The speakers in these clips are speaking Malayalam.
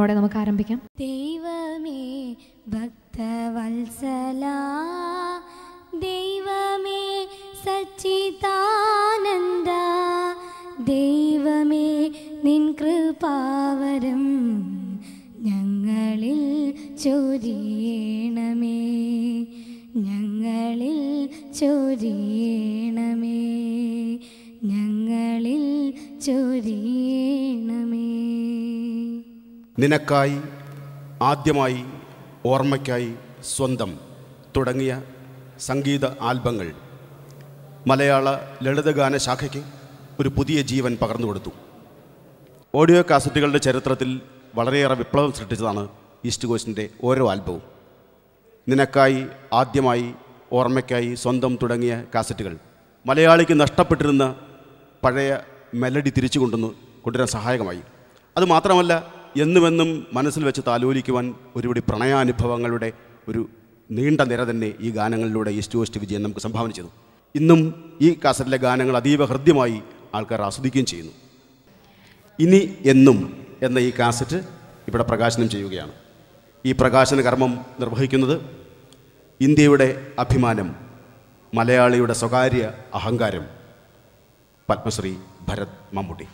പ്രാർത്ഥനയോടെ നമുക്ക് ആരംഭിക്കാം ദൈവമേ ഭക്തവത്സല ദൈവമേ സച്ചിദാനന്ദ ദൈവമേ നിൻ കൃപാവരം ഞങ്ങളിൽ ചൊരിയണമേ ഞങ്ങളിൽ ചൊരിയണമേ ഞങ്ങളിൽ ചൊരിയണമേ നിനക്കായി ആദ്യമായി ഓർമ്മയ്ക്കായി സ്വന്തം തുടങ്ങിയ സംഗീത ആൽബങ്ങൾ മലയാള ലളിതഗാന ശാഖയ്ക്ക് ഒരു പുതിയ ജീവൻ പകർന്നു കൊടുത്തു ഓഡിയോ കാസറ്റുകളുടെ ചരിത്രത്തിൽ വളരെയേറെ വിപ്ലവം സൃഷ്ടിച്ചതാണ് ഈസ്റ്റ് കോസ്റ്റിൻ്റെ ഓരോ ആൽബവും നിനക്കായി ആദ്യമായി ഓർമ്മയ്ക്കായി സ്വന്തം തുടങ്ങിയ കാസറ്റുകൾ മലയാളിക്ക് നഷ്ടപ്പെട്ടിരുന്ന പഴയ മെലഡി തിരിച്ചു കൊണ്ടുവന്ന് കൊണ്ടുവരാൻ സഹായകമായി അതുമാത്രമല്ല എന്നുമെന്നും മനസ്സിൽ വെച്ച് താലോലിക്കുവാൻ ഒരുപടി പ്രണയാനുഭവങ്ങളുടെ ഒരു നീണ്ട നിര തന്നെ ഈ ഗാനങ്ങളിലൂടെ ഈസ്റ്റ് കോസ്റ്റ് വിജയൻ നമുക്ക് സംഭാവന ചെയ്തു ഇന്നും ഈ കാസറ്റിലെ ഗാനങ്ങൾ അതീവ ഹൃദ്യമായി ആൾക്കാർ ആസ്വദിക്കുകയും ചെയ്യുന്നു ഇനി എന്നും എന്ന ഈ കാസറ്റ് ഇവിടെ പ്രകാശനം ചെയ്യുകയാണ് ഈ പ്രകാശന കർമ്മം നിർവഹിക്കുന്നത് ഇന്ത്യയുടെ അഭിമാനം മലയാളിയുടെ സ്വകാര്യ അഹങ്കാരം പത്മശ്രീ ഭരത് മമ്മൂട്ടി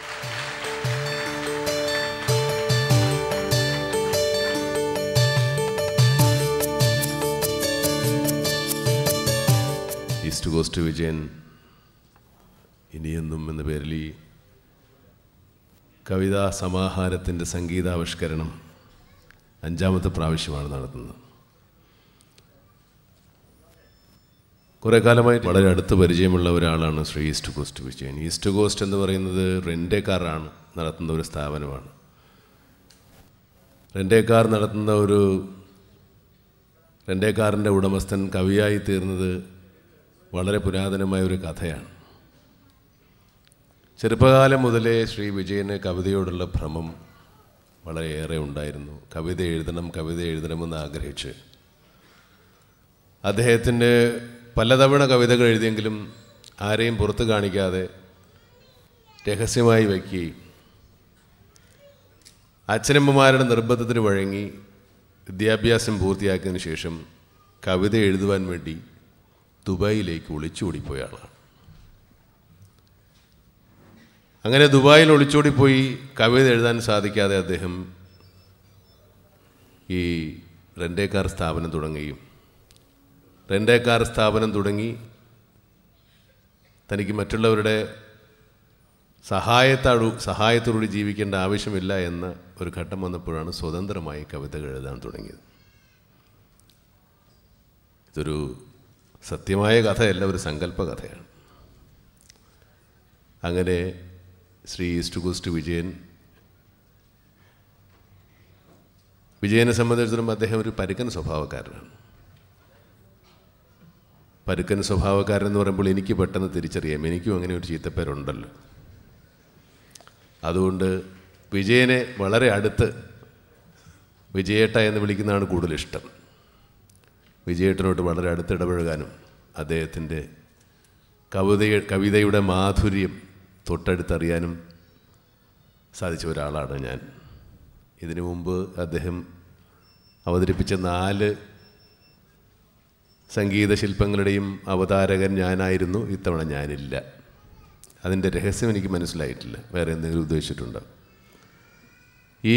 ഈസ്റ്റ് കോസ്റ്റ് വിജയൻ ഇനിയെന്നും എന്ന പേരിൽ ഈ കവിതാ സമാഹാരത്തിൻ്റെ സംഗീതാവിഷ്കരണം അഞ്ചാമത്തെ പ്രാവശ്യമാണ് നടത്തുന്നത് കുറേ കാലമായിട്ട് വളരെ അടുത്ത് പരിചയമുള്ള ഒരാളാണ് Shri East Coast Vijayan East Coast എന്ന് പറയുന്നത് റെൻറ്റേക്കാറാണ് നടത്തുന്ന ഒരു സ്ഥാപനമാണ് റെൻറ്റേക്കാർ നടത്തുന്ന ഒരു റെൻറ്റേക്കാറിൻ്റെ ഉടമസ്ഥൻ കവിയായി തീർന്നത് വളരെ പുരാതനമായ ഒരു കഥയാണ് ചെറുപ്പകാലം മുതലേ ശ്രീ വിജയന് കവിതയോടുള്ള ഭ്രമം വളരെയേറെ ഉണ്ടായിരുന്നു കവിത എഴുതണം കവിത എഴുതണമെന്ന് ആഗ്രഹിച്ച് അദ്ദേഹത്തിൻ്റെ പലതവണ കവിതകൾ എഴുതിയെങ്കിലും ആരെയും പുറത്ത് കാണിക്കാതെ രഹസ്യമായി വയ്ക്കുകയും അച്ഛനമ്മമാരുടെ നിർബന്ധത്തിന് വഴങ്ങി വിദ്യാഭ്യാസം പൂർത്തിയാക്കിയതിന് ശേഷം കവിത എഴുതുവാൻ വേണ്ടി ദുബായിലേക്ക് ഒളിച്ചോടിപ്പോയ ആളാണ് അങ്ങനെ ദുബായിൽ ഒളിച്ചോടിപ്പോയി കവിത എഴുതാൻ സാധിക്കാതെ അദ്ദേഹം ഈ റെൻറ്റേക്കാർ സ്ഥാപനം തുടങ്ങുകയും റെൻറ്റേക്കാർ സ്ഥാപനം തുടങ്ങി തനിക്ക് മറ്റുള്ളവരുടെ സഹായത്തോടു സഹായത്തോടുകൂടി ജീവിക്കേണ്ട ആവശ്യമില്ല എന്ന ഒരു ഘട്ടം വന്നപ്പോഴാണ് സ്വതന്ത്രമായി കവിതകൾ എഴുതാൻ തുടങ്ങിയത് ഇതൊരു സത്യമായ കഥയല്ല ഒരു സങ്കല്പ കഥയാണ് അങ്ങനെ ശ്രീ ഈസ്റ്റ് കോസ്റ്റ് വിജയൻ വിജയനെ സംബന്ധിച്ചിടത്തോളം അദ്ദേഹം ഒരു പരുക്കൻ സ്വഭാവക്കാരനാണ് പരുക്കൻ സ്വഭാവക്കാരൻ എന്ന് പറയുമ്പോൾ എനിക്ക് പെട്ടെന്ന് തിരിച്ചറിയാം എനിക്കും അങ്ങനെ ഒരു ചീത്തപ്പേരുണ്ടല്ലോ അതുകൊണ്ട് വിജയനെ വളരെ അടുത്ത് വിജയേട്ട എന്ന് വിളിക്കുന്നതാണ് കൂടുതൽ ഇഷ്ടം വിജയേട്ടനോട് വളരെ അടുത്ത് ഇടപഴകാനും അദ്ദേഹത്തിൻ്റെ കവിത കവിതയുടെ മാധുര്യം തൊട്ടടുത്തറിയാനും സാധിച്ച ഒരാളാണ് ഞാൻ ഇതിനു മുമ്പ് അദ്ദേഹം അവതരിപ്പിച്ച നാല് സംഗീത ശില്പങ്ങളുടെയും അവതാരകൻ ഞാനായിരുന്നു ഇത്തവണ ഞാനില്ല അതിൻ്റെ രഹസ്യം എനിക്ക് മനസ്സിലായിട്ടില്ല വേറെ എന്തെങ്കിലും ഉദ്ദേശിച്ചിട്ടുണ്ടോ ഈ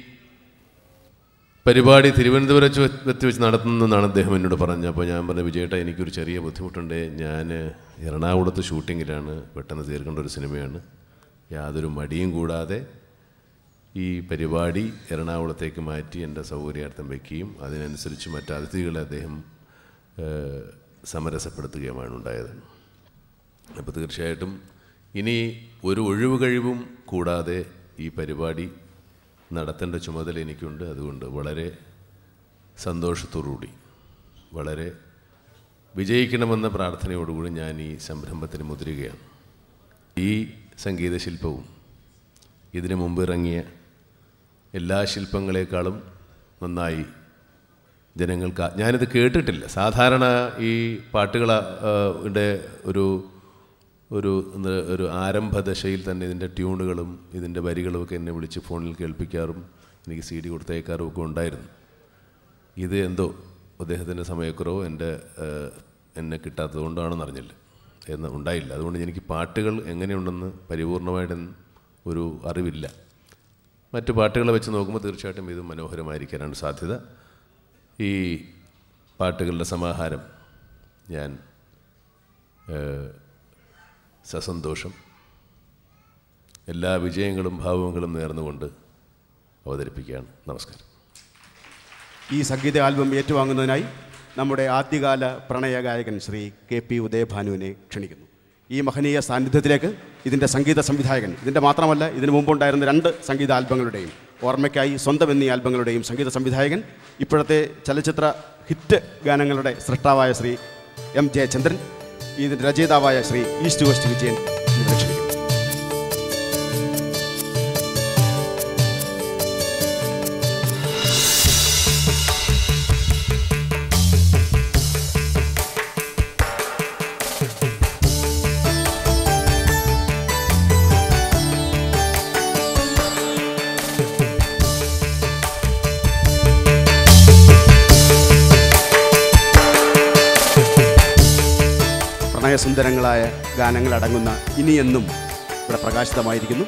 പരിപാടി തിരുവനന്തപുരത്ത് വെച്ച് വെച്ച് നടത്തുന്നതെന്നാണ് അദ്ദേഹം എന്നോട് പറഞ്ഞത് അപ്പോൾ ഞാൻ പറഞ്ഞു വിജയേട്ട എനിക്കൊരു ചെറിയ ബുദ്ധിമുട്ടുണ്ട് ഞാൻ എറണാകുളത്ത് ഷൂട്ടിങ്ങിലാണ് പെട്ടെന്ന് തീർക്കേണ്ട ഒരു സിനിമയാണ് യാതൊരു മടിയും കൂടാതെ ഈ പരിപാടി എറണാകുളത്തേക്ക് മാറ്റി എൻ്റെ സൗകര്യാർത്ഥം വയ്ക്കുകയും അതിനനുസരിച്ച് മറ്റ് അതിഥികളെ അദ്ദേഹം ഏഹ്, സമരസപ്പെടുത്തുകയുമാണ് ഉണ്ടായത് അപ്പോൾ തീർച്ചയായിട്ടും ഇനി ഒരു ഒഴിവ് കഴിവും കൂടാതെ ഈ പരിപാടി നടത്തേണ്ട ചുമതല എനിക്കുണ്ട് അതുകൊണ്ട് വളരെ സന്തോഷത്തോടുകൂടി വളരെ വിജയിക്കണമെന്ന പ്രാർത്ഥനയോടുകൂടി ഞാൻ ഈ സംരംഭത്തിന് മുതിരുകയാണ് ഈ സംഗീത ശില്പവും ഇതിനു മുമ്പ് ഇറങ്ങിയ എല്ലാ ശില്പങ്ങളെക്കാളും നന്നായി ജനങ്ങൾക്ക് ആ- ഞാനിത് കേട്ടിട്ടില്ല സാധാരണ ഈ പാട്ടുകൾ ടെ ഒരു ഒരു എന്താ, ഒരു ആരംഭ ദശയിൽ തന്നെ ഇതിൻ്റെ ട്യൂണുകളും ഇതിൻ്റെ വരികളുമൊക്കെ എന്നെ വിളിച്ച് ഫോണിൽ കേൾപ്പിക്കാറും എനിക്ക് സി ഡി കൊടുത്തയക്കാറും ഒക്കെ ഉണ്ടായിരുന്നു ഇത് എന്തോ അദ്ദേഹത്തിൻ്റെ സമയക്കുറവോ എൻ്റെ ഏഹ്, എന്നെ കിട്ടാത്തത് കൊണ്ടാണെന്ന് അറിഞ്ഞില്ല എന്ന് ഉണ്ടായില്ല അതുകൊണ്ട് എനിക്ക് പാട്ടുകൾ എങ്ങനെയുണ്ടെന്ന് പരിപൂർണമായിട്ടും ഒരു അറിവില്ല മറ്റു പാട്ടുകളെ വെച്ച് നോക്കുമ്പോൾ തീർച്ചയായിട്ടും ഇത് മനോഹരമായിരിക്കാനാണ് സാധ്യത ഈ പാട്ടുകളുടെ സമാഹാരം ഞാൻ ഏഹ്, സസന്തോഷം എല്ലാ വിജയങ്ങളും ഭാവങ്ങളും നേർന്നുകൊണ്ട് അവതരിപ്പിക്കുകയാണ് നമസ്കാരം ഈ സംഗീത ആൽബം ഏറ്റുവാങ്ങുന്നതിനായി നമ്മുടെ ആദ്യകാല പ്രണയ ഗായകൻ ശ്രീ കെ പി ഉദയഭാനുവിനെ ക്ഷണിക്കുന്നു ഈ മഹനീയ സാന്നിധ്യത്തിലേക്ക് ഇതിൻ്റെ സംഗീത സംവിധായകൻ ഇതിൻ്റെ മാത്രമല്ല ഇതിനു മുമ്പുണ്ടായിരുന്ന രണ്ട് സംഗീത ആൽബങ്ങളുടെയും ഓർമ്മയ്ക്കായി സ്വന്തം എന്നീ ആൽബങ്ങളുടെയും സംഗീത സംവിധായകൻ ഇപ്പോഴത്തെ ചലച്ചിത്ര ഹിറ്റ് ഗാനങ്ങളുടെ സൃഷ്ടാവായ ശ്രീ എം ജയചന്ദ്രൻ ഇതിൻ്റെ രചയിതാവായ ശ്രീ ഈസ്റ്റ് വെസ്റ്റ് വിജയൻ എന്നിവരെ ക്ഷണിക്കുന്നു പ്രണയസുന്ദരങ്ങളായ ഗാനങ്ങൾ അടങ്ങുന്ന ഇനിയെന്നും ഇവിടെ പ്രകാശിതമായിരിക്കുന്നു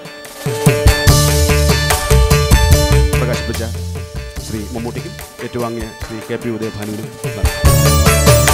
പ്രകാശിപ്പിച്ച ശ്രീ മമ്മൂട്ടിക്കും ഏറ്റുവാങ്ങിയ ശ്രീ കെ പി ഉദയഭാനുവിനും നന്ദി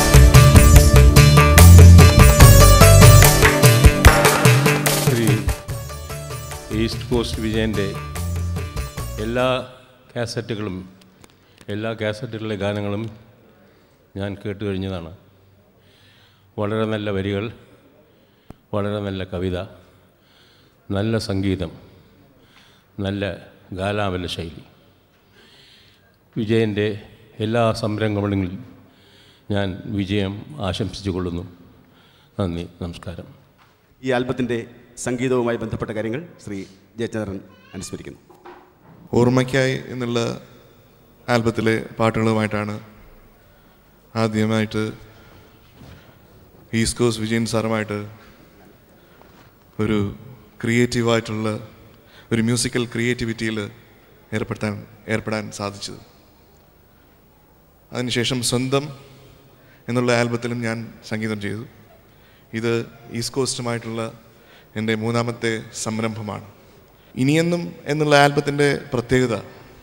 ശ്രീ ഈസ്റ്റ് കോസ്റ്റ് വിജയൻ്റെ എല്ലാ കാസറ്റുകളും എല്ലാ കാസറ്റുകളിലെ ഗാനങ്ങളും ഞാൻ കേട്ട് കഴിഞ്ഞതാണ് വളരെ നല്ല വരികൾ വളരെ നല്ല കവിത നല്ല സംഗീതം നല്ല ഗാലാപന ശൈലി വിജയൻ്റെ എല്ലാ സംരംഭങ്ങളിലും ഞാൻ വിജയം ആശംസിച്ചു കൊള്ളുന്നു നന്ദി നമസ്കാരം ഈ ആൽബത്തിൻ്റെ സംഗീതവുമായി ബന്ധപ്പെട്ട കാര്യങ്ങൾ ശ്രീ ജയചന്ദ്രൻ അനുസ്മരിക്കുന്നു ഓർമ്മയ്ക്കായി എന്നുള്ള ആൽബത്തിലെ പാട്ടുകളുമായിട്ടാണ് ആദ്യമായിട്ട് ഈസ്റ്റ് കോസ്റ്റ് വിജയൻ സാറുമായിട്ട് ഒരു ക്രിയേറ്റീവായിട്ടുള്ള ഒരു മ്യൂസിക്കൽ ക്രിയേറ്റിവിറ്റിയിൽ ഏർപ്പെടുത്താൻ ഏർപ്പെടാൻ സാധിച്ചത് അതിനുശേഷം സ്വന്തം എന്നുള്ള ആൽബത്തിലും ഞാൻ സംഗീതം ചെയ്തു ഇത് ഈസ്റ്റ് കോസ്റ്റുമായിട്ടുള്ള എൻ്റെ മൂന്നാമത്തെ സംരംഭമാണ് ഇനിയെന്നും എന്നുള്ള ആൽബത്തിൻ്റെ പ്രത്യേകത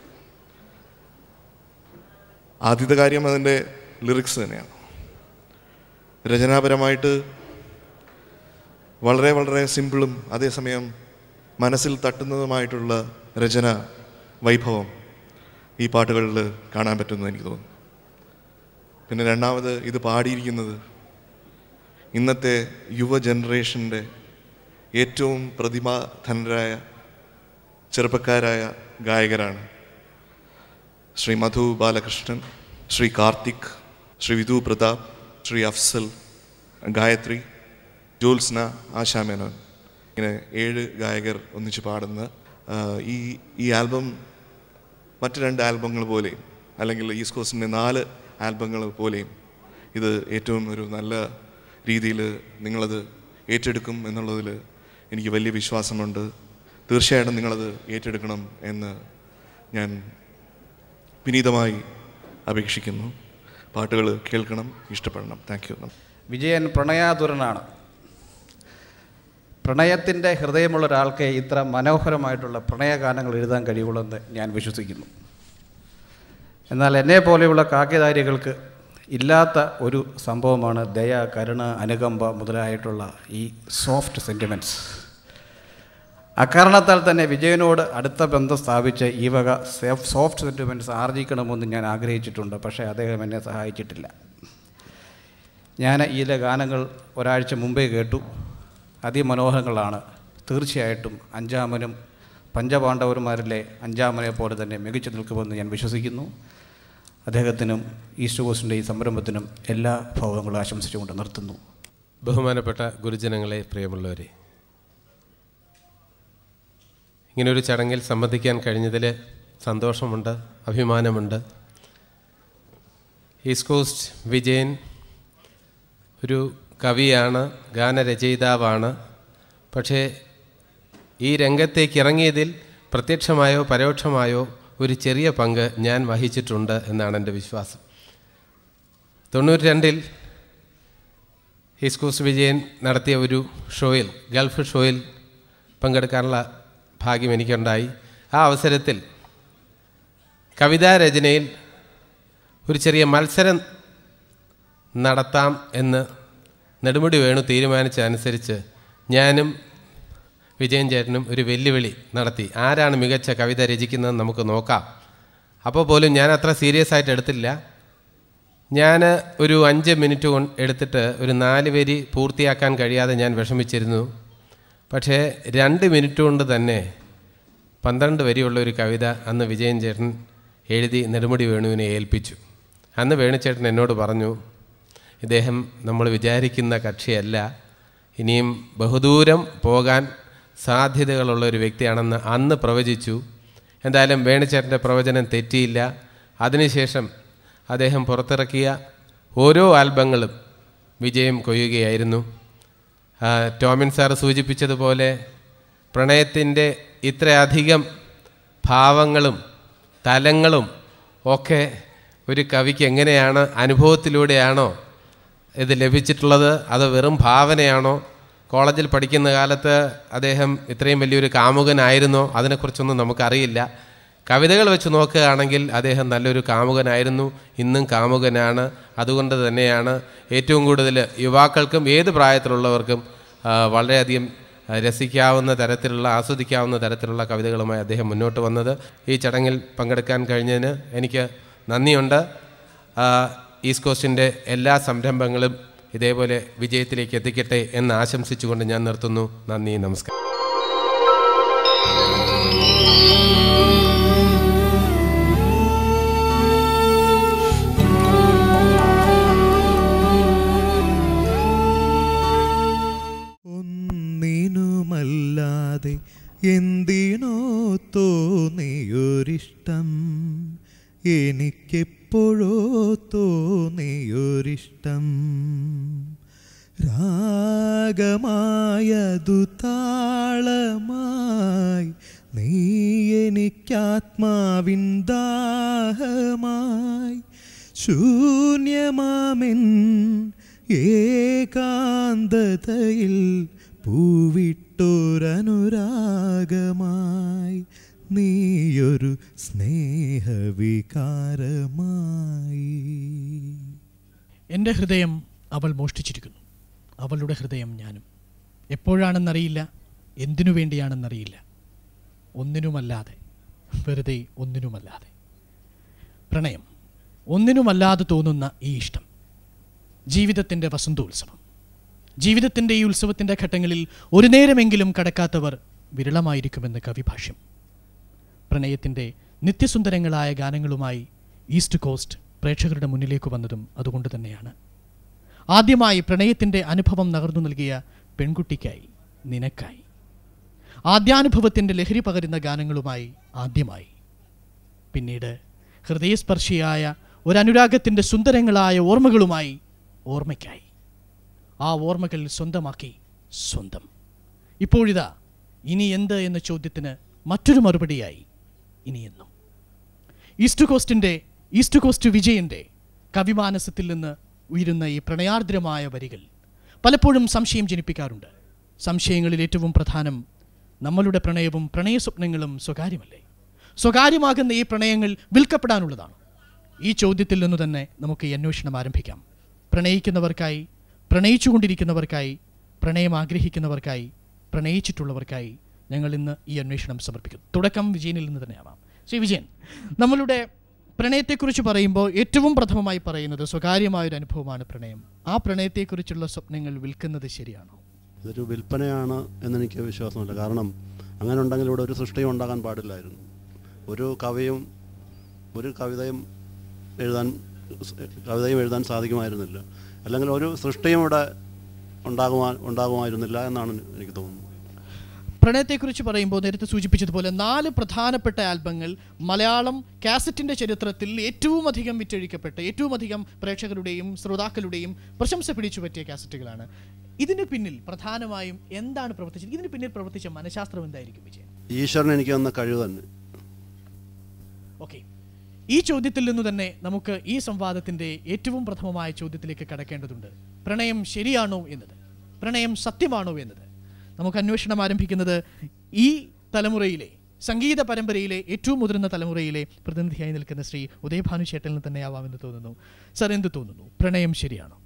ആദ്യത്തെ കാര്യം അതിൻ്റെ ലിറിക്സ് തന്നെയാണ് രചനാപരമായിട്ട് വളരെ വളരെ സിമ്പിളും അതേസമയം മനസ്സിൽ തട്ടുന്നതുമായിട്ടുള്ള രചന വൈഭവം ഈ പാട്ടുകളിൽ കാണാൻ പറ്റുമെന്ന് എനിക്ക് തോന്നുന്നു പിന്നെ രണ്ടാമത് ഇത് പാടിയിരിക്കുന്നത് ഇന്നത്തെ യുവ ജനറേഷൻ്റെ ഏറ്റവും പ്രതിഭാധനരായ ചെറുപ്പക്കാരായ ഗായകരാണ് ശ്രീ മധു ബാലകൃഷ്ണൻ ശ്രീ കാർത്തിക് ശ്രീ വിധു പ്രതാപ് ശ്രീ അഫ്സൽ ഗായത്രി ജോത്സ്ന ആശാ മേനോൻ ഇങ്ങനെ ഏഴ് ഗായകർ ഒന്നിച്ച് പാടുന്ന ആ, ഈ ഈ ആൽബം മറ്റ് രണ്ട് ആൽബങ്ങൾ പോലെയും അല്ലെങ്കിൽ ഈസ്റ്റ് കോസ്റ്റിൻ്റെ നാല് ആൽബങ്ങൾ പോലെയും ഇത് ഏറ്റവും ഒരു നല്ല രീതിയിൽ നിങ്ങളത് ഏറ്റെടുക്കും എന്നുള്ളതിൽ എനിക്ക് വലിയ വിശ്വാസമുണ്ട് തീർച്ചയായിട്ടും നിങ്ങളത് ഏറ്റെടുക്കണം എന്ന് ഞാൻ വിനീതമായി അപേക്ഷിക്കുന്നു പാട്ടുകൾ കേൾക്കണം ഇഷ്ടപ്പെടണം താങ്ക് യു വിജയൻ പ്രണയാതുരനാണ് പ്രണയത്തിൻ്റെ ഹൃദയമുള്ള ഒരാൾക്ക് ഇത്ര മനോഹരമായിട്ടുള്ള പ്രണയഗാനങ്ങൾ എഴുതാൻ കഴിയുള്ളെന്ന് ഞാൻ വിശ്വസിക്കുന്നു എന്നാൽ എന്നെ പോലെയുള്ള കാക്കിധാരികൾക്ക് ഇല്ലാത്ത ഒരു സംഭവമാണ് ദയ കരുണ അനുകമ്പ മുതലായിട്ടുള്ള ഈ സോഫ്റ്റ് സെൻറ്റിമെൻറ്റ്സ് അക്കാരണത്താൽ തന്നെ വിജയനോട് അടുത്ത ബന്ധം സ്ഥാപിച്ച് ഈ വക സേഫ് സോഫ്റ്റ് സെൻറ്റിമെൻറ്റ്സ് ആർജിക്കണമെന്ന് ഞാൻ ആഗ്രഹിച്ചിട്ടുണ്ട് പക്ഷേ അദ്ദേഹം എന്നെ സഹായിച്ചിട്ടില്ല ഞാൻ ഇതിലെ ഗാനങ്ങൾ ഒരാഴ്ച മുമ്പേ കേട്ടു അതിമനോഹരങ്ങളാണ് തീർച്ചയായിട്ടും അഞ്ചാമനും പഞ്ചപാണ്ഡവന്മാരിലെ അഞ്ചാമനെ പോലെ തന്നെ മികച്ചു നിൽക്കുമെന്ന് ഞാൻ വിശ്വസിക്കുന്നു അദ്ദേഹത്തിനും ഈസ്റ്റ് കോസ്റ്റിൻ്റെ ഈ സംരംഭത്തിനും എല്ലാ ഭാവങ്ങളും ആശംസിച്ചുകൊണ്ട് നിർത്തുന്നു ബഹുമാനപ്പെട്ട ഗുരുജനങ്ങളെ പ്രിയമുള്ളവരെ ഇങ്ങനൊരു ചടങ്ങിൽ സംബന്ധിക്കാൻ കഴിഞ്ഞതിൽ സന്തോഷമുണ്ട് അഭിമാനമുണ്ട് ഈസ്റ്റ് കോസ്റ്റ് വിജയൻ ഒരു കവിയാണ് ഗാനരചയിതാവാണ് പക്ഷേ ഈ രംഗത്തേക്ക് ഇറങ്ങിയതിൽ പ്രത്യക്ഷമായോ പരോക്ഷമായോ ഒരു ചെറിയ പങ്ക് ഞാൻ വഹിച്ചിട്ടുണ്ട് എന്നാണ് എൻ്റെ വിശ്വാസം തൊണ്ണൂറ്റി രണ്ടിൽ ഹിസ്കൂസ് വിജയൻ നടത്തിയ ഒരു ഷോയിൽ ഗൾഫ് ഷോയിൽ പങ്കെടുക്കാനുള്ള ഭാഗ്യം എനിക്കുണ്ടായി ആ അവസരത്തിൽ കവിതാ രചനയിൽ ഒരു ചെറിയ മത്സരം നടത്താം എന്ന് നെടുമുടി വേണു തീരുമാനിച്ചതനുസരിച്ച് ഞാനും വിജയൻ ചേട്ടനും ഒരു വെല്ലുവിളി നടത്തി ആരാണ് മികച്ച കവിത രചിക്കുന്നതെന്ന് നമുക്ക് നോക്കാം അപ്പോൾ പോലും ഞാൻ അത്ര സീരിയസ് ആയിട്ട് എടുത്തില്ല ഞാൻ ഒരു അഞ്ച് മിനിറ്റ് കൊണ്ട് എടുത്തിട്ട് ഒരു നാല് വരി പൂർത്തിയാക്കാൻ കഴിയാതെ ഞാൻ വിഷമിച്ചിരുന്നു പക്ഷേ രണ്ട് മിനിറ്റ് കൊണ്ട് തന്നെ പന്ത്രണ്ട് വരിയുള്ള ഒരു കവിത അന്ന് വിജയൻ ചേട്ടൻ എഴുതി നെടുമുടി വേണുവിനെ ഏൽപ്പിച്ചു അന്ന് വേണുചേട്ടൻ എന്നോട് പറഞ്ഞു ഇദ്ദേഹം നമ്മൾ വിചാരിക്കുന്ന കക്ഷിയല്ല ഇനിയും ബഹുദൂരം പോകാൻ സാധ്യതകളുള്ള ഒരു വ്യക്തിയാണെന്ന് അന്ന് പ്രവചിച്ചു എന്തായാലും വേണുചേട്ടൻ്റെ പ്രവചനം തെറ്റിയില്ല അതിനുശേഷം അദ്ദേഹം പുറത്തിറക്കിയ ഓരോ ആൽബങ്ങളും വിജയം കൊയ്യുകയായിരുന്നു ആ, ടോമിൻ സാർ സൂചിപ്പിച്ചതുപോലെ പ്രണയത്തിൻ്റെ ഇത്രയധികം ഭാവങ്ങളും തലങ്ങളും ഒക്കെ ഒരു കവിക്ക് എങ്ങനെയാണ് അനുഭവത്തിലൂടെയാണോ ഇത് ലഭിച്ചിട്ടുള്ളത് അത് വെറും ഭാവനയാണോ കോളേജിൽ പഠിക്കുന്ന കാലത്ത് അദ്ദേഹം ഇത്രയും വലിയൊരു കാമുകനായിരുന്നോ അതിനെക്കുറിച്ചൊന്നും നമുക്കറിയില്ല കവിതകൾ വെച്ച് നോക്കുകയാണെങ്കിൽ അദ്ദേഹം നല്ലൊരു കാമുകനായിരുന്നു ഇന്നും കാമുകനാണ് അതുകൊണ്ട് തന്നെയാണ് ഏറ്റവും കൂടുതൽ യുവാക്കൾക്കും ഏത് പ്രായത്തിലുള്ളവർക്കും ആ, വളരെയധികം ആ, രസിക്കാവുന്ന തരത്തിലുള്ള ആസ്വദിക്കാവുന്ന തരത്തിലുള്ള കവിതകളുമായി അദ്ദേഹം മുന്നോട്ട് വന്നത് ഈ ചടങ്ങിൽ പങ്കെടുക്കാൻ കഴിഞ്ഞതിന് എനിക്ക് നന്ദിയുണ്ട് ആ, ഈസ്റ്റ് കോസ്റ്റിൻ്റെ എല്ലാ സംരംഭങ്ങളും ഇതേപോലെ വിജയത്തിലേക്ക് എത്തിക്കട്ടെ എന്ന് ആശംസിച്ചുകൊണ്ട് ഞാൻ നിർത്തുന്നു നന്ദി നമസ്കാരം ഒന്നിനുമല്ലാതെ എന്തിനോ തോന്നിയൊരിഷ്ടം എനിക്കെപ്പോഴോ തോന്നിയൊരിഷ്ടം രാഗമായതു താളമായി നീ എനിക്കാത്മാവിൻ ദാഹമായി ശൂന്യമാമെൻ ഏകാന്തതയിൽ പൂവിട്ടൊരനുരാഗമായി നീയൊരു സ്നേഹവികാരമായി എൻ്റെ ഹൃദയം അവൾ മോഷ്ടിച്ചിരിക്കുന്നു അവളുടെ ഹൃദയം ഞാനും എപ്പോഴാണെന്നറിയില്ല എന്തിനു വേണ്ടിയാണെന്നറിയില്ല ഒന്നിനുമല്ലാതെ വെറുതെ ഒന്നിനുമല്ലാതെ പ്രണയം ഒന്നിനുമല്ലാതെ തോന്നുന്ന ഈ ഇഷ്ടം ജീവിതത്തിൻ്റെ വസന്തോത്സവം ജീവിതത്തിൻ്റെ ഈ ഉത്സവത്തിൻ്റെ ഘട്ടങ്ങളിൽ ഒരു നേരമെങ്കിലും കടക്കാത്തവർ വിരളമായിരിക്കുമെന്ന് കവിഭാഷ്യം പ്രണയത്തിൻ്റെ നിത്യസുന്ദരങ്ങളായ ഗാനങ്ങളുമായി ഈസ്റ്റ് കോസ്റ്റ് പ്രേക്ഷകരുടെ മുന്നിലേക്ക് വന്നതും അതുകൊണ്ട് തന്നെയാണ് ആദ്യമായി പ്രണയത്തിൻ്റെ അനുഭവം നകർന്നു നൽകിയ പെൺകുട്ടിക്കായി നിനക്കായി ആദ്യാനുഭവത്തിൻ്റെ ലഹരി പകരുന്ന ഗാനങ്ങളുമായി ആദ്യമായി പിന്നീട് ഹൃദയസ്പർശിയായ ഒരനുരാഗത്തിൻ്റെ സുന്ദരങ്ങളായ ഓർമ്മകളുമായി ഓർമ്മയ്ക്കായി ആ ഓർമ്മകൾ സ്വന്തമാക്കി സ്വന്തം ഇപ്പോഴിതാ ഇനി എന്ത് എന്ന ചോദ്യത്തിന് മറ്റൊരു മറുപടിയായി ഇനിയെന്നും ഈസ്റ്റ് കോസ്റ്റിൻ്റെ ഈസ്റ്റ് കോസ്റ്റ് വിജയൻ്റെ കവിമാനസത്തിൽ നിന്ന് ഉയരുന്ന ഈ പ്രണയാർദ്രമായ വരികൾ പലപ്പോഴും സംശയം ജനിപ്പിക്കാറുണ്ട് സംശയങ്ങളിൽ ഏറ്റവും പ്രധാനം നമ്മളുടെ പ്രണയവും പ്രണയ സ്വപ്നങ്ങളും സ്വകാര്യമല്ലേ സ്വകാര്യമാകുന്ന ഈ പ്രണയങ്ങൾ വിൽക്കപ്പെടാനുള്ളതാണ് ഈ ചോദ്യത്തിൽ നിന്ന് തന്നെ നമുക്ക് ഈ അന്വേഷണം ആരംഭിക്കാം പ്രണയിക്കുന്നവർക്കായി പ്രണയിച്ചുകൊണ്ടിരിക്കുന്നവർക്കായി പ്രണയം ആഗ്രഹിക്കുന്നവർക്കായി പ്രണയിച്ചിട്ടുള്ളവർക്കായി ഞങ്ങൾ ഇന്ന് ഈ അന്വേഷണം സമർപ്പിക്കുന്നു തുടക്കം വിജയനിൽ നിന്ന് തന്നെയാവാം ശ്രീ വിജയൻ നമ്മളുടെ പ്രണയത്തെക്കുറിച്ച് പറയുമ്പോൾ ഏറ്റവും പ്രഥമമായി പറയുന്നത് സ്വകാര്യമായൊരു അനുഭവമാണ് പ്രണയം ആ പ്രണയത്തെക്കുറിച്ചുള്ള സ്വപ്നങ്ങൾ വിൽക്കുന്നത് ശരിയാണോ ഇതൊരു വിൽപ്പനയാണ് എന്നെനിക്ക് വിശ്വാസമില്ല കാരണം അങ്ങനെ ഉണ്ടെങ്കിൽ ഇവിടെ ഒരു സൃഷ്ടിയും ഉണ്ടാകാൻ പാടില്ലായിരുന്നു ഒരു കവിയും ഒരു കവിതയും എഴുതാൻ കവിതയും എഴുതാൻ സാധിക്കുമായിരുന്നില്ല അല്ലെങ്കിൽ ഒരു സൃഷ്ടിയും ഇവിടെ ഉണ്ടാകുവാൻ ഉണ്ടാകുമായിരുന്നില്ല എന്നാണ് എനിക്ക് തോന്നുന്നത് പ്രണയത്തെക്കുറിച്ച് പറയുമ്പോൾ നേരത്തെ സൂചിപ്പിച്ചതുപോലെ നാല് പ്രധാനപ്പെട്ട ആൽബങ്ങൾ മലയാളം കാസറ്റിൻ്റെ ചരിത്രത്തിൽ ഏറ്റവും അധികം വിറ്റഴിക്കപ്പെട്ട ഏറ്റവും അധികം പ്രേക്ഷകരുടെയും ശ്രോതാക്കളുടെയും പ്രശംസ പിടിച്ചു പറ്റിയ കാസറ്റുകളാണ് ഇതിന് പിന്നിൽ പ്രധാനമായും എന്താണ് പ്രവർത്തിച്ചത് ഇതിന് പിന്നിൽ പ്രവർത്തിച്ച മനഃശാസ്ത്രം എന്തായിരിക്കും വിജയൻ ഈശ്വരൻ എനിക്ക് തന്ന കഴിവ് തന്നെ ഓക്കെ ഈ ചോദ്യത്തിൽ നിന്ന് തന്നെ നമുക്ക് ഈ സംവാദത്തിന്റെ ഏറ്റവും പ്രഥമമായ ചോദ്യത്തിലേക്ക് കടക്കേണ്ടതുണ്ട് പ്രണയം ശരിയാണോ എന്നത് പ്രണയം സത്യമാണോ എന്നത് നമുക്ക് അന്വേഷണം ആരംഭിക്കുന്നത് ഈ തലമുറയിലെ സംഗീത പരമ്പരയിലെ ഏറ്റവും മുതിർന്ന തലമുറയിലെ പ്രതിനിധിയായി നിൽക്കുന്ന ശ്രീ ഉദയഭാനു ചേട്ടനിൽ തന്നെയാവാമെന്ന് തോന്നുന്നു സർ എന്ത് തോന്നുന്നു പ്രണയം ശരിയാണോ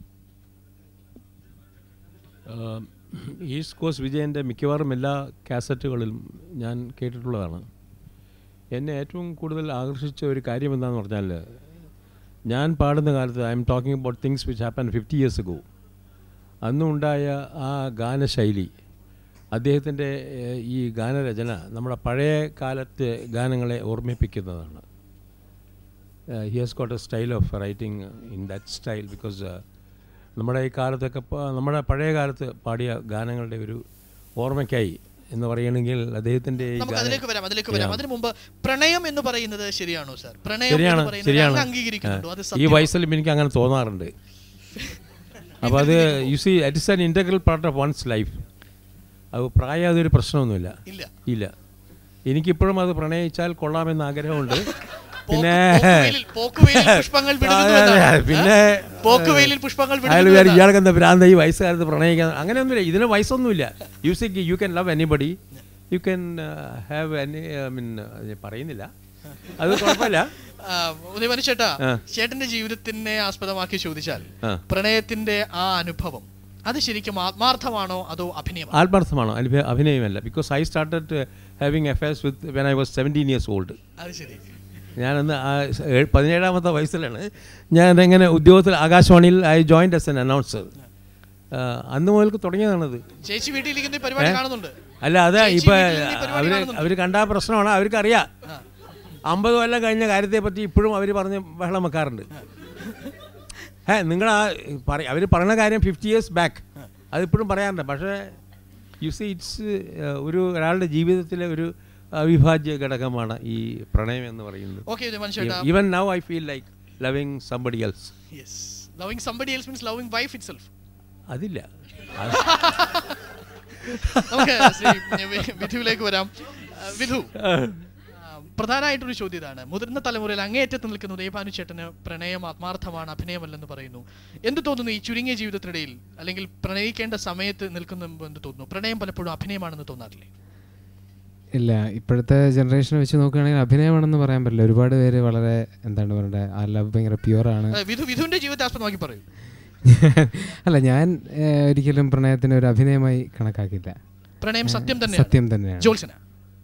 ആഹ് ഈസ്റ്റ് കോസ്റ്റ് വിജയൻ്റെ മിക്കവാറും എല്ലാ കാസറ്റുകളിലും ഞാൻ കേട്ടിട്ടുള്ളതാണ് എന്നെ ഏറ്റവും കൂടുതൽ ആകർഷിച്ച ഒരു കാര്യം എന്താണെന്ന് പറഞ്ഞാൽ ഞാൻ പാടുന്ന കാലത്ത് I'm talking about things which happen fifty years ago അന്നുണ്ടായ ആ ഗാനശൈലി അദ്ദേഹത്തിൻ്റെ ഏഹ്, ഈ ഗാനരചന നമ്മുടെ പഴയ കാലത്തെ ഗാനങ്ങളെ ഓർമ്മിപ്പിക്കുന്നതാണ് he has got a style of writing in that style because നമ്മുടെ ഈ കാലത്തൊക്കെ പ- നമ്മുടെ പഴയ കാലത്ത് പാടിയ ഗാനങ്ങളുടെ ഒരു ഓർമ്മയ്ക്കായി എന്ന് പറയുകയാണെങ്കിൽ അദ്ദേഹത്തിൻ്റെ ഈ നമുക്ക് ഗാന- അതിലേക്ക് വരാം അതിലേക്ക് വരാം Yeah. അതിനു മുമ്പ് പ്രണയം എന്ന് പറയുന്നത് ശരിയാണോ സാർ പ്രണയം ശരിയാണ് എന്ന് പറയുന്നത് ശരിയാണ് അങ്ങ് അംഗീകരിക്കുന്നുണ്ടോ അത് ഈ സത്യമാണോ? വയസ്സിലും എനിക്ക് അങ്ങനെ തോന്നാറുണ്ട് അപ്പോൾ അത് you see it is an integral part of one's life അത് പ്രായം അതൊരു പ്രശ്നമൊന്നുമില്ല ഇല്ല. ഇല്ല എനിക്കിപ്പോഴും അത് പ്രണയിച്ചാൽ കൊള്ളാമെന്ന് ആഗ്രഹമുണ്ട് പിന്നെ പോക്കുവെയിലിൽ- പോക്കുവെയിലിൽ പുഷ്പങ്ങൾ വിടരുന്നു അതെ, അതെ, എന്നാണ്. പിന്നെ പോക്കുവെയിലിൽ പുഷ്പങ്ങൾ അയാൾ വിടരുന്നു വിചാരിക്കും എന്നാണ്. ഇയാൾക്ക് എന്താ ഭ്രാന്ത ഈ വയസ്സുകാലത്ത് പ്രണയിക്കാൻ അങ്ങനെയൊന്നുമില്ല ഇതിന് വയസ്സൊന്നുമില്ല you see you can love anybody you can have any I mean പറയുന്നില്ല അത് കുഴപ്പമില്ല ആ, ഉദയഭാനു ചേട്ടാ ആ. ചേട്ടന്റെ ജീവിതത്തിനെ ആസ്പദമാക്കി ചോദിച്ചാൽ ആ. പ്രണയത്തിന്റെ ആ അനുഭവം അത് ശരിക്കും ആത്മാർത്ഥമാണോ അതോ അഭിനയമാണോ ആത്മാർത്ഥമാണോ അല്ല അഭിനയമല്ല because I started having affairs with when I was seventeen years old അത് ശരി ഞാനന്ന് ആ സ- ഏഴ് പതിനേഴാമത്തെ വയസ്സിലാണ് ഞാൻ എങ്ങനെ ഉദ്യോഗത്തിൽ ആകാശവാണിയിൽ I joined as an announcer അന്ന് മുതൽക്ക് തുടങ്ങിയതാണത് ചേച്ചി വീട്ടിലിരിക്കുന്ന ഈ പരിപാടി ഏ? കാണുന്നുണ്ട് അല്ല അത് ചേച്ചി ഇപ്പം വീട്ടിലിരുന്ന് ഈ പരിപാടി അവർ കാണുന്നുണ്ട്. അവർ കണ്ട പ്രശ്നമാണ് അവർക്കറിയാം അമ്പത് കൊല്ലം കഴിഞ്ഞ കാര്യത്തെ പറ്റി ഇപ്പോഴും അവർ പറഞ്ഞ് ബഹളം വെക്കാറുണ്ട് ഏ നിങ്ങൾ ആ പറ അവർ പറയുന്ന കാര്യം ഫിഫ്റ്റി ഇയേഴ്സ് ബാക്ക് അതിപ്പോഴും പറയാറുണ്ട് പക്ഷേ യു സി ഇറ്റ്സ് ഒരു ഒരാളുടെ ജീവിതത്തിലെ ഒരു അവിഭാജ്യ ഘടകമാണ് ഈ പ്രണയം എന്ന് പറയുന്നത് Okay, ഉദയഭാൻ ചേട്ടാ. Even now I feel like loving somebody else yes loving somebody else means loving wife itself അതില്ല നമുക്ക് ശ്രീ വി- വിധുവിലേക്ക് വരാം ആ, വിധു ആ, പ്രധാനമായിട്ടൊരു ചോദ്യം ഇതാണ് മുതിർന്ന തലമുറയിൽ അങ്ങേയറ്റത്ത് നിൽക്കുന്ന ഉദയഭാനു ചേട്ടന് പ്രണയം ആത്മാർത്ഥമാണ് അഭിനയമല്ലെന്ന് പറയുന്നു എന്ത് തോന്നുന്നു ഈ ചുരുങ്ങിയ ജീവിതത്തിനിടയിൽ അല്ലെങ്കിൽ പ്രണയിക്കേണ്ട സമയത്ത് നിൽക്കുന്ന മുമ്പ് എന്ത് തോന്നുന്നു പ്രണയം പലപ്പോഴും അഭിനയമാണെന്ന് തോന്നാറില്ലേ ഇല്ല ഇപ്പോഴത്തെ ജനറേഷൻ വെച്ച് നോക്കുകയാണെങ്കിൽ അഭിനയമാണെന്ന് പറയാൻ പറ്റില്ല ഒരുപാട് പേര് വളരെ എന്താണ് പറയണ്ടേ ആ ലവ് ഭയങ്കര പ്യുവറാണ് ആ, വിധു വിധുവിന്റെ ജീവിതത്തെ ആസ്പദമാക്കി പറയൂ അല്ല ഞാൻ ഏഹ്, ഒരിക്കലും പ്രണയത്തിന് ഒരു അഭിനയമായി കണക്കാക്കില്ല പ്രണയം ഏഹ്, സത്യം തന്നെയാണ് സത്യം തന്നെയാണ് ജോത്സന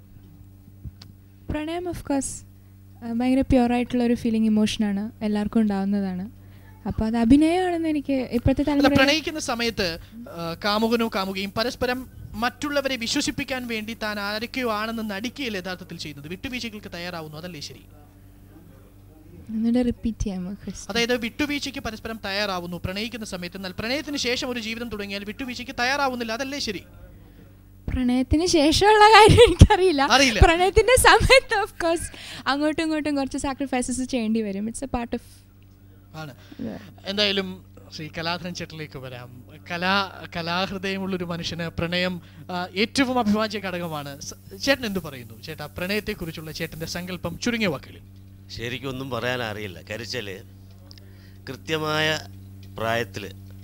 പ്രണയം ഓഫ് കോഴ്സ് ഭയങ്കര പ്യുവറായിട്ടുള്ള ഒരു ഫീലിംഗ് ഇമോഷനാണ് എല്ലാവർക്കും ഉണ്ടാവുന്നതാണ് അപ്പോൾ അത് അഭിനയമാണെന്ന് എനിക്ക് ഇപ്പോഴത്തെ അല്ല തലമുറ പ്രണയിക്കുന്ന സമയത്ത് ആ, കാമുകനോ കാമുകയും പരസ്പരം മറ്റുള്ളവരെ വിശ്വസിപ്പിക്കാൻ വേണ്ടി താൻ ആരൊക്കെയോ ആണെന്ന് നടിക്കുകയല്ല യഥാർത്ഥത്തിൽ ചെയ്യുന്നത് വിട്ടുവീഴ്ചകൾക്ക് തയ്യാറാവുന്നു അതല്ലേ ശരി ഒന്നുകൂടെ റിപ്പീറ്റ് ചെയ്യാമോ ക്രിസ് അതായത് വിട്ടുവീഴ്ചയ്ക്ക് പരസ്പരം തയ്യാറാവുന്നു പ്രണയിക്കുന്ന സമയത്ത് എന്നാൽ പ്രണയത്തിന് ശേഷം ഒരു ജീവിതം തുടങ്ങിയാൽ വിട്ടുവീഴ്ചയ്ക്ക് തയ്യാറാവുന്നില്ല അതല്ലേ ശരി പ്രണയത്തിന് ശേഷമുള്ള കാര്യം എനിക്കറിയില്ല അറിയില്ല. പ്രണയത്തിന്റെ സമയത്ത് ഓഫ് കോഴ്സ് അങ്ങോട്ടും ഇങ്ങോട്ടും കുറച്ച് സാക്രിഫൈസസ് ചെയ്യേണ്ടി വരും ഇറ്റ്സ് എ പാർട്ട് ഓഫ് ആണ് എന്തായാലും ശ്രീ കലാധരൻ ചേട്ടനിലേക്ക് വരാം കലാ കലാഹൃദയമുള്ളൊരു മനുഷ്യന് പ്രണയം ആ, ഏറ്റവും അഭിവാജ്യ ഘടകമാണ് സ- ചേട്ടൻ എന്ത് പറയുന്നു ചേട്ടാ പ്രണയത്തെക്കുറിച്ചുള്ള ചേട്ടന്റെ സങ്കല്പം ചുരുങ്ങിയ വാക്കുകളിൽ ശരിക്കും ഒന്നും പറയാൻ അറിയില്ല കരിച്ചാൽ കൃത്യമായ പ്രായത്തിൽ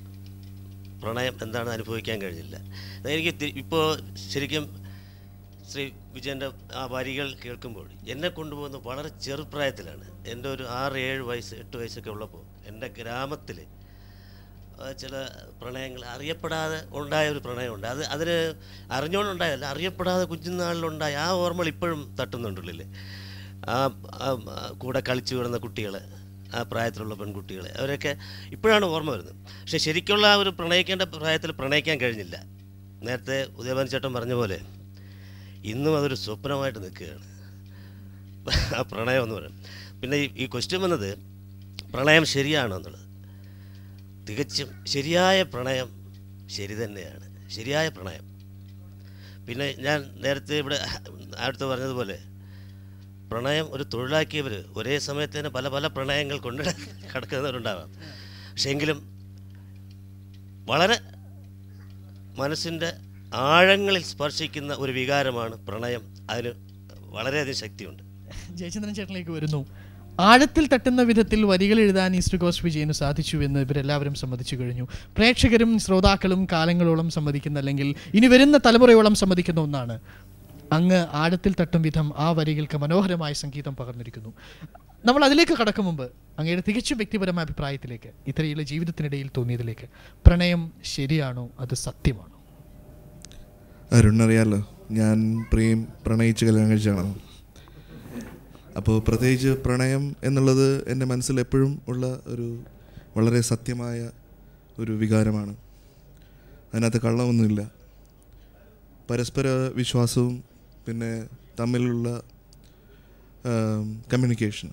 പ്രണയം എന്താണെന്ന് അനുഭവിക്കാൻ കഴിഞ്ഞില്ല എനിക്ക് ഇപ്പോൾ ശരിക്കും ശ്രീ വിജയൻ്റെ ആ വരികൾ കേൾക്കുമ്പോൾ എന്നെ കൊണ്ടുപോകുന്നത് വളരെ ചെറുപ്രായത്തിലാണ് എൻ്റെ ഒരു ആറ് ഏഴ് വയസ്സ് എട്ട് വയസ്സൊക്കെ ഉള്ളപ്പോൾ എൻ്റെ ഗ്രാമത്തിൽ ചില പ്രണയങ്ങൾ അറിയപ്പെടാതെ ഉണ്ടായ ഒരു പ്രണയമുണ്ട് അത് അതിന് അറിഞ്ഞുകൊണ്ടുണ്ടായതല്ല അറിയപ്പെടാതെ കുഞ്ഞുനാളിലുണ്ടായ ആ ഓർമ്മകൾ ഇപ്പോഴും തട്ടുന്നുണ്ടുള്ളിൽ ആ ആ, ആ, കൂടെ കളിച്ചു കിടന്ന കുട്ടികൾ ആ പ്രായത്തിലുള്ള പെൺകുട്ടികൾ അവരൊക്കെ ഇപ്പോഴാണ് ഓർമ്മ വരുന്നത് പക്ഷേ ശരിക്കുള്ള ആ ഒരു പ്രണയിക്കേണ്ട പ്രായത്തിൽ പ്രണയിക്കാൻ കഴിഞ്ഞില്ല നേരത്തെ ഉദയഭാൻ ചേട്ടൻ പറഞ്ഞ പോലെ ഇന്നും അതൊരു സ്വപ്നമായിട്ട് നിൽക്കുകയാണ് ആ പ്രണയം എന്ന് പറയുന്നത് പിന്നെ ഈ- ഈ ക്വസ്റ്റ്യൻ വന്നത് പ്രണയം ശരിയാണോ എന്നുള്ളത് തികച്ചും ശരിയായ പ്രണയം ശരി തന്നെയാണ് ശരിയായ പ്രണയം പിന്നെ ഞാൻ നേരത്തെ ഇവിടെ അടുത്ത് പറഞ്ഞതുപോലെ പ്രണയം ഒരു തൊഴിലാക്കിയവർ ഒരേ സമയത്ത് തന്നെ പല പല പ്രണയങ്ങൾ കൊണ്ട് കിടക്കുന്നവരുണ്ടാവാം പക്ഷേ എങ്കിലും വളരെ മനസ്സിൻ്റെ ആഴങ്ങളിൽ സ്പർശിക്കുന്ന ഒരു വികാരമാണ് പ്രണയം അതിന് വളരെയധികം ശക്തിയുണ്ട് ജയചന്ദ്രൻ ചേട്ടനിലേക്ക് വരുന്നു ആഴത്തിൽ തട്ടുന്ന വിധത്തിൽ വരികൾ എഴുതാൻ ഈസ്റ്റ് കോസ്റ്റ് വിജയന് സാധിച്ചു എന്ന് ഇവരെല്ലാവരും സമ്മതിച്ചു കഴിഞ്ഞു പ്രേക്ഷകരും ശ്രോതാക്കളും കാലങ്ങളോളം സമ്മതിക്കുന്ന അല്ലെങ്കിൽ ഇനി വരുന്ന തലമുറയോളം സമ്മതിക്കുന്ന ഒന്നാണ് അങ്ങ് ആഴത്തിൽ തട്ടും വിധം ആ വരികൾക്ക് മനോഹരമായ സംഗീതം പകർന്നിരിക്കുന്നു നമ്മൾ അതിലേക്ക് കടക്കും മുമ്പ് അങ്ങയുടെ തികച്ചും വ്യക്തിപരമായ അഭിപ്രായത്തിലേക്ക് ഇത്രയുള്ള ജീവിതത്തിനിടയിൽ തോന്നിയതിലേക്ക് പ്രണയം ശരിയാണോ അത് സത്യമാണോ അരുൺ അറിയാലോ ഞാൻ പ്രേം പ്രണയിച്ച് കല്യാണം കഴിച്ചാണ് അപ്പോൾ പ്രത്യേകിച്ച് പ്രണയം എന്നുള്ളത് എൻ്റെ മനസ്സിൽ എപ്പോഴും ഉള്ള ഒരു വളരെ സത്യമായ ഒരു വികാരമാണ് അതിനകത്ത് കള്ളമൊന്നുമില്ല പരസ്പര വിശ്വാസവും പിന്നെ തമ്മിലുള്ള കമ്മ്യൂണിക്കേഷൻ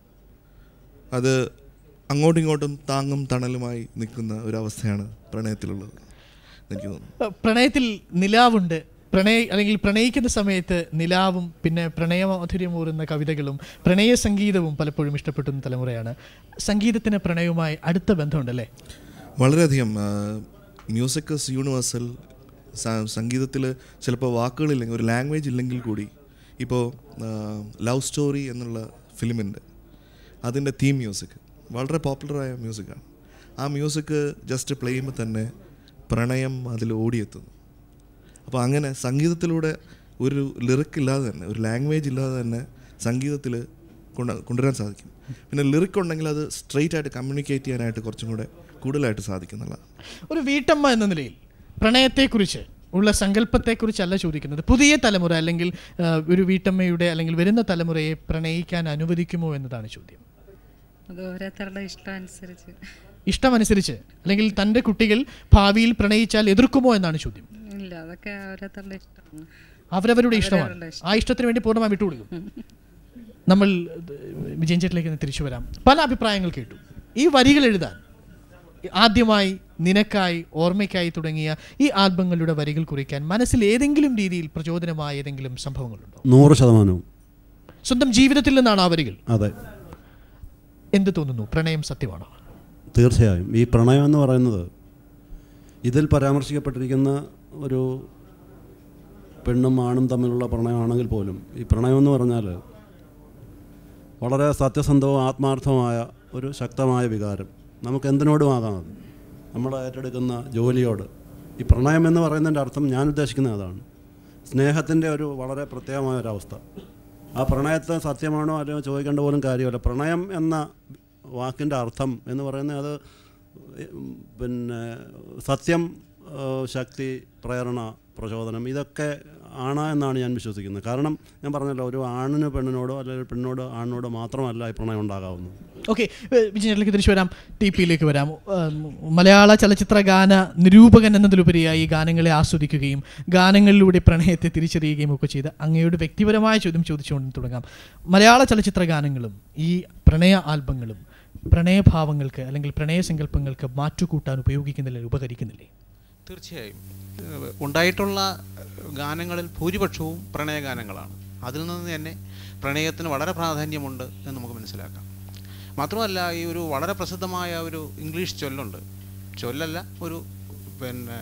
അത് അങ്ങോട്ടും ഇങ്ങോട്ടും താങ്ങും തണലുമായി നിൽക്കുന്ന ഒരവസ്ഥയാണ് പ്രണയത്തിലുള്ളത് എനിക്ക് തോന്നുന്നു അഹ് പ്രണയത്തിൽ നിലാവുണ്ട് പ്രണയ അല്ലെങ്കിൽ പ്രണയിക്കുന്ന സമയത്ത് നിലാവും പിന്നെ പ്രണയമാധുര്യമൂറുന്ന കവിതകളും പ്രണയ സംഗീതവും പലപ്പോഴും ഇഷ്ടപ്പെട്ടുന്ന തലമുറയാണ് സംഗീതത്തിന് പ്രണയവുമായി അടുത്ത ബന്ധമുണ്ടല്ലേ വളരെയധികം മ്യൂസിക് ഇസ് യൂണിവേഴ്സൽ സംഗീതത്തിൽ ചിലപ്പോൾ വാക്കുകളില്ലെങ്കിൽ ഒരു ലാംഗ്വേജ് ഇല്ലെങ്കിൽ കൂടി ഇപ്പോൾ ലവ് സ്റ്റോറി എന്നുള്ള ഫിലിമുണ്ട് അതിൻ്റെ തീം മ്യൂസിക് വളരെ പോപ്പുലറായ മ്യൂസിക്കാണ് ആ മ്യൂസിക് ജസ്റ്റ് പ്ലേ ചെയ്യുമ്പോൾ തന്നെ പ്രണയം അതിൽ ഓടിയെത്തുന്നു അപ്പോൾ അങ്ങനെ സംഗീതത്തിലൂടെ ഒരു ലിറിക് ഇല്ലാതെ തന്നെ ഒരു ലാംഗ്വേജ് ഇല്ലാതെ തന്നെ സംഗീതത്തിൽ കൊണ്ട് കൊണ്ടുവരാൻ സാധിക്കും പിന്നെ ലിറിക് ഉണ്ടെങ്കിൽ അത് സ്ട്രെയിറ്റ് ആയിട്ട് കമ്മ്യൂണിക്കേറ്റ് ചെയ്യാനായിട്ട് കുറച്ചും കൂടെ കൂടുതലായിട്ട് സാധിക്കുന്നുള്ളതാണ് ഒരു വീട്ടമ്മ എന്ന നിലയിൽ പ്രണയത്തെക്കുറിച്ച് ഉള്ള സങ്കല്പത്തെക്കുറിച്ചല്ല ചോദിക്കുന്നത് പുതിയ തലമുറ അല്ലെങ്കിൽ ആ, ഒരു വീട്ടമ്മയുടെ അല്ലെങ്കിൽ വരുന്ന തലമുറയെ പ്രണയിക്കാൻ അനുവദിക്കുമോ എന്നതാണ് ചോദ്യം അത് ഓരോരുത്തരുടെ ഇഷ്ടം അനുസരിച്ച് ഇഷ്ടമനുസരിച്ച് അല്ലെങ്കിൽ തൻ്റെ കുട്ടികൾ ഭാവിയിൽ പ്രണയിച്ചാൽ എതിർക്കുമോ എന്നാണ് ചോദ്യം ഇല്ല അതൊക്കെ ഓരോരുത്തരുടെ ഇഷ്ടമാണ് അവരവരുടെ ഇഷ്ടമാണ് അവരവരുടെ ഇഷ്ടം. ആ ഇഷ്ടത്തിന് വേണ്ടി പൂർണ്ണമായി വിട്ടുകൊടുക്കും നമ്മൾ ഏഹ്, വിജയൻ ചേട്ടിലേക്ക് ഒന്ന് തിരിച്ചു വരാം പല അഭിപ്രായങ്ങൾ കേട്ടു ഈ വരികൾ എഴുതാൻ ആദ്യമായി നിനക്കായി ഓർമ്മയ്ക്കായി തുടങ്ങിയ ഈ ആൽബങ്ങളുടെ വരികൾ കുറിക്കാൻ മനസ്സിൽ ഏതെങ്കിലും രീതിയിൽ പ്രചോദനമായ ഏതെങ്കിലും സംഭവങ്ങളുണ്ടോ നൂറ് ശതമാനവും സ്വന്തം ജീവിതത്തിൽ നിന്നാണ് ആ വരികൾ അതെ എന്ത് തോന്നുന്നു പ്രണയം സത്യമാണോ തീർച്ചയായും ഈ പ്രണയം എന്ന് പറയുന്നത് ഇതിൽ പരാമർശിക്കപ്പെട്ടിരിക്കുന്ന ഒരു പെണ്ണും ആണും തമ്മിലുള്ള പ്രണയമാണെങ്കിൽ പോലും ഈ പ്രണയം എന്ന് പറഞ്ഞാൽ വളരെ സത്യസന്ധവും ആത്മാർത്ഥവുമായ ഒരു ശക്തമായ വികാരം നമുക്ക് എന്തിനോടും ആകാം അത് നമ്മൾ ഏറ്റെടുക്കുന്ന ജോലിയോട് ഈ പ്രണയം എന്ന് പറയുന്നതിൻ്റെ അർത്ഥം ഞാൻ ഉദ്ദേശിക്കുന്നത് അതാണ് സ്നേഹത്തിൻ്റെ ഒരു വളരെ പ്രത്യേകമായ ഒരവസ്ഥ ആ പ്രണയത്തെ സത്യമാണോ അല്ലയോ ചോദിക്കേണ്ട പോലും കാര്യമല്ല പ്രണയം എന്ന വാക്കിൻ്റെ അർത്ഥം എന്ന് പറയുന്നത് അത് ഉം, പിന്നെ സത്യം ഏഹ്, ശക്തി പ്രേരണ പ്രചോദനം ഇതൊക്കെ ആണ് എന്നാണ് ഞാൻ വിശ്വസിക്കുന്നത് കാരണം ഞാൻ പറഞ്ഞല്ലോ ഒരു ആണിന് പെണ്ണിനോടോ അല്ലെങ്കിൽ പെണ്ണിനോട് ആണിനോടോ മാത്രമല്ല ഈ പ്രണയം ഉണ്ടാകാവുന്നത് ഓക്കെ വിജയനിലേക്ക് തിരിച്ചു വരാം ടി പിയിലേക്ക് വരാം ഉം, മലയാള ചലച്ചിത്ര ഗാന നിരൂപകൻ എന്നതിലുപരിയായി ഈ ഗാനങ്ങളെ ആസ്വദിക്കുകയും ഗാനങ്ങളിലൂടെ പ്രണയത്തെ തിരിച്ചറിയുകയും ഒക്കെ ചെയ്ത് അങ്ങയുടെ വ്യക്തിപരമായ ചോദ്യം ചോദിച്ചുകൊണ്ട് തുടങ്ങാം മലയാള ചലച്ചിത്ര ഗാനങ്ങളും ഈ പ്രണയ ആൽബങ്ങളും പ്രണയഭാവങ്ങൾക്ക് അല്ലെങ്കിൽ പ്രണയസങ്കല്പങ്ങൾക്ക് മാറ്റുകൂട്ടാൻ ഉപയോഗിക്കുന്നില്ല ഉപകരിക്കുന്നില്ലേ തീർച്ചയായും ഏഹ് ഉണ്ടായിട്ടുള്ള ഗാനങ്ങളിൽ ഭൂരിപക്ഷവും പ്രണയഗാനങ്ങളാണ് അതിൽ നിന്ന് തന്നെ പ്രണയത്തിന് വളരെ പ്രാധാന്യമുണ്ട് എന്ന് നമുക്ക് മനസ്സിലാക്കാം മാത്രമല്ല ഈ ഒരു വളരെ പ്രസിദ്ധമായ ഒരു ഇംഗ്ലീഷ് ചൊല്ലുണ്ട് ചൊല്ലല്ല ഒരു പിന്നെ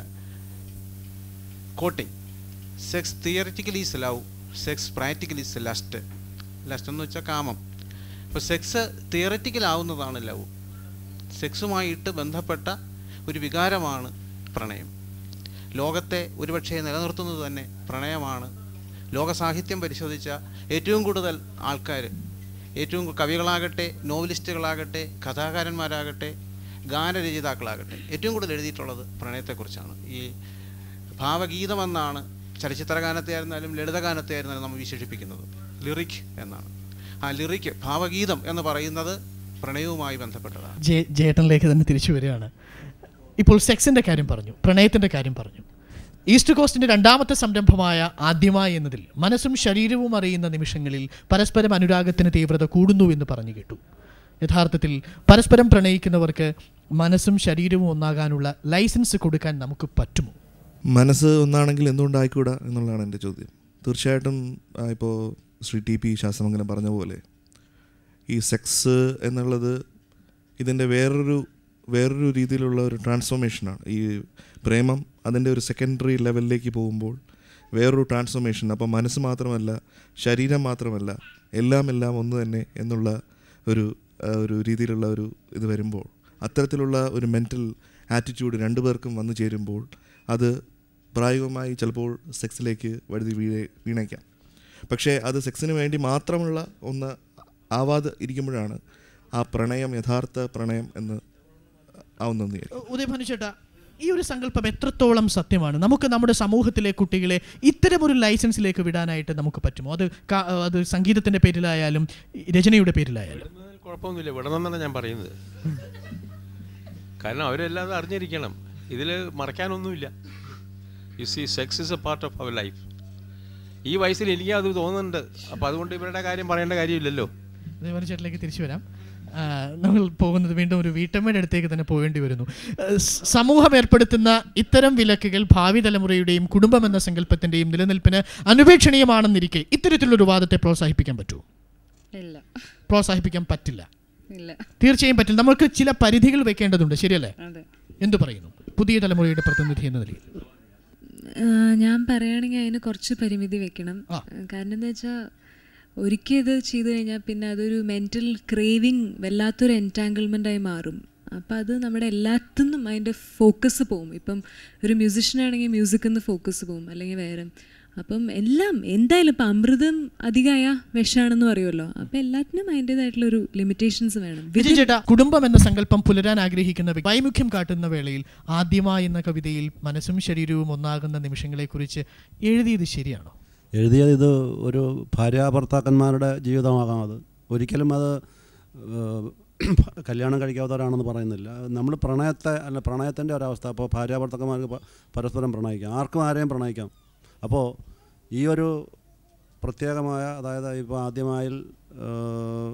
quoting sex theoretically is love sex practically is lust lust എന്ന് വെച്ചാൽ കാമം അപ്പോൾ സെക്സ് തിയറിറ്റിക്കൽ ആവുന്നതാണ് ലവ് സെക്സുമായിട്ട് ബന്ധപ്പെട്ട ഒരു വികാരമാണ് പ്രണയം ലോകത്തെ ഒരുപക്ഷെ നിലനിർത്തുന്നത് തന്നെ പ്രണയമാണ് ലോക സാഹിത്യം പരിശോധിച്ച ഏറ്റവും കൂടുതൽ ആൾക്കാർ ഏറ്റവും കവികളാകട്ടെ നോവലിസ്റ്റുകളാകട്ടെ കഥാകാരന്മാരാകട്ടെ ഗാനരചയിതാക്കളാകട്ടെ ഏറ്റവും കൂടുതൽ എഴുതിയിട്ടുള്ളത് പ്രണയത്തെക്കുറിച്ചാണ് ഈ ഭാവഗീതമെന്നാണ് ചലച്ചിത്ര ഗാനത്തെ ആയിരുന്നാലും ലളിതഗാനത്തെ ആയിരുന്നാലും നമ്മൾ വിശേഷിപ്പിക്കുന്നത് ലിറിക് എന്നാണ് ആ ലിറിക് ഭാവഗീതം എന്ന് പറയുന്നത് പ്രണയവുമായി ബന്ധപ്പെട്ടതാണ് ജെ ജേട്ടനിലേക്ക് തന്നെ തിരിച്ചു വരികയാണ് ഇപ്പോൾ സെക്സിൻ്റെ കാര്യം പറഞ്ഞു പ്രണയത്തിൻ്റെ കാര്യം പറഞ്ഞു ഈസ്റ്റ് കോസ്റ്റിൻ്റെ രണ്ടാമത്തെ സംരംഭമായ ആദ്യമായി എന്നതിൽ മനസ്സും ശരീരവും അറിയുന്ന നിമിഷങ്ങളിൽ പരസ്പരം അനുരാഗത്തിന് തീവ്രത കൂടുന്നു എന്ന് പറഞ്ഞു കേട്ടു യഥാർത്ഥത്തിൽ പരസ്പരം പ്രണയിക്കുന്നവർക്ക് മനസ്സും ശരീരവും ഒന്നാകാനുള്ള ലൈസൻസ് കൊടുക്കാൻ നമുക്ക് പറ്റുമോ മനസ്സ് ഒന്നാണെങ്കിൽ എന്തുകൊണ്ടായിക്കൂടാ എന്നുള്ളതാണ് എൻ്റെ ചോദ്യം തീർച്ചയായിട്ടും ഇപ്പോൾ ശ്രീ ടി പി ശാസ്ത്രമംഗലം പറഞ്ഞ പോലെ ഈ സെക്സ് എന്നുള്ളത് ഇതിൻ്റെ വേറൊരു വേറൊരു രീതിയിലുള്ള ഒരു ട്രാൻസ്ഫോർമേഷനാണ് ഈ പ്രേമം അതിൻ്റെ ഒരു സെക്കൻഡറി ലെവലിലേക്ക് പോകുമ്പോൾ വേറൊരു ട്രാൻസ്ഫോർമേഷൻ അപ്പോൾ മനസ്സ് മാത്രമല്ല ശരീരം മാത്രമല്ല എല്ലാം എല്ലാം ഒന്ന് തന്നെ എന്നുള്ള ഒരു ആ, ഒരു രീതിയിലുള്ള ഒരു ഇത് വരുമ്പോൾ അത്തരത്തിലുള്ള ഒരു മെൻറ്റൽ ആറ്റിറ്റ്യൂഡ് രണ്ടു പേർക്കും വന്നു ചേരുമ്പോൾ അത് പ്രായോഗികമായി ചിലപ്പോൾ സെക്സിലേക്ക് വഴുതി വീഴേ വീണേക്കാം പക്ഷേ അത് സെക്സിന് വേണ്ടി മാത്രമുള്ള ഒന്ന് ആവാതെ ഇരിക്കുമ്പോഴാണ് ആ പ്രണയം യഥാർത്ഥ പ്രണയം എന്ന് ആവുന്നതെന്ന് വിചാരിക്കും ഉദയഭാനു ചേട്ടാ ഈ ഒരു സങ്കല്പം എത്രത്തോളം സത്യമാണ് നമുക്ക് നമ്മുടെ സമൂഹത്തിലെ കുട്ടികളെ ഇത്തരമൊരു ലൈസൻസിലേക്ക് വിടാനായിട്ട് നമുക്ക് പറ്റുമോ അത് കാ- അത് സംഗീതത്തിന്റെ പേരിലായാലും രചനയുടെ പേരിലായാലും കുഴപ്പമൊന്നുമില്ല വിടണമെന്നാണ് ഞാൻ പറയുന്നത് കാരണം അവരെല്ലാം അത് അറിഞ്ഞിരിക്കണം ഇതിൽ മറക്കാനൊന്നുമില്ല you see sex is a part of our life ഈ വയസ്സിൽ എനിക്ക് അത് തോന്നുന്നുണ്ട് അപ്പോൾ അതുകൊണ്ട് ഇവരുടെ കാര്യം പറയേണ്ട കാര്യമില്ലല്ലോ ഉദയഭാനു ചേട്ടനിലേക്ക് തിരിച്ചു വരാം ആ, നമ്മൾ പോകുന്നത് വീണ്ടും ഒരു വീട്ടമ്മയുടെ അടുത്തേക്ക് തന്നെ പോകേണ്ടി വരുന്നു ആ, സ് സമൂഹം ഏർപ്പെടുത്തുന്ന ഇത്തരം വിലക്കുകൾ ഭാവി തലമുറയുടെയും കുടുംബം എന്ന സങ്കല്പത്തിന്റെയും നിലനിൽപ്പിന് അനുപേക്ഷണീയമാണെന്നിരിക്കെ ഇത്തരത്തിലൊരു വാദത്തെ പ്രോത്സാഹിപ്പിക്കാൻ പറ്റുമോ ഇല്ല പ്രോത്സാഹിപ്പിക്കാൻ പറ്റില്ല ഇല്ല തീർച്ചയായും പറ്റില്ല നമുക്ക് ചില പരിധികൾ വെക്കേണ്ടതുണ്ട് ശരിയല്ലേ അതെ എന്തു പറയുന്നു പുതിയ തലമുറയുടെ പ്രതിനിധി എന്ന നിലയിൽ ആ, ഞാൻ പറയുകയാണെങ്കിൽ അതിന് കുറച്ച് പരിമിതി വെക്കണം കാരണം എന്താ വെച്ചാൽ ഒരിക്കൽ ഇത് ചെയ്തു കഴിഞ്ഞാൽ പിന്നെ അതൊരു മെൻറ്റൽ ക്രേവിങ് വല്ലാത്തൊരു എൻറ്റാങ്കിൾമെൻ്റ് ആയി മാറും അപ്പം അത് നമ്മുടെ എല്ലാത്തിനും അതിൻ്റെ ഫോക്കസ് പോവും ഇപ്പം ഒരു മ്യൂസിഷ്യൻ ആണെങ്കിൽ മ്യൂസിക്കിൽ നിന്ന് ഫോക്കസ് പോവും അല്ലെങ്കിൽ വേറെ അപ്പം എല്ലാം എന്തായാലും ഇപ്പം അമൃതം അധികമായ വിഷാണെന്ന് പറയുമല്ലോ അപ്പം എല്ലാത്തിനും അതിൻ്റെതായിട്ടുള്ളൊരു ലിമിറ്റേഷൻസ് വേണം വിജയ് ചേട്ടാ കുടുംബം എന്ന സങ്കല്പം പുലരാൻ ആഗ്രഹിക്കുന്ന വ്യക്തി വൈമുഖ്യം കാട്ടുന്ന വേളയിൽ ആദ്യമായി എന്ന കവിതയിൽ മനസ്സും ശരീരവും ഒന്നാകുന്ന നിമിഷങ്ങളെക്കുറിച്ച് എഴുതിയത് ശരിയാണോ എഴുതിയത് ഇത് ഒരു ഭാര്യാഭർത്താക്കന്മാരുടെ ജീവിതമാകാം അത് ഒരിക്കലും അത് ഏഹ്, കല്യാണം കഴിക്കാത്തവരാണെന്ന് പറയുന്നില്ല നമ്മൾ പ്രണയത്തെ അല്ല പ്രണയത്തിൻ്റെ ഒരവസ്ഥ അപ്പോൾ ഭാര്യാഭർത്താക്കന്മാർക്ക് പ- പരസ്പരം പ്രണയിക്കാം ആർക്കും ആരെയും പ്രണയിക്കാം അപ്പോൾ ഈ ഒരു പ്രത്യേകമായ അതായത് ഇപ്പോൾ ആദ്യമായി ഏഹ്,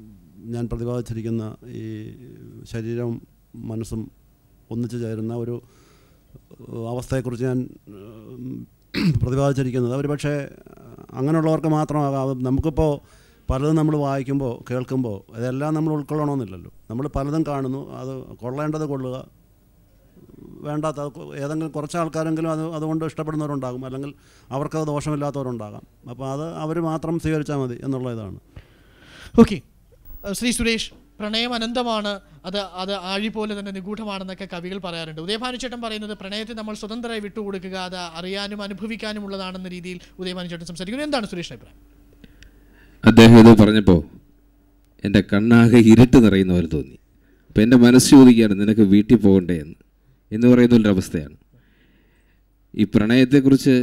ഞാൻ പ്രതിപാദിച്ചിരിക്കുന്ന ഈ ശരീരവും മനസ്സും ഒന്നിച്ചു ചേരുന്ന ഒരു ഏഹ്, അവസ്ഥയെക്കുറിച്ച് ഞാൻ ഏഹ്, പ്രതിപാദിച്ചിരിക്കുന്നത് ഒരു പക്ഷേ അങ്ങനെയുള്ളവർക്ക് മാത്രമാകാം അത് നമുക്കിപ്പോൾ പലതും നമ്മൾ വായിക്കുമ്പോൾ കേൾക്കുമ്പോൾ ഇതെല്ലാം നമ്മൾ ഉൾക്കൊള്ളണമെന്നില്ലല്ലോ നമ്മൾ പലതും കാണുന്നു അത് കൊള്ളേണ്ടത് കൊള്ളുക വേണ്ടാത്ത അത് കൊ- ഏതെങ്കിലും കുറച്ച് ആൾക്കാരെങ്കിലും അത് അതുകൊണ്ട് ഇഷ്ടപ്പെടുന്നവരുണ്ടാകും അല്ലെങ്കിൽ അവർക്കത് ദോഷമില്ലാത്തവരുണ്ടാകാം അപ്പോൾ അത് അവർ മാത്രം സ്വീകരിച്ചാൽ മതി എന്നുള്ള ഇതാണ് ഓക്കെ ശ്രീ സുരേഷ് പ്രണയം അനന്തമാണ് അത് അത് ആഴി പോലെ തന്നെ നിഗൂഢമാണെന്നൊക്കെ കവികൾ പറയാറുണ്ട് ഉദയഭാനുചേട്ടൻ പറയുന്നത് പ്രണയത്തെ നമ്മൾ സ്വതന്ത്രമായി വിട്ടുകൊടുക്കുക അത് അറിയാനും അനുഭവിക്കാനും ഉള്ളതാണെന്ന രീതിയിൽ ഉദയഭാനുചേട്ടൻ സംസാരിക്കുന്നു എന്താണ് സുരേഷ് അഭിപ്രായം അദ്ദേഹം ഇത് പറഞ്ഞപ്പോൾ എൻ്റെ കണ്ണാകെ ഇരുട്ട് നിറയുന്ന പോലെ തോന്നി അപ്പോൾ എൻ്റെ മനസ്സ് ചോദിക്കുകയാണ് നിനക്ക് വീട്ടിൽ പോകണ്ടേ എന്ന് എന്ന് പറയുന്ന ഒരു അവസ്ഥയാണ് ഈ പ്രണയത്തെക്കുറിച്ച്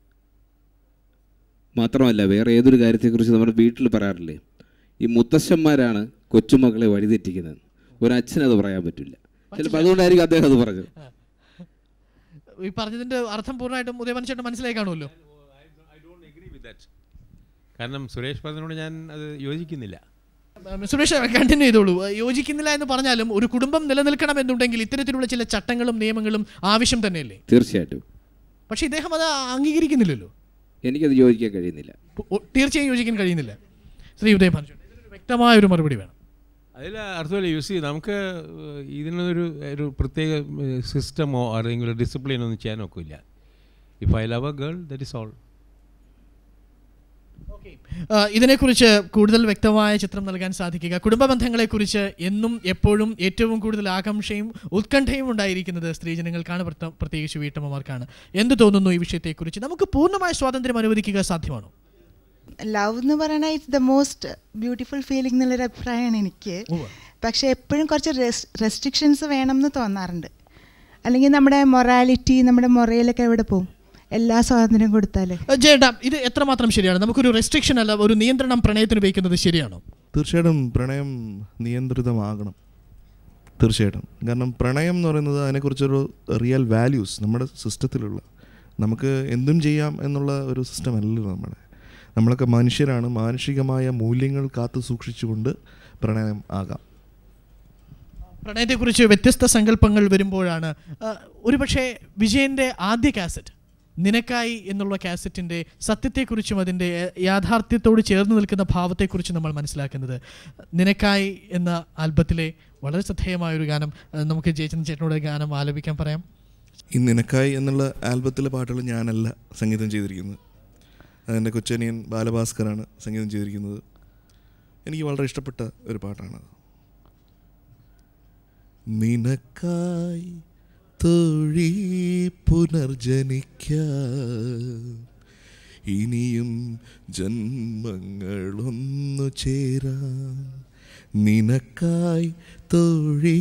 മാത്രമല്ല വേറെ ഏതൊരു കാര്യത്തെക്കുറിച്ച് നമ്മുടെ വീട്ടിൽ പറയാറില്ലേ ഈ മുത്തശ്ശന്മാരാണ് കൊച്ചുമക്കളെ വഴിതെറ്റിക്കുന്നത് ഒരച്ഛൻ അത് പറയാൻ പറ്റില്ല ചിലപ്പോൾ അതുകൊണ്ടായിരിക്കും അദ്ദേഹം അത് പറഞ്ഞത് ഈ പറഞ്ഞതിന്റെ അർത്ഥം പൂർണ്ണമായിട്ടും ഉദയഭാനുചേട്ടൻ മനസ്സിലായി കാണുമല്ലോ കാരണം സുരേഷ് പറഞ്ഞതിനോട് ഞാൻ അത് യോജിക്കുന്നില്ല ഉം, സുരേഷ് കണ്ടിന്യൂ ചെയ്തോളൂ യോജിക്കുന്നില്ല എന്ന് പറഞ്ഞാലും ഒരു കുടുംബം നിലനിൽക്കണം എന്നുണ്ടെങ്കിൽ ഇത്തരത്തിലുള്ള ചില ചട്ടങ്ങളും നിയമങ്ങളും ആവശ്യം തന്നെയല്ലേ തീർച്ചയായിട്ടും പക്ഷെ ഇദ്ദേഹം അത് അംഗീകരിക്കുന്നില്ലല്ലോ എനിക്കത് യോജിക്കാൻ കഴിയുന്നില്ല ഒ- തീർച്ചയായും യോജിക്കാൻ കഴിയുന്നില്ല ശ്രീ ഉദയഭാനുചേട്ടൻ ഇതിനൊരു വ്യക്തമായ ഒരു മറുപടി വേണം അതിൽ അർത്ഥമല്ല യൂസ് ചെയ്ത് നമുക്ക് ഏഹ്, ഇതിനൊരു ഒരു പ്രത്യേക സിസ്റ്റമോ അല്ലെങ്കിൽ ഡിസിപ്ലിനോ ഒന്നും ചെയ്യാൻ ഒക്കില്ല if I love a girl that is all ആ, ഇതിനെക്കുറിച്ച് കൂടുതൽ വ്യക്തമായ ചിത്രം നൽകാൻ സാധിക്കുക കുടുംബ ബന്ധങ്ങളെക്കുറിച്ച് എന്നും എപ്പോഴും ഏറ്റവും കൂടുതൽ ആകാംക്ഷയും ഉത്കണ്ഠയും ഉണ്ടായിരിക്കുന്നത് സ്ത്രീജനങ്ങൾക്കാണ് പ്രത്യ- പ്രത്യേകിച്ച് വീട്ടമ്മമാർക്കാണ് എന്ത് തോന്നുന്നു ഈ വിഷയത്തെക്കുറിച്ച് നമുക്ക് പൂർണ്ണമായ സ്വാതന്ത്ര്യം അനുവദിക്കുക സാധ്യമാണോ ലവ് എന്ന് പറയണ it's the most beautiful feeling എന്നുള്ളൊരു അഭിപ്രായമാണ് എനിക്ക് പക്ഷേ എപ്പോഴും കുറച്ച് റെസ്ട്രിക്ഷൻസ് വേണം എന്ന് തോന്നാറുണ്ട് അല്ലെങ്കിൽ നമ്മുടെ മൊറാലിറ്റി നമ്മുടെ മൊറയിലൊക്കെ എവിടെ പോകും എല്ലാ സ്വാതന്ത്ര്യം കൊടുത്താൽ ജേട്ടാ ഇത് എത്രമാത്രം ശരിയാണ് നമുക്കൊരു റെസ്ട്രിക്ഷൻ അല്ല ഒരു നിയന്ത്രണം പ്രണയത്തിന് ഉപയോഗിക്കുന്നത് ശരിയാണോ തീർച്ചയായിട്ടും പ്രണയം നിയന്ത്രിതമാകണം തീർച്ചയായിട്ടും കാരണം പ്രണയം എന്ന് പറയുന്നത് അതിനെക്കുറിച്ചൊരു റിയൽ വാല്യൂസ് നമ്മുടെ സിസ്റ്റത്തിലുള്ള നമുക്ക് എന്തും ചെയ്യാം എന്നുള്ള ഒരു സിസ്റ്റം അല്ലല്ലോ നമ്മുടെ നമ്മളൊക്കെ മനുഷ്യരാണ് മാനുഷികമായ മൂല്യങ്ങൾ കാത്തു സൂക്ഷിച്ചുകൊണ്ട് പ്രണയം ആകാം പ്രണയത്തെക്കുറിച്ച് വ്യത്യസ്ത സങ്കല്പങ്ങൾ വരുമ്പോഴാണ് ആ, ഒരുപക്ഷെ വിജയൻ്റെ ആദ്യ കാസറ്റ് നിനക്കായി എന്നുള്ള കാസറ്റിൻ്റെ സത്യത്തെക്കുറിച്ചും അതിൻ്റെ യാഥാർത്ഥ്യത്തോട് ചേർന്ന് നിൽക്കുന്ന ഭാവത്തെക്കുറിച്ചും നമ്മൾ മനസ്സിലാക്കുന്നത് നിനക്കായി എന്ന ആൽബത്തിലെ വളരെ ശ്രദ്ധേയമായൊരു ഗാനം ആ, നമുക്ക് ജയചന്ദ്രൻ ചേട്ടനോട് ഗാനം ആലപിക്കാൻ പറയാം ഈ നിനക്കായി എന്നുള്ള ആൽബത്തിലെ പാട്ടുകൾ ഞാനല്ല സംഗീതം ചെയ്തിരിക്കുന്നത് അതെൻ്റെ കൊച്ചനിയൻ ബാലഭാസ്കറാണ് സംഗീതം ചെയ്തിരിക്കുന്നത് എനിക്ക് വളരെ ഇഷ്ടപ്പെട്ട ഒരു പാട്ടാണ് നിനക്കായി തൊഴി പുനർജനിക്കാം ഇനിയും ജന്മങ്ങളൊന്നു ചേരാം നിനക്കായി തൊഴി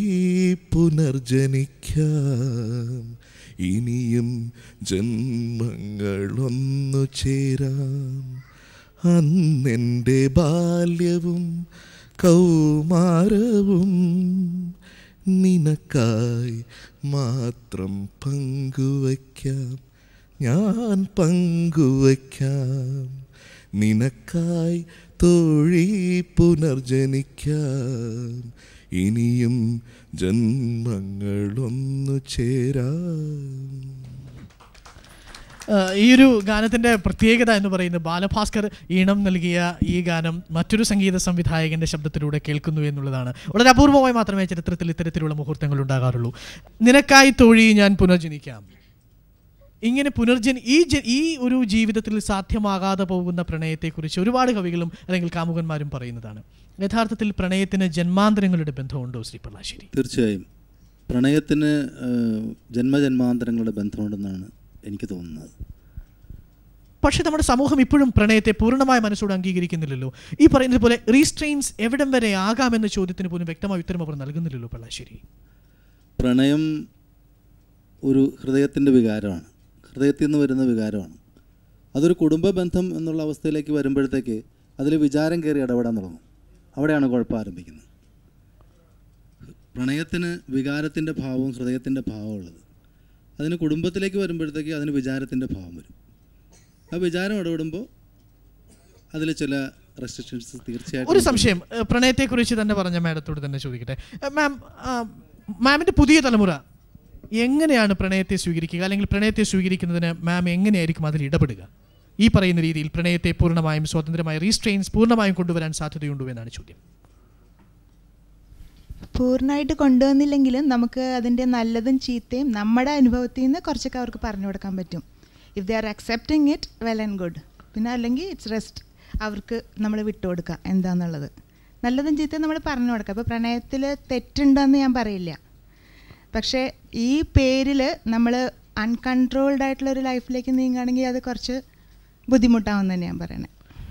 പുനർജനിക്കാം ഇനിയും ജന്മങ്ങളൊന്നു ചേരാം അന്നെൻ്റെ ബാല്യവും കൗമാരവും നിനക്കായി മാത്രം പങ്കുവയ്ക്കാം ഞാൻ പങ്കുവയ്ക്കാം നിനക്കായി തൊഴി പുനർജനിക്കാം ഇനിയും ജന്മങ്ങളൊന്നു ചേരാം ആ, ഈ ഒരു ഗാനത്തിന്റെ പ്രത്യേകത എന്ന് പറയുന്നത് ബാലഭാസ്കർ ഈണം നൽകിയ ഈ ഗാനം മറ്റൊരു സംഗീത സംവിധായകന്റെ ശബ്ദത്തിലൂടെ കേൾക്കുന്നു എന്നുള്ളതാണ് വളരെ അപൂർവമായി മാത്രമേ ചരിത്രത്തിൽ ഇത്തരത്തിലുള്ള മുഹൂർത്തങ്ങൾ ഉണ്ടാകാറുള്ളൂ നിനക്കായി തൊഴി ഞാൻ പുനർജനിക്കാം ഇങ്ങനെ പുനർജനി ഈ ജ- ഈ ഒരു ജീവിതത്തിൽ സാധ്യമാകാതെ പോകുന്ന പ്രണയത്തെക്കുറിച്ച് ഒരുപാട് കവികളും അല്ലെങ്കിൽ കാമുകന്മാരും പറയുന്നതാണ് യഥാർത്ഥത്തിൽ പ്രണയത്തിന് ജന്മാന്തരങ്ങളുടെ ബന്ധമുണ്ടോ ശ്രീ പള്ളാശ്ശേരി തീർച്ചയായും പ്രണയത്തിന് ഏഹ്, ജന്മജന്മാന്തരങ്ങളുടെ ബന്ധമുണ്ടെന്നാണ് എനിക്ക് തോന്നുന്നത് പക്ഷെ നമ്മുടെ സമൂഹം ഇപ്പോഴും പ്രണയത്തെ പൂർണ്ണമായ മനസ്സോട് അംഗീകരിക്കുന്നില്ലല്ലോ ഈ പറയുന്നത് പോലെ റീസ്ട്രെയിൻസ് എവിടം വരെ ആകാമെന്ന ചോദ്യത്തിന് പോലും വ്യക്തമായ ഉത്തരം അവർ നൽകുന്നില്ലല്ലോ പള്ളാശ്ശേരി പ്രണയം ഒരു ഹൃദയത്തിൻ്റെ വികാരമാണ് ഹൃദയത്തിൽ നിന്ന് വരുന്ന വികാരമാണ് അതൊരു കുടുംബ ബന്ധം എന്നുള്ള അവസ്ഥയിലേക്ക് വരുമ്പോഴത്തേക്ക് അതിൽ വിചാരം കയറി ഇടപെടാൻ തുടങ്ങും അവിടെയാണ് കുഴപ്പം ആരംഭിക്കുന്നത് പ്രണയത്തിന് വികാരത്തിൻ്റെ ഭാവവും ഹൃദയത്തിൻ്റെ ഭാവവും ഉള്ളത് അതിന് കുടുംബത്തിലേക്ക് വരുമ്പോഴത്തേക്ക് അതിന് വിചാരത്തിൻ്റെ ഭാവം വരും ആ വിചാരം ഇടപെടുമ്പോൾ അതിൽ ചില റെസ്ട്രിക്ഷൻസ് തീർച്ചയായിട്ടും ഒരു സംശയം ഏഹ് പ്രണയത്തെക്കുറിച്ച് തന്നെ പറഞ്ഞ മാഡത്തോട് തന്നെ ചോദിക്കട്ടെ ഏഹ് മാം ആ, മാമിന്റെ പുതിയ തലമുറ എങ്ങനെയാണ് പ്രണയത്തെ സ്വീകരിക്കുക അല്ലെങ്കിൽ പ്രണയത്തെ സ്വീകരിക്കുന്നതിന് മാം എങ്ങനെയായിരിക്കും അതിൽ ഇടപെടുക ഈ പറയുന്ന രീതിയിൽ പ്രണയത്തെ പൂർണ്ണമായും സ്വതന്ത്രമായ റീസ്ട്രെയിൻസ് പൂർണ്ണമായും കൊണ്ടുവരാൻ സാധ്യതയുണ്ടോ എന്നാണ് ചോദ്യം പൂർണ്ണമായിട്ട് കൊണ്ടുവന്നില്ലെങ്കിലും നമുക്ക് അതിൻ്റെ നല്ലതും ചീത്തയും നമ്മുടെ അനുഭവത്തിൽ നിന്ന് കുറച്ചൊക്കെ അവർക്ക് പറഞ്ഞു കൊടുക്കാൻ പറ്റും if they are accepting it well and good പിന്നെ അല്ലെങ്കിൽ ഇറ്റ്സ് റെസ്റ്റ് അവർക്ക് നമ്മൾ വിട്ടുകൊടുക്കുക എന്താണെന്നുള്ളത് നല്ലതും ചീത്തയും നമ്മൾ പറഞ്ഞു കൊടുക്കുക അപ്പോൾ പ്രണയത്തിൽ തെറ്റുണ്ടെന്ന് ഞാൻ പറയില്ല പക്ഷേ ഈ പേരിൽ നമ്മൾ അൺകൺട്രോൾഡ് ആയിട്ടുള്ള ഒരു ലൈഫിലേക്ക് നീങ്ങുകയാണെങ്കിൽ അത് കുറച്ച് ബുദ്ധിമുട്ടാവും തന്നെ ഞാൻ പറയണേ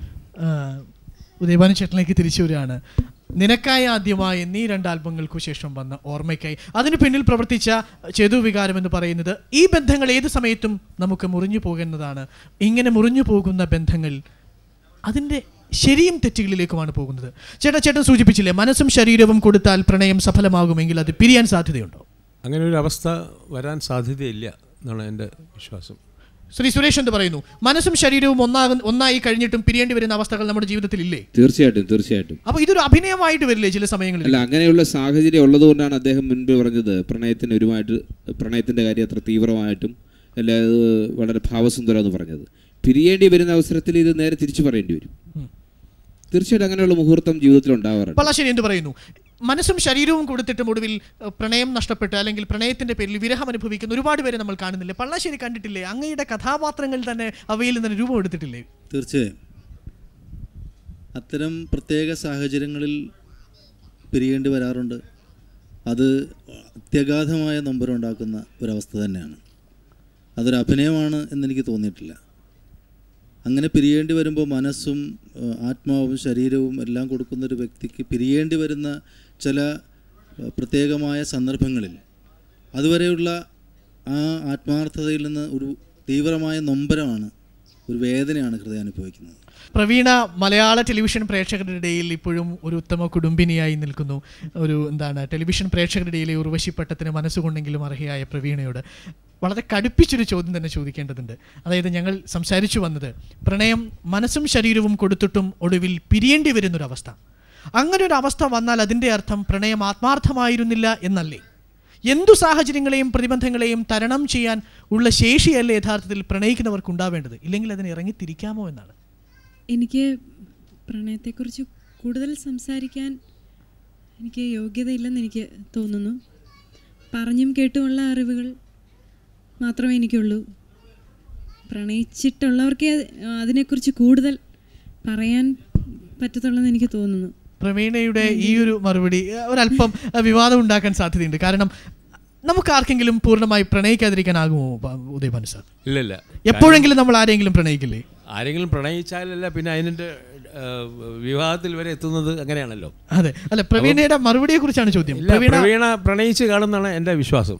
ഉദയഭാനു ചേട്ടനിലേക്ക് തിരിച്ചു വരികയാണ് നിനക്കായി ആദ്യമായി എന്നീ രണ്ട് ആൽബങ്ങൾക്കു ശേഷം വന്ന ഓർമ്മയ്ക്കായി അതിന് പിന്നിൽ പ്രവർത്തിച്ച ചേതു വികാരം എന്ന് പറയുന്നത് ഈ ബന്ധങ്ങൾ ഏത് സമയത്തും നമുക്ക് മുറിഞ്ഞു പോകുന്നതാണ് ഇങ്ങനെ മുറിഞ്ഞു പോകുന്ന ബന്ധങ്ങൾ അതിൻ്റെ ശരിയും തെറ്റുകളിലേക്കുമാണ് പോകുന്നത് ചേട്ടാ ചേട്ടൻ സൂചിപ്പിച്ചില്ലേ മനസ്സും ശരീരവും കൊടുത്താൽ പ്രണയം സഫലമാകുമെങ്കിൽ അത് പിരിയാൻ സാധ്യതയുണ്ടോ അങ്ങനെ ഒരു അവസ്ഥ വരാൻ സാധ്യതയില്ല എന്നാണ് എൻ്റെ വിശ്വാസം ശ്രീ സുരേഷ് എന്ത് പറയുന്നു മനസ്സും ശരീരവും ഒന്നാകും ഒന്നായി കഴിഞ്ഞിട്ടും പിരിയേണ്ടി വരുന്ന അവസ്ഥകൾ നമ്മുടെ ജീവിതത്തിൽ ഇല്ലേ തീർച്ചയായിട്ടും തീർച്ചയായിട്ടും അപ്പോൾ ഇതൊരു അഭിനയമായിട്ട് വരില്ലേ ചില സമയങ്ങളിൽ അല്ല അങ്ങനെയുള്ള സാഹചര്യം ഉള്ളതുകൊണ്ടാണ് അദ്ദേഹം മുൻപ് പറഞ്ഞത് പ്രണയത്തിന് ഒരുമായിട്ട് പ്രണയത്തിൻ്റെ കാര്യം അത്ര തീവ്രമായിട്ടും അല്ല അത് വളരെ ഭാവസുന്ദരം എന്ന് പറഞ്ഞത് പിരിയേണ്ടി വരുന്ന അവസരത്തിൽ ഇത് നേരെ തിരിച്ചു പറയേണ്ടി വരും തീർച്ചയായിട്ടും അങ്ങനെയുള്ള മുഹൂർത്തം ജീവിതത്തിൽ ഉണ്ടാവാറുണ്ട് പള്ളാശ്ശേരി എന്ത് പറയുന്നു മനസ്സും ശരീരവും കൊടുത്തിട്ടും ഒടുവിൽ ഏഹ്, പ്രണയം നഷ്ടപ്പെട്ട് അല്ലെങ്കിൽ പ്രണയത്തിന്റെ പേരിൽ വിരഹം അനുഭവിക്കുന്ന ഒരുപാട് പേരെ നമ്മൾ കാണുന്നില്ലേ പള്ളാശ്ശേരി കണ്ടിട്ടില്ലേ അങ്ങയുടെ കഥാപാത്രങ്ങൾ തന്നെ അവയിൽ നിന്ന് രൂപം എടുത്തിട്ടില്ലേ തീർച്ചയായും അത്തരം പ്രത്യേക സാഹചര്യങ്ങളിൽ പിരിയേണ്ടി വരാറുണ്ട് അത് അത്യഗാധമായ നൊമ്പരം ഉണ്ടാക്കുന്ന ഒരവസ്ഥ തന്നെയാണ് അതൊരു അഭിനയമാണ് എന്നെനിക്ക് തോന്നിയിട്ടില്ല അങ്ങനെ പിരിയേണ്ടി വരുമ്പോൾ മനസ്സും ഏഹ്, ആത്മാവും ശരീരവും എല്ലാം കൊടുക്കുന്ന ഒരു വ്യക്തിക്ക് പിരിയേണ്ടി വരുന്ന ചില ഏഹ്, പ്രത്യേകമായ സന്ദർഭങ്ങളിൽ അതുവരെയുള്ള ആ ആത്മാർത്ഥതയിൽ നിന്ന് ഒരു തീവ്രമായ നൊമ്പരമാണ് ഒരു വേദനയാണ് ഹൃദയം അനുഭവിക്കുന്നത് പ്രവീണ മലയാള ടെലിവിഷൻ പ്രേക്ഷകരുടെ ഇടയിൽ ഇപ്പോഴും ഒരു ഉത്തമ കുടുംബിനിയായി നിൽക്കുന്നു ഒരു എന്താണ് ടെലിവിഷൻ പ്രേക്ഷകരുടെ ഇടയിലെ ഉർവശിപ്പട്ടത്തിന് മനസ്സുകൊണ്ടെങ്കിലും അർഹയായ പ്രവീണയോട് വളരെ കടുപ്പിച്ചൊരു ചോദ്യം തന്നെ ചോദിക്കേണ്ടതുണ്ട് അതായത് ഞങ്ങൾ സംസാരിച്ചു വന്നത് പ്രണയം മനസ്സും ശരീരവും കൊടുത്തിട്ടും ഒടുവിൽ പിരിയേണ്ടി വരുന്നൊരവസ്ഥ അങ്ങനെ ഒരു അവസ്ഥ വന്നാൽ അതിൻ്റെ അർത്ഥം പ്രണയം ആത്മാർത്ഥമായിരുന്നില്ല എന്നല്ലേ എന്തു സാഹചര്യങ്ങളെയും പ്രതിബന്ധങ്ങളെയും തരണം ചെയ്യാൻ ഉള്ള ശേഷിയല്ലേ യഥാർത്ഥത്തിൽ പ്രണയിക്കുന്നവർക്ക് ഉണ്ടാവേണ്ടത് ഇല്ലെങ്കിൽ അതിന് ഇറങ്ങിത്തിരിക്കാമോ എന്നാണ് എനിക്ക് പ്രണയത്തെക്കുറിച്ച് കൂടുതൽ സംസാരിക്കാൻ എനിക്ക് യോഗ്യതയില്ലെന്ന് എനിക്ക് തോന്നുന്നു പറഞ്ഞും കേട്ടുമുള്ള അറിവുകൾ മാത്രമേ എനിക്കുള്ളൂ പ്രണയിച്ചിട്ടുള്ളവർക്കേ അത് അതിനെക്കുറിച്ച് കൂടുതൽ പറയാൻ പറ്റത്തുള്ളെന്ന് എനിക്ക് തോന്നുന്നു പ്രവീണയുടെ ഈ ഒരു മറുപടി അഹ് ഒരല്പം അഹ് വിവാദം ഉണ്ടാക്കാൻ സാധ്യതയുണ്ട് കാരണം നമുക്ക് ആർക്കെങ്കിലും പൂർണ്ണമായി പ്രണയിക്കാതിരിക്കാനാകുമോ പ- ഉദയഭാനു സാർ ഇല്ല ഇല്ല എപ്പോഴെങ്കിലും നമ്മൾ ആരെങ്കിലും പ്രണയിക്കില്ലേ ആരെങ്കിലും പ്രണയിച്ചാലല്ല പിന്നെ അതിൻ്റെ വിവാഹത്തിൽ വരെ എത്തുന്നത് അങ്ങനെയാണല്ലോ അതെ അല്ല പ്രവീണയുടെ മറുപടിയെ കുറിച്ചാണ് ചോദ്യം ഇല്ല, പ്രവീണ പ്രണയിച്ച് കാണുന്നതാണ് എൻ്റെ വിശ്വാസം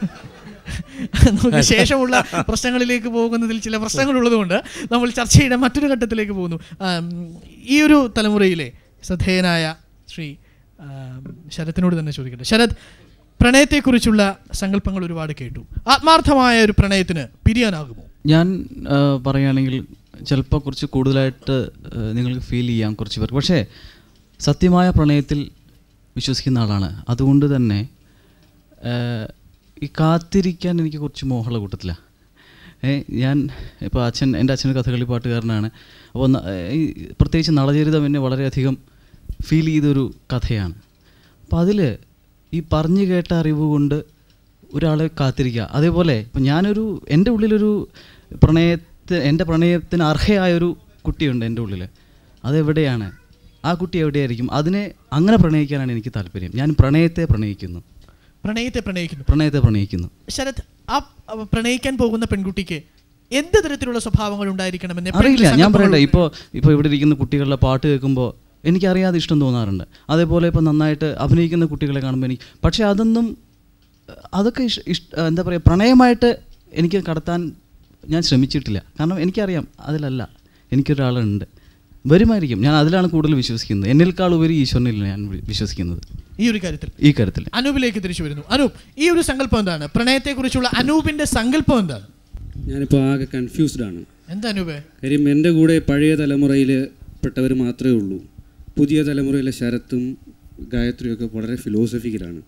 നമുക്ക് ശേഷമുള്ള പ്രശ്നങ്ങളിലേക്ക് പോകുന്നതിൽ ചില പ്രശ്നങ്ങളുള്ളതുകൊണ്ട് നമ്മൾ ചർച്ചയുടെ മറ്റൊരു ഘട്ടത്തിലേക്ക് പോകുന്നു ആം, ഈ ഒരു തലമുറയിലെ ശ്രദ്ധേയനായ ശ്രീ ആം, ശരത്തിനോട് തന്നെ ചോദിക്കട്ടെ ശരത് പ്രണയത്തെക്കുറിച്ചുള്ള സങ്കല്പങ്ങൾ ഒരുപാട് കേട്ടു ആത്മാർത്ഥമായ ഒരു പ്രണയത്തിന് പിരിയാനാകുമോ ഞാൻ ആ, പറയുകയാണെങ്കിൽ ചിലപ്പോൾ കുറച്ച് കൂടുതലായിട്ട് ആ, നിങ്ങൾക്ക് ഫീൽ ചെയ്യാം കുറച്ച് പേർക്ക് പക്ഷേ സത്യമായ പ്രണയത്തിൽ വിശ്വസിക്കുന്ന ആളാണ് അതുകൊണ്ട് തന്നെ ആ, ഈ കാത്തിരിക്കാൻ എനിക്ക് കുറച്ച് മോഹമുള്ള കൂട്ടത്തില ഏ ഞാൻ ഇപ്പോൾ അച്ഛൻ എൻ്റെ അച്ഛൻ കഥകളി പാട്ടുകാരനാണ് അപ്പോൾ ന- ഈ പ്രത്യേകിച്ച് നളചരിതം എന്നെ വളരെയധികം ഫീൽ ചെയ്തൊരു കഥയാണ് അപ്പോൾ അതിൽ ഈ പറഞ്ഞു കേട്ട അറിവ് കൊണ്ട് ഒരാളെ കാത്തിരിക്കുക അതേപോലെ ഇപ്പം ഞാനൊരു എൻ്റെ ഉള്ളിലൊരു പ്രണയത്തെ എൻ്റെ പ്രണയത്തിന് അർഹയായൊരു കുട്ടിയുണ്ട് എൻ്റെ ഉള്ളിൽ അതെവിടെയാണ് ആ കുട്ടി എവിടെയായിരിക്കും അതിനെ അങ്ങനെ പ്രണയിക്കാനാണ് എനിക്ക് താല്പര്യം ഞാൻ പ്രണയത്തെ പ്രണയിക്കുന്നു പ്രണയത്തെ പ്രണയിക്കുന്നു പ്രണയത്തെ പ്രണയിക്കുന്നു ശരത് ആ അവ പ്രണയിക്കാൻ പോകുന്ന പെൺകുട്ടിക്ക് എന്ത് തരത്തിലുള്ള സ്വഭാവങ്ങൾ ഉണ്ടായിരിക്കണമെന്ന് അറിയില്ല എപ്പോഴെങ്കിലും ഞാൻ പറയട്ടെ സങ്കല്പങ്ങൾ- ഇപ്പോൾ ഇപ്പോൾ ഇവിടെ ഇരിക്കുന്ന കുട്ടികളുടെ പാട്ട് കേൾക്കുമ്പോൾ എനിക്കറിയാതെ ഇഷ്ടം തോന്നാറുണ്ട് അതേപോലെ ഇപ്പോൾ നന്നായിട്ട് അഭിനയിക്കുന്ന കുട്ടികളെ കാണുമ്പോൾ എനിക്ക് പക്ഷേ അതൊന്നും അഹ് അതൊക്കെ ഇഷ് ഇഷ് എന്താ പറയുക പ്രണയമായിട്ട് എനിക്ക് കടത്താൻ ഞാൻ ശ്രമിച്ചിട്ടില്ല കാരണം എനിക്കറിയാം അതിലല്ല എനിക്കൊരാളുണ്ട് വരുമായിരിക്കും ഞാൻ അതിലാണ് കൂടുതൽ വിശ്വസിക്കുന്നത് എന്നിൽക്കാൾ ഉപരി ഈശ്വരനിൽ ഞാൻ വി- വിശ്വസിക്കുന്നത് ഈ ഒരു കാര്യത്തിൽ ഈ കാര്യത്തിൽ അനൂപിലേക്ക് തിരിച്ചു വരുന്നു അനൂപ് ഈ ഒരു സങ്കല്പം എന്താണ് പ്രണയത്തെക്കുറിച്ചുള്ള അനൂപിന്റെ സങ്കല്പം എന്താണ് ഞാനിപ്പോൾ ആകെ കൺഫ്യൂസ്ഡ് ആണ് എന്താ അനൂപേ കാര്യം എൻ്റെ കൂടെ പഴയ തലമുറയിൽ പെട്ടവർ മാത്രമേ ഉള്ളൂ പുതിയ തലമുറയിലെ ശരത്തും ഗായത്രിയും ഒക്കെ വളരെ ഫിലോസഫിക്കലാണ്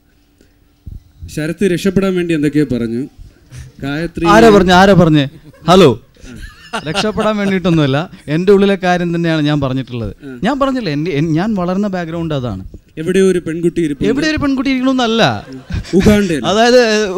ശരത്ത് രക്ഷപ്പെടാൻ വേണ്ടി എന്തൊക്കെയോ പറഞ്ഞു ഗായത്രി ആരാ പറഞ്ഞ ആരാ പറഞ്ഞേ ഹലോ രക്ഷപ്പെടാൻ വേണ്ടിയിട്ടൊന്നുമല്ല എൻ്റെ ഉള്ളിലെ കാര്യം തന്നെയാണ് ഞാൻ പറഞ്ഞിട്ടുള്ളത് ഞാൻ പറഞ്ഞില്ല എൻ്റെ എൻ- ഞാൻ വളർന്ന ബാക്ക്ഗ്രൗണ്ട് അതാണ് എവിടെയോ ഒരു പെൺകുട്ടി ഇരിപ്പുണ്ട്. എവിടെ ഒരു പെൺകുട്ടി ഇരിക്കണമെന്നല്ല ഉഗാണ്ടയിൽ. അതായത്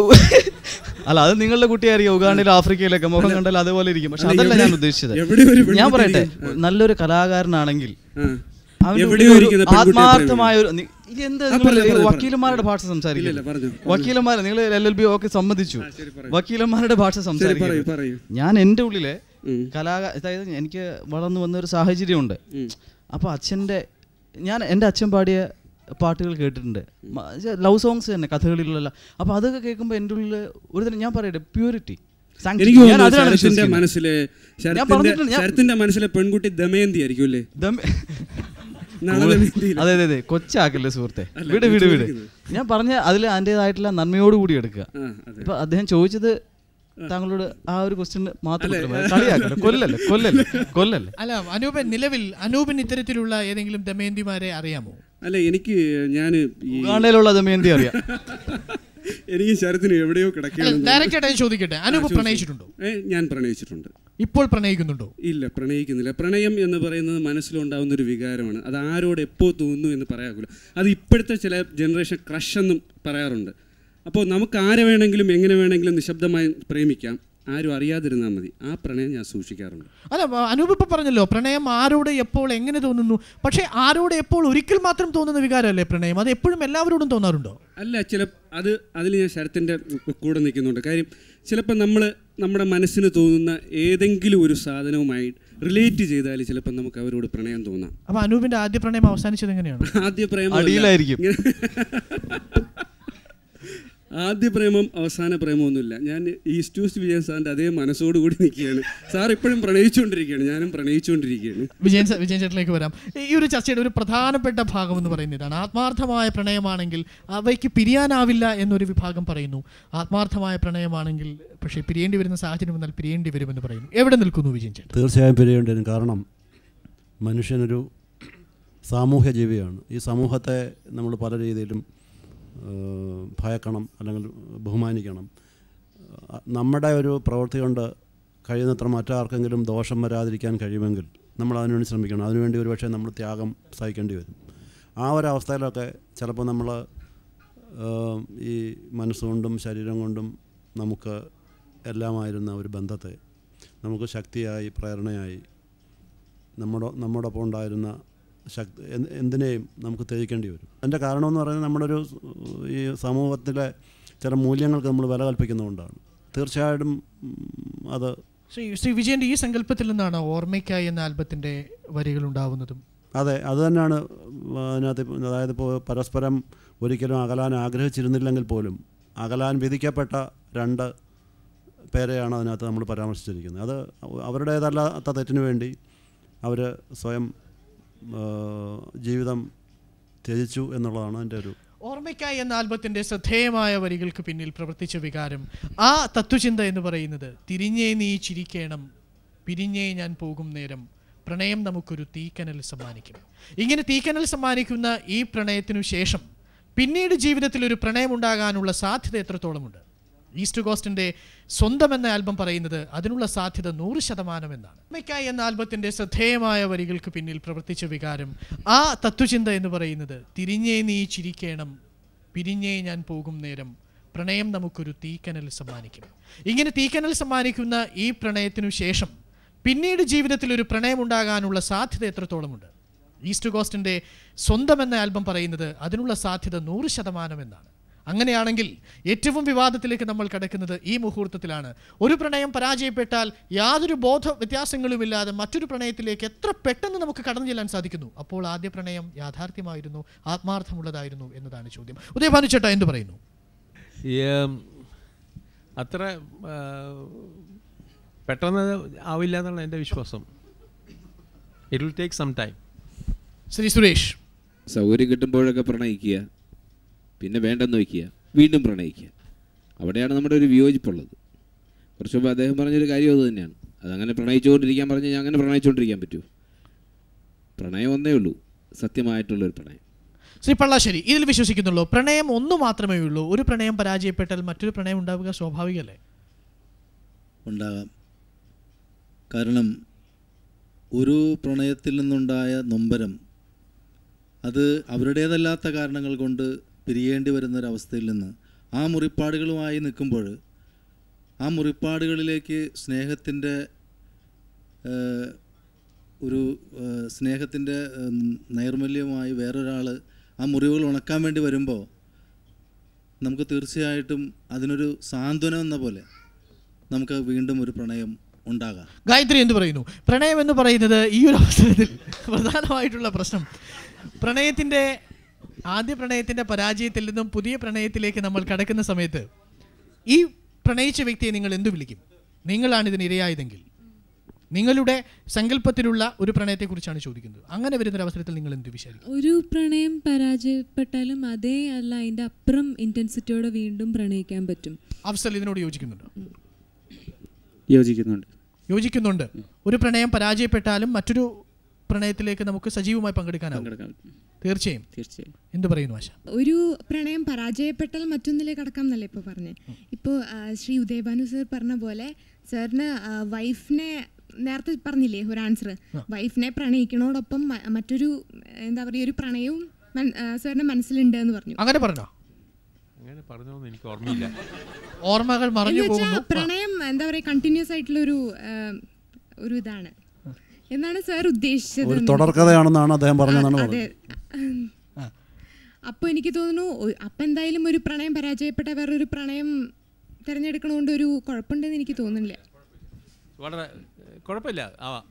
അല്ല അത് നിങ്ങളുടെ കുട്ടിയായിരിക്കും ഉഗാണ്ടയിൽ ആഫ്രിക്കയിലൊക്കെ മുഖം കണ്ടാൽ അതേപോലെ ഇരിക്കും പക്ഷെ അല്ല, അതല്ല എവിടെ- ഞാൻ ഉദ്ദേശിച്ചത് എവിടെ ഒരു പെൺകുട്ടി ഞാൻ പറയട്ടെ ഇരിക്കും? നല്ലൊരു കലാകാരനാണെങ്കിൽ ആ. അവന്റെ എവിടെയോ ഉള്ളിൽ ഒരു ഇരിക്കുന്ന പെൺകുട്ടിയെ ആത്മാർത്ഥമായ ഒരു നി- ഇത് എന്ത് ആ, നിങ്ങൾ പറഞ്ഞോ, പറഞ്ഞോ, വക്കീലന്മാരുടെ ഭാഷ ഇല്ല, സംസാരിക്കില്ല ഇല്ല, പറഞ്ഞോ, പറഞ്ഞോ. വക്കീലന്മാർ നിങ്ങൾ എൽ എൽ ബി ഒക്കെ സമ്മതിച്ചു വക്കീലന്മാരുടെ ഭാഷ പറയൂ, സംസാരിക്കും പറയൂ. ഞാൻ എൻ്റെ ഉള്ളിലെ കലാ അതായത് എനിക്ക് വളർന്നു വന്ന ഒരു സാഹചര്യമുണ്ട് അപ്പോൾ അച്ഛൻ്റെ ഞാൻ എൻ്റെ അച്ഛൻ പാടിയ പാട്ടുകൾ കേട്ടിട്ടുണ്ട് ലവ് സോങ്സ് തന്നെ കഥകളിലുള്ള അപ്പോൾ അതൊക്കെ കേൾക്കുമ്പോൾ എൻ്റെ ഉള്ളിൽ ഒരു തരം ഞാൻ പറയട്ടെ പ്യൂരിറ്റി എനിക്ക് തോന്നുന്നു ശരത്തിന്റെ മനസ്സിലെ ഞാൻ ശരത്തിന്റെ പറഞ്ഞിട്ടുണ്ട് ഞാൻ- ശരത്തിന്റെ മനസ്സിലെ പെൺകുട്ടി ദമയന്തി ആയിരിക്കും അല്ലേ നളദമയന്തിയിലെ- അതെ അതെ അതെ കൊച്ചാക്കല്ലേ സുഹൃത്തെ അല്ല, വിട് വിട് വിട് ചോദിക്കുന്നത്. ഞാൻ പറഞ്ഞ അതിൽ അതിൻ്റെതായിട്ടുള്ള നന്മയോടുകൂടി എടുക്കുക ആ, അതെ. ഇപ്പൊ അദ്ദേഹം ചോദിച്ചത് താങ്കളോട് ആ ഒരു ക്വസ്റ്റ്യൻ മാത്രം അല്ലേ? ഉത്തരം പറയാം. കളിയാക്കട്ടെ കൊല്ലല്ലേ കൊല്ലല്ലേ കൊല്ലല്ലേ അല്ല അനൂപൻ നിലവിൽ അനൂപിന് ഇത്തരത്തിലുള്ള ഏതെങ്കിലും ദമയന്തിമാരെ അറിയാമോ അല്ല എനിക്ക് ഞാൻ ഈ ഉഗാണ്ടയിലുള്ള ദമയന്തി അറിയാം എനിക്ക് ശരത്തിന് എവിടെയോ അല്ല കിടക്കുകയാണ് ഡയറക്റ്റ് ആയിട്ട് ഞാൻ ചോദിക്കട്ടെ അനൂപ് ആ, ചോദിച്ചോ. പ്രണയിച്ചിട്ടുണ്ടോ ഏ, ഞാൻ പ്രണയിച്ചിട്ടുണ്ട് ഇപ്പോൾ പ്രണയിക്കുന്നുണ്ടോ ഇല്ല പ്രണയിക്കുന്നില്ല പ്രണയം എന്ന് പറയുന്നത് മനസ്സിലുണ്ടാവുന്ന ഒരു വികാരമാണ് അത് ആരോട് എപ്പോൾ തോന്നുന്നു എന്ന് പറയാകില്ല അത് ഇപ്പോഴത്തെ ചില ജനറേഷൻ ക്രഷ് എന്നും പറയാറുണ്ട് അപ്പോൾ നമുക്ക് ആരെ വേണമെങ്കിലും എങ്ങനെ വേണമെങ്കിലും നിശബ്ദമായി പ്രേമിക്കാം ആരും അറിയാതിരുന്നാൽ മതി ആ പ്രണയം ഞാൻ സൂക്ഷിക്കാറുണ്ട് അല്ല വ- അനൂപ് ഇപ്പൊ പറഞ്ഞല്ലോ പ്രണയം ആരോട് എപ്പോൾ എങ്ങനെ തോന്നുന്നു പക്ഷേ ആരോട് എപ്പോൾ ഒരിക്കൽ മാത്രം തോന്നുന്ന വികാരമല്ലേ പ്രണയം അത് എപ്പോഴും എല്ലാവരോടും തോന്നാറുണ്ടോ അല്ല ചില അത് അതിൽ ഞാൻ ശരത്തിൻ്റെ കൂടെ നിൽക്കുന്നുണ്ട് കാര്യം ചിലപ്പോൾ നമ്മൾ നമ്മുടെ മനസ്സിന് തോന്നുന്ന ഏതെങ്കിലും ഒരു സാധനവുമായി റിലേറ്റ് ചെയ്താൽ ചിലപ്പോൾ നമുക്ക് അവരോട് പ്രണയം തോന്നാം അപ്പൊ അനൂപിന്റെ ആദ്യ പ്രണയം അവസാനിച്ചത് എങ്ങനെയാണ് ആദ്യ പ്രേമം അടിയിലായിരിക്കും. ആദ്യ പ്രേമം അവസാന പ്രേമമൊന്നുമില്ല ഞാൻ ഈ സ്റ്റൂസ് വിജയൻ സാറിൻ്റെ അതേ മനസ്സോടുകൂടി നിൽക്കുകയാണ് സാർ ഇപ്പോഴും പ്രണയിച്ചുകൊണ്ടിരിക്കുകയാണ് ഞാനും പ്രണയിച്ചുകൊണ്ടിരിക്കുകയാണ് വിജയൻ സ- വിജയൻ ചേട്ടനിലേക്ക് വരാം ഈ ഒരു ചർച്ചയുടെ ഒരു പ്രധാനപ്പെട്ട ഭാഗം എന്ന് പറയുന്നത് ഇതാണ് ആത്മാർത്ഥമായ പ്രണയമാണെങ്കിൽ അവയ്ക്ക് പിരിയാനാവില്ല എന്നൊരു വിഭാഗം പറയുന്നു ആത്മാർത്ഥമായ പ്രണയമാണെങ്കിൽ പക്ഷേ പിരിയേണ്ടി വരുന്ന സാഹചര്യം വന്നാൽ പിരിയേണ്ടി വരുമെന്ന് പറയുന്നു എവിടെ നിൽക്കുന്നു വിജയൻ ചേട്ടൻ തീർച്ചയായും പിരിയേണ്ടി വരും കാരണം മനുഷ്യനൊരു സാമൂഹ്യ ജീവിയാണ് ഈ സമൂഹത്തെ നമ്മൾ പല രീതിയിലും ഏഹ്, ഭയക്കണം അല്ലെങ്കിൽ ബഹുമാനിക്കണം അഹ് നമ്മുടെ ഒരു പ്രവൃത്തി കൊണ്ട് കഴിയുന്നത്ര മറ്റാർക്കെങ്കിലും ദോഷം വരാതിരിക്കാൻ കഴിയുമെങ്കിൽ നമ്മൾ അതിനുവേണ്ടി ശ്രമിക്കണം അതിനുവേണ്ടി ഒരുപക്ഷെ നമ്മൾ ത്യാഗം സഹിക്കേണ്ടി വരും ആ ഒരു അവസ്ഥയിലൊക്കെ ചിലപ്പോൾ നമ്മൾ ഈ മനസ്സുകൊണ്ടും ശരീരം കൊണ്ടും നമുക്ക് എല്ലാമായിരുന്ന ഒരു ബന്ധത്തെ നമുക്ക് ശക്തിയായി പ്രേരണയായി നമ്മുടെ നമ്മോടൊപ്പം ഉണ്ടായിരുന്ന ശക്തി എന്ത് എന്തിനേയും നമുക്ക് ത്യജിക്കേണ്ടി വരും അതിൻ്റെ കാരണമെന്ന് പറയുന്നത് നമ്മുടെ ഒരു സ് ഈ സമൂഹത്തിലെ ചില മൂല്യങ്ങൾക്ക് നമ്മൾ വില കൽപ്പിക്കുന്നതുകൊണ്ടാണ് തീർച്ചയായിട്ടും ഉം, അത് ശ്രീ ശ്രീ വിജയന്റെ ഈ സങ്കല്പത്തിൽ നിന്നാണ് ഓർമ്മയ്ക്കായി എന്ന ആൽബത്തിന്റെ വരികൾ ഉണ്ടാവുന്നതും അതെ അത് തന്നെയാണ് അതിനകത്ത് ഇപ്പം അതായത് ഇപ്പോൾ പരസ്പരം ഒരിക്കലും അകലാൻ ആഗ്രഹിച്ചിരുന്നില്ലെങ്കിൽ പോലും അകലാൻ വിധിക്കപ്പെട്ട രണ്ട് പേരെയാണ് അതിനകത്ത് നമ്മൾ പരാമർശിച്ചിരിക്കുന്നത് അത് അവരുടേതല്ലാത്ത തെറ്റിനു വേണ്ടി അവർ സ്വയം ആ, ജീവിതം ത്യജിച്ചു എന്നുള്ളതാണ് എൻ്റെ ഒരു ഓർമ്മയ്ക്കായി എന്ന ആൽബത്തിന്റെ ശ്രദ്ധേയമായ വരികൾക്ക് പിന്നിൽ പ്രവർത്തിച്ച വികാരം ആ തത്വചിന്ത എന്ന് പറയുന്നത് തിരിഞ്ഞേ നീ ചിരിക്കേണം പിരിഞ്ഞേ ഞാൻ പോകും നേരം പ്രണയം നമുക്കൊരു തീക്കനൽ സമ്മാനിക്കും ഇങ്ങനെ തീക്കനൽ സമ്മാനിക്കുന്ന ഈ പ്രണയത്തിനു ശേഷം പിന്നീട് ജീവിതത്തിൽ ഒരു പ്രണയം ഉണ്ടാകാനുള്ള സാധ്യത എത്രത്തോളമുണ്ട് ഈസ്റ്റ് കോസ്റ്റിന്റെ സ്വന്തം എന്ന ആൽബം പറയുന്നത് അതിനുള്ള സാധ്യത നൂറ് ശതമാനം എന്നാണ് ഓർമ്മയ്ക്കായി എന്ന ആൽബത്തിന്റെ ശ്രദ്ധേയമായ വരികൾക്ക് പിന്നിൽ പ്രവർത്തിച്ച വികാരം ആ തത്വചിന്ത എന്ന് പറയുന്നത് തിരിഞ്ഞേ നീ ചിരിക്കേണം പിരിഞ്ഞേ ഞാൻ പോകും നേരം പ്രണയം നമുക്കൊരു തീക്കനൽ സമ്മാനിക്കും ഇങ്ങനെ തീക്കനൽ സമ്മാനിക്കുന്ന ഈ പ്രണയത്തിനു ശേഷം പിന്നീട് ജീവിതത്തിൽ ഒരു പ്രണയം ഉണ്ടാകാനുള്ള സാധ്യത എത്രത്തോളമുണ്ട് ഈസ്റ്റ് കോസ്റ്റിന്റെ സ്വന്തം എന്ന ആൽബം പറയുന്നത് അതിനുള്ള സാധ്യത നൂറ് ശതമാനം എന്നാണ് അങ്ങനെയാണെങ്കിൽ ഏറ്റവും വിവാദത്തിലേക്ക് നമ്മൾ കടക്കുന്നത് ഈ മുഹൂർത്തത്തിലാണ് ഒരു പ്രണയം പരാജയപ്പെട്ടാൽ യാതൊരു ബോധ വ്യത്യാസങ്ങളുമില്ലാതെ മറ്റൊരു പ്രണയത്തിലേക്ക് എത്ര പെട്ടെന്ന് നമുക്ക് കടന്നു ചെല്ലാൻ സാധിക്കുന്നു അപ്പോൾ ആദ്യ പ്രണയം യാഥാർത്ഥ്യമായിരുന്നു ആത്മാർത്ഥമുള്ളതായിരുന്നു എന്നതാണ് ചോദ്യം ഉദയഭാനു ചേട്ടാ എന്ത് പറയുന്നു ഈ ഉം, അത്ര ആ, പെട്ടെന്ന് ആവില്ല എന്നാണ് എൻ്റെ വിശ്വാസം it will take some time Shri Suresh സൗകര്യം കിട്ടുമ്പോഴൊക്കെ പ്രണയിക്കുക പിന്നെ വേണ്ടെന്ന് വയ്ക്കുക വീണ്ടും പ്രണയിക്കുക അവിടെയാണ് നമ്മുടെ ഒരു വിയോജിപ്പുള്ളത് കുറച്ച് മുമ്പ് അദ്ദേഹം പറഞ്ഞൊരു കാര്യം അത് തന്നെയാണ് അതങ്ങനെ പ്രണയിച്ചുകൊണ്ടിരിക്കാൻ പറഞ്ഞ് ഞാൻ അങ്ങനെ പ്രണയിച്ചുകൊണ്ടിരിക്കാൻ പറ്റുമോ പ്രണയം ഒന്നേ ഉള്ളൂ സത്യമായിട്ടുള്ളൊരു പ്രണയം ശ്രീ പള്ളാശ്ശേരി ഇതിൽ വിശ്വസിക്കുന്നുള്ളൂ പ്രണയം ഒന്ന് മാത്രമേ ഉള്ളൂ ഒരു പ്രണയം പരാജയപ്പെട്ടാൽ മറ്റൊരു പ്രണയം ഉണ്ടാവുക സ്വാഭാവികമല്ലേ ഉണ്ടാകാം കാരണം ഒരു പ്രണയത്തിൽ നിന്നുണ്ടായ നൊമ്പരം അത് അവരുടേതല്ലാത്ത കാരണങ്ങൾ കൊണ്ട് പിരിയേണ്ടി വരുന്ന ഒരവസ്ഥയിൽ നിന്ന് ആ മുറിപ്പാടുകളുമായി നിൽക്കുമ്പോൾ ആ മുറിപ്പാടുകളിലേക്ക് സ്നേഹത്തിൻ്റെ ഏഹ്, ഒരു സ്നേഹത്തിൻ്റെ നൈർമല്യമായി വേറൊരാൾ ആ മുറിവുകൾ ഉണക്കാൻ വേണ്ടി വരുമ്പോൾ നമുക്ക് തീർച്ചയായിട്ടും അതിനൊരു സാന്ത്വനം എന്ന പോലെ നമുക്ക് വീണ്ടും ഒരു പ്രണയം ഉണ്ടാകാം ഗായത്രി എന്ത് പറയുന്നു പ്രണയം എന്ന് പറയുന്നത് ഈ ഒരു അവസരത്തിൽ പ്രധാനമായിട്ടുള്ള പ്രശ്നം പ്രണയത്തിൻ്റെ ആദ്യ പ്രണയത്തിൻ്റെ പരാജയത്തിൽ നിന്നും പുതിയ പ്രണയത്തിലേക്ക് നമ്മൾ കടക്കുന്ന സമയത്ത് ഈ പ്രണയിച്ച വ്യക്തിയെ നിങ്ങൾ എന്തു വിളിക്കും നിങ്ങളാണ് ഇതിന് ഇരയായതെങ്കിൽ നിങ്ങളുടെ സങ്കല്പത്തിലുള്ള ഒരു പ്രണയത്തെക്കുറിച്ചാണ് ചോദിക്കുന്നത് അങ്ങനെ വരുന്നൊരു അവസരത്തിൽ നിങ്ങൾ എന്ത് വിചാരിക്കും ഒരു പ്രണയം പരാജയപ്പെട്ടാലും അതേ അല്ല അതിൻ്റെ അപ്പുറം ഇൻറ്റൻസിറ്റിയോടെ വീണ്ടും പ്രണയിക്കാൻ പറ്റും അഫ്സൽ ഇതിനോട് യോജിക്കുന്നുണ്ടോ യോജിക്കുന്നുണ്ട് യോജിക്കുന്നുണ്ട് ഒരു പ്രണയം പരാജയപ്പെട്ടാലും മറ്റൊരു പ്രണയത്തിലേക്ക് നമുക്ക് സജീവമായി പങ്കെടുക്കാനാവും തീർച്ചയായും തീർച്ചയായും എന്ത് പറയുന്നു ആശ ഒരു പ്രണയം പരാജയപ്പെട്ടാൽ മറ്റൊന്നിലേക്ക് കടക്കാം എന്നല്ലേ ഇപ്പോൾ പറഞ്ഞേ ഇപ്പോൾ ശ്രീ ഉദയഭാനു സർ പറഞ്ഞ പോലെ സാറിന് വൈഫിനെ നേരത്തെ പറഞ്ഞില്ലേ ഒരു ആൻസർ വൈഫിനെ പ്രണയിക്കണോടൊപ്പം മ- മറ്റൊരു എന്താ പറയുക ഒരു പ്രണയവും മൻ- ആ, സാറിന്റെ മനസ്സിലുണ്ട് എന്ന് പറഞ്ഞു അങ്ങനെ പറഞ്ഞോ അങ്ങനെ പറഞ്ഞോന്ന് എനിക്ക് ഓർമ്മയില്ല ഓർമ്മകൾ മറഞ്ഞു എന്ന് വെച്ചാ പോകുന്നു പ്രണയം എന്താ പറയുക കണ്ടിന്യൂസ് ആയിട്ടുള്ള ഒരു ഒരു ഇതാണ് എന്നാണ് സാർ ഉദ്ദേശിച്ചത് ഒരു എന്ന് തുടർക്കഥയാണെന്നാണ് അദ്ദേഹം പറഞ്ഞതെന്നാണ് അതെ അപ്പോൾ എനിക്ക് തോന്നുന്നു ഒ- അപ്പം എന്തായാലും ഒരു പ്രണയം പരാജയപ്പെട്ട വേറൊരു പ്രണയം തിരഞ്ഞെടുക്കണോണ്ട് ഒരു കുഴപ്പമുണ്ടെന്ന് എനിക്ക് തോന്നുന്നില്ല വളരെ ഏഹ്, കുഴപ്പമില്ല ആവാം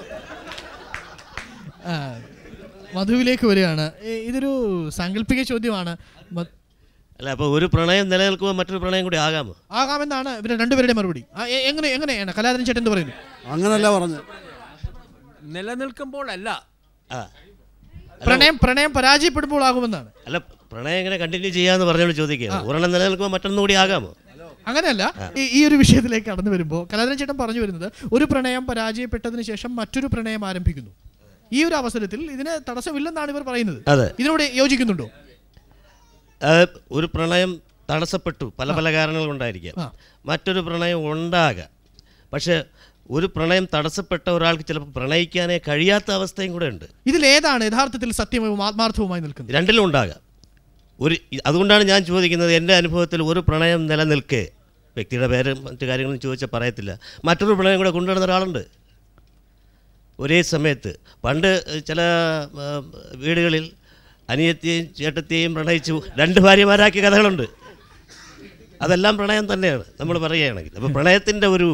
ആ, മധുവിലേക്ക് വരികയാണ് ഏ, ഇതൊരു സാങ്കല്പിക ചോദ്യമാണ് മ- അല്ല അപ്പോൾ ഒരു പ്രണയം നിലനിൽക്കുമ്പോൾ മറ്റൊരു പ്രണയം കൂടി ആകാമോ ആകാമെന്നാണ് ഇവരുടെ രണ്ടുപേരുടെ മറുപടി ആ, എ- എങ്ങനെ എങ്ങനെയാണ് കലാധരൻ ചേട്ടൻ എന്ത് പറയുന്നു അങ്ങനല്ല പറഞ്ഞത് നിലനിൽക്കുമ്പോൾ അല്ല പ്രണയം പ്രണയം പരാജയപ്പെടുമ്പോൾ ആകുമെന്നാണ് അല്ല പ്രണയം എങ്ങനെ കണ്ടിന്യൂ ചെയ്യാന്ന് പറഞ്ഞോട് ചോദിക്കുകയാണ് ഒരെണ്ണം നിലനിൽക്കുമ്പോൾ മറ്റൊന്നും കൂടി ആകാമോ അങ്ങനെയല്ല ഈ- ഈ ഒരു വിഷയത്തിലേക്ക് കടന്നു വരുമ്പോൾ കലാധരൻ ചേട്ടൻ പറഞ്ഞു വരുന്നത് ഒരു പ്രണയം പരാജയപ്പെട്ടതിന് ശേഷം മറ്റൊരു പ്രണയം ആരംഭിക്കുന്നു ഈ ഒരു അവസരത്തിൽ ഇതിന് തടസ്സമില്ലെന്നാണ് ഇവർ പറയുന്നത് അതെ. ഇതിനോട് യോജിക്കുന്നുണ്ടോ അത് ഒരു പ്രണയം തടസ്സപ്പെട്ടു പല പല കാരണങ്ങൾ കൊണ്ടായിരിക്കാം ആ. മറ്റൊരു പ്രണയം ഉണ്ടാകാം പക്ഷെ ഒരു പ്രണയം തടസ്സപ്പെട്ട ഒരാൾക്ക് ചിലപ്പോൾ പ്രണയിക്കാനേ കഴിയാത്ത അവസ്ഥയും കൂടെ ഉണ്ട് ഇതിലേതാണ് യഥാർത്ഥത്തിൽ സത്യവും ആത്മാർത്ഥവുമായി നിൽക്കുന്നത് രണ്ടിലും ഉണ്ടാകാം ഒരു ഇ- അതുകൊണ്ടാണ് ഞാൻ ചോദിക്കുന്നത് എൻ്റെ അനുഭവത്തിൽ ഒരു പ്രണയം നിലനിൽക്കെ വ്യക്തിയുടെ പേര് മറ്റു കാര്യങ്ങളും ചോദിച്ചാൽ പറയത്തില്ല മറ്റൊരു പ്രണയം കൂടെ കൊണ്ടുവരുന്ന ഒരാളുണ്ട് ഒരേ സമയത്ത് പണ്ട് ചില ആ, വീടുകളിൽ അനിയത്തെയും ചേട്ടത്തെയും പ്രണയിച്ചു രണ്ട് ഭാര്യമാരാക്കിയ കഥകളുണ്ട് അതെല്ലാം പ്രണയം തന്നെയാണ് നമ്മൾ പറയുകയാണെങ്കിൽ അപ്പോൾ പ്രണയത്തിൻ്റെ ഒരു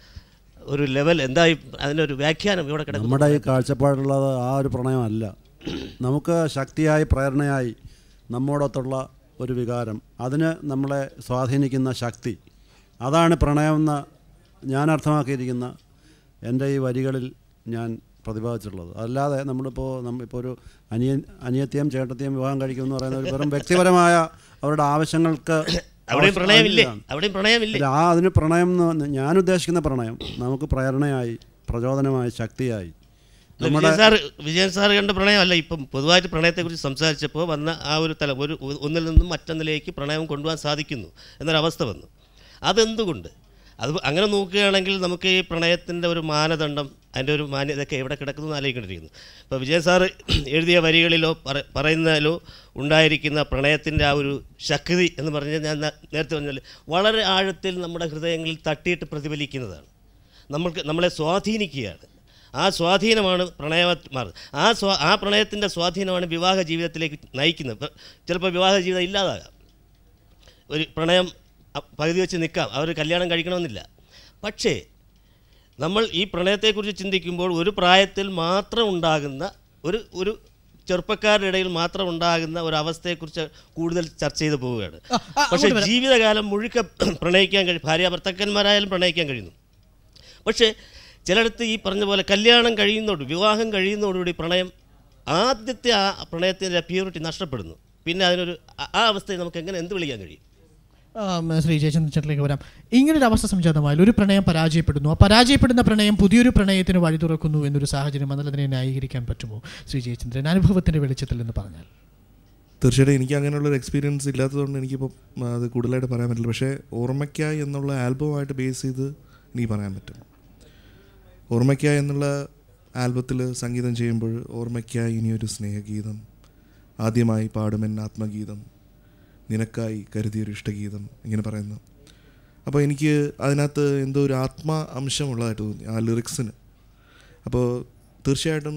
ഒരു ലെവൽ എന്തായി അതിനൊരു വ്യാഖ്യാനം ഇവിടെ കിടക്കുന്നു നമ്മുടെ ഈ കാഴ്ചപ്പാടുള്ളത് ആ ഒരു പ്രണയമല്ല നമുക്ക് ശക്തിയായി പ്രേരണയായി നമ്മോടൊത്തുള്ള ഒരു വികാരം അതിന് നമ്മളെ സ്വാധീനിക്കുന്ന ശക്തി അതാണ് പ്രണയമെന്ന് ഞാൻ അർത്ഥമാക്കിയിരിക്കുന്ന എൻ്റെ ഈ വരികളിൽ ഞാൻ പ്രതിപാദിച്ചിട്ടുള്ളത് അല്ലാതെ നമ്മളിപ്പോൾ നമ്മ ഇപ്പോൾ ഒരു അനിയൻ അനിയത്തെയും ചേട്ടത്തെയും വിവാഹം കഴിക്കുമെന്ന് പറയുന്ന ഒരു വെറും വ്യക്തിപരമായ അവരുടെ ആവശ്യങ്ങൾക്ക് അവിടെയും പ്രണയമില്ലേ? അല്ല. അവിടെയും പ്രണയമില്ലേ? അല്ല, ആ അതിന് പ്രണയം എന്ന് പറഞ്ഞ- ഞാൻ ഉദ്ദേശിക്കുന്ന പ്രണയം നമുക്ക് പ്രേരണയായി പ്രചോദനമായി ശക്തിയായി അല്ല, വിജയൻ സാർ വിജയൻ സാർ കണ്ട പ്രണയമല്ല ഇപ്പം പൊതുവായിട്ട് പ്രണയത്തെക്കുറിച്ച് സംസാരിച്ചപ്പോൾ വന്ന ആ ഒരു തലം ഒരു ഒന്നിൽ നിന്നും മറ്റൊന്നിലേക്ക് പ്രണയം കൊണ്ടുപോകാൻ സാധിക്കുന്നു എന്നൊരവസ്ഥ വന്നു അതെന്തുകൊണ്ട് അത് അങ്ങനെ നോക്കുകയാണെങ്കിൽ നമുക്ക് ഈ പ്രണയത്തിൻ്റെ ഒരു മാനദണ്ഡം അതിൻ്റെ ഒരു മാന്യതയൊക്കെ എവിടെ കിടക്കുന്നു എന്ന് ആലോചിക്കേണ്ടിയിരിക്കുന്നു ഇപ്പോൾ വിജയൻ സാറ് എഴുതിയ വരികളിലോ പറ- പറയുന്നതിലോ ഉണ്ടായിരിക്കുന്ന പ്രണയത്തിൻ്റെ ആ ഒരു ശക്തി എന്ന് പറഞ്ഞാൽ ഞാൻ നേ- നേരത്തെ പറഞ്ഞാൽ വളരെ ആഴത്തിൽ നമ്മുടെ ഹൃദയങ്ങളിൽ തട്ടിയിട്ട് പ്രതിഫലിക്കുന്നതാണ് നമ്മൾക്ക് നമ്മളെ സ്വാധീനിക്കുകയാണ് ആ സ്വാധീനമാണ് പ്രണയ മാറുന്നത് ആ സ്വാ ആ പ്രണയത്തിൻ്റെ സ്വാധീനമാണ് വിവാഹ ജീവിതത്തിലേക്ക് നയിക്കുന്നത് ഇപ്പം ചിലപ്പോൾ വിവാഹ ജീവിതം ഇല്ലാതാകാം ഒരു പ്രണയം അ- പകുതി വെച്ച് നിൽക്കാം അവർ കല്യാണം കഴിക്കണമെന്നില്ല പക്ഷേ നമ്മൾ ഈ പ്രണയത്തെക്കുറിച്ച് ചിന്തിക്കുമ്പോൾ ഒരു പ്രായത്തിൽ മാത്രം ഉണ്ടാകുന്ന ഒരു ഒരു ചെറുപ്പക്കാരുടെ ഇടയിൽ മാത്രം ഉണ്ടാകുന്ന ഒരു അവസ്ഥയെക്കുറിച്ച് കൂടുതൽ ചർച്ച ചെയ്തു പോവുകയാണ് പക്ഷേ അങ്ങോട്ട് വരാം. ജീവിതകാലം മുഴുക്ക പ്രണയിക്കാൻ കഴിയും ഭാര്യ ഭർത്താക്കന്മാരായാലും പ്രണയിക്കാൻ കഴിയുന്നു പക്ഷേ ചിലയിടത്ത് ഈ പറഞ്ഞ പോലെ കല്യാണം കഴിയുന്നതോട് വിവാഹം കഴിയുന്നതോടുകൂടി പ്രണയം ആദ്യത്തെ ആ പ്രണയത്തിൻ്റെ പ്യൂരിറ്റി നഷ്ടപ്പെടുന്നു പിന്നെ അതിനൊരു ആ- ആ അവസ്ഥയെ നമുക്ക് എങ്ങനെ എന്ത് വിളിക്കാൻ കഴിയും ആ, ശ്രീ ജയചന്ദ്രൻ ചേട്ടനിലേക്ക് വരാം ഇങ്ങനൊരു അവസ്ഥ സംജാതമായാൽ ഒരു പ്രണയം പരാജയപ്പെടുന്നു ആ പരാജയപ്പെടുന്ന പ്രണയം പുതിയൊരു പ്രണയത്തിന് വഴി തുറക്കുന്നു എന്നൊരു സാഹചര്യം വന്നാൽ അതിനെ ന്യായീകരിക്കാൻ പറ്റുമോ ശ്രീ ജയചന്ദ്രൻ അനുഭവത്തിന്റെ വെളിച്ചത്തിൽ എന്ന് പറഞ്ഞാൽ തീർച്ചയായിട്ടും എനിക്ക് അങ്ങനെയുള്ളൊരു എക്സ്പീരിയൻസ് ഇല്ലാത്തതുകൊണ്ട് എനിക്കിപ്പോൾ അത് കൂടുതലായിട്ട് പറയാൻ പറ്റില്ല പക്ഷേ ഓർമ്മയ്ക്കായി എന്നുള്ള ആൽബമായിട്ട് ബേസ് ചെയ്ത് എനിക്ക് പറയാൻ പറ്റും ഓർമ്മയ്ക്കായി എന്നുള്ള ആൽബത്തിൽ സംഗീതം ചെയ്യുമ്പോൾ ഓർമ്മയ്ക്കായി ഇനിയൊരു സ്നേഹഗീതം ആദ്യമായി പാടുമെൻ ആത്മഗീതം നിനക്കായി കരുതിയൊരു ഇഷ്ടഗീതം ഇങ്ങനെ പറയുന്നു അപ്പോൾ എനിക്ക് അതിനകത്ത് എന്തോ ഒരു ആത്മ അംശമുള്ളതായിട്ട് തോന്നി ആ ലിറിക്സിന് അപ്പോൾ തീർച്ചയായിട്ടും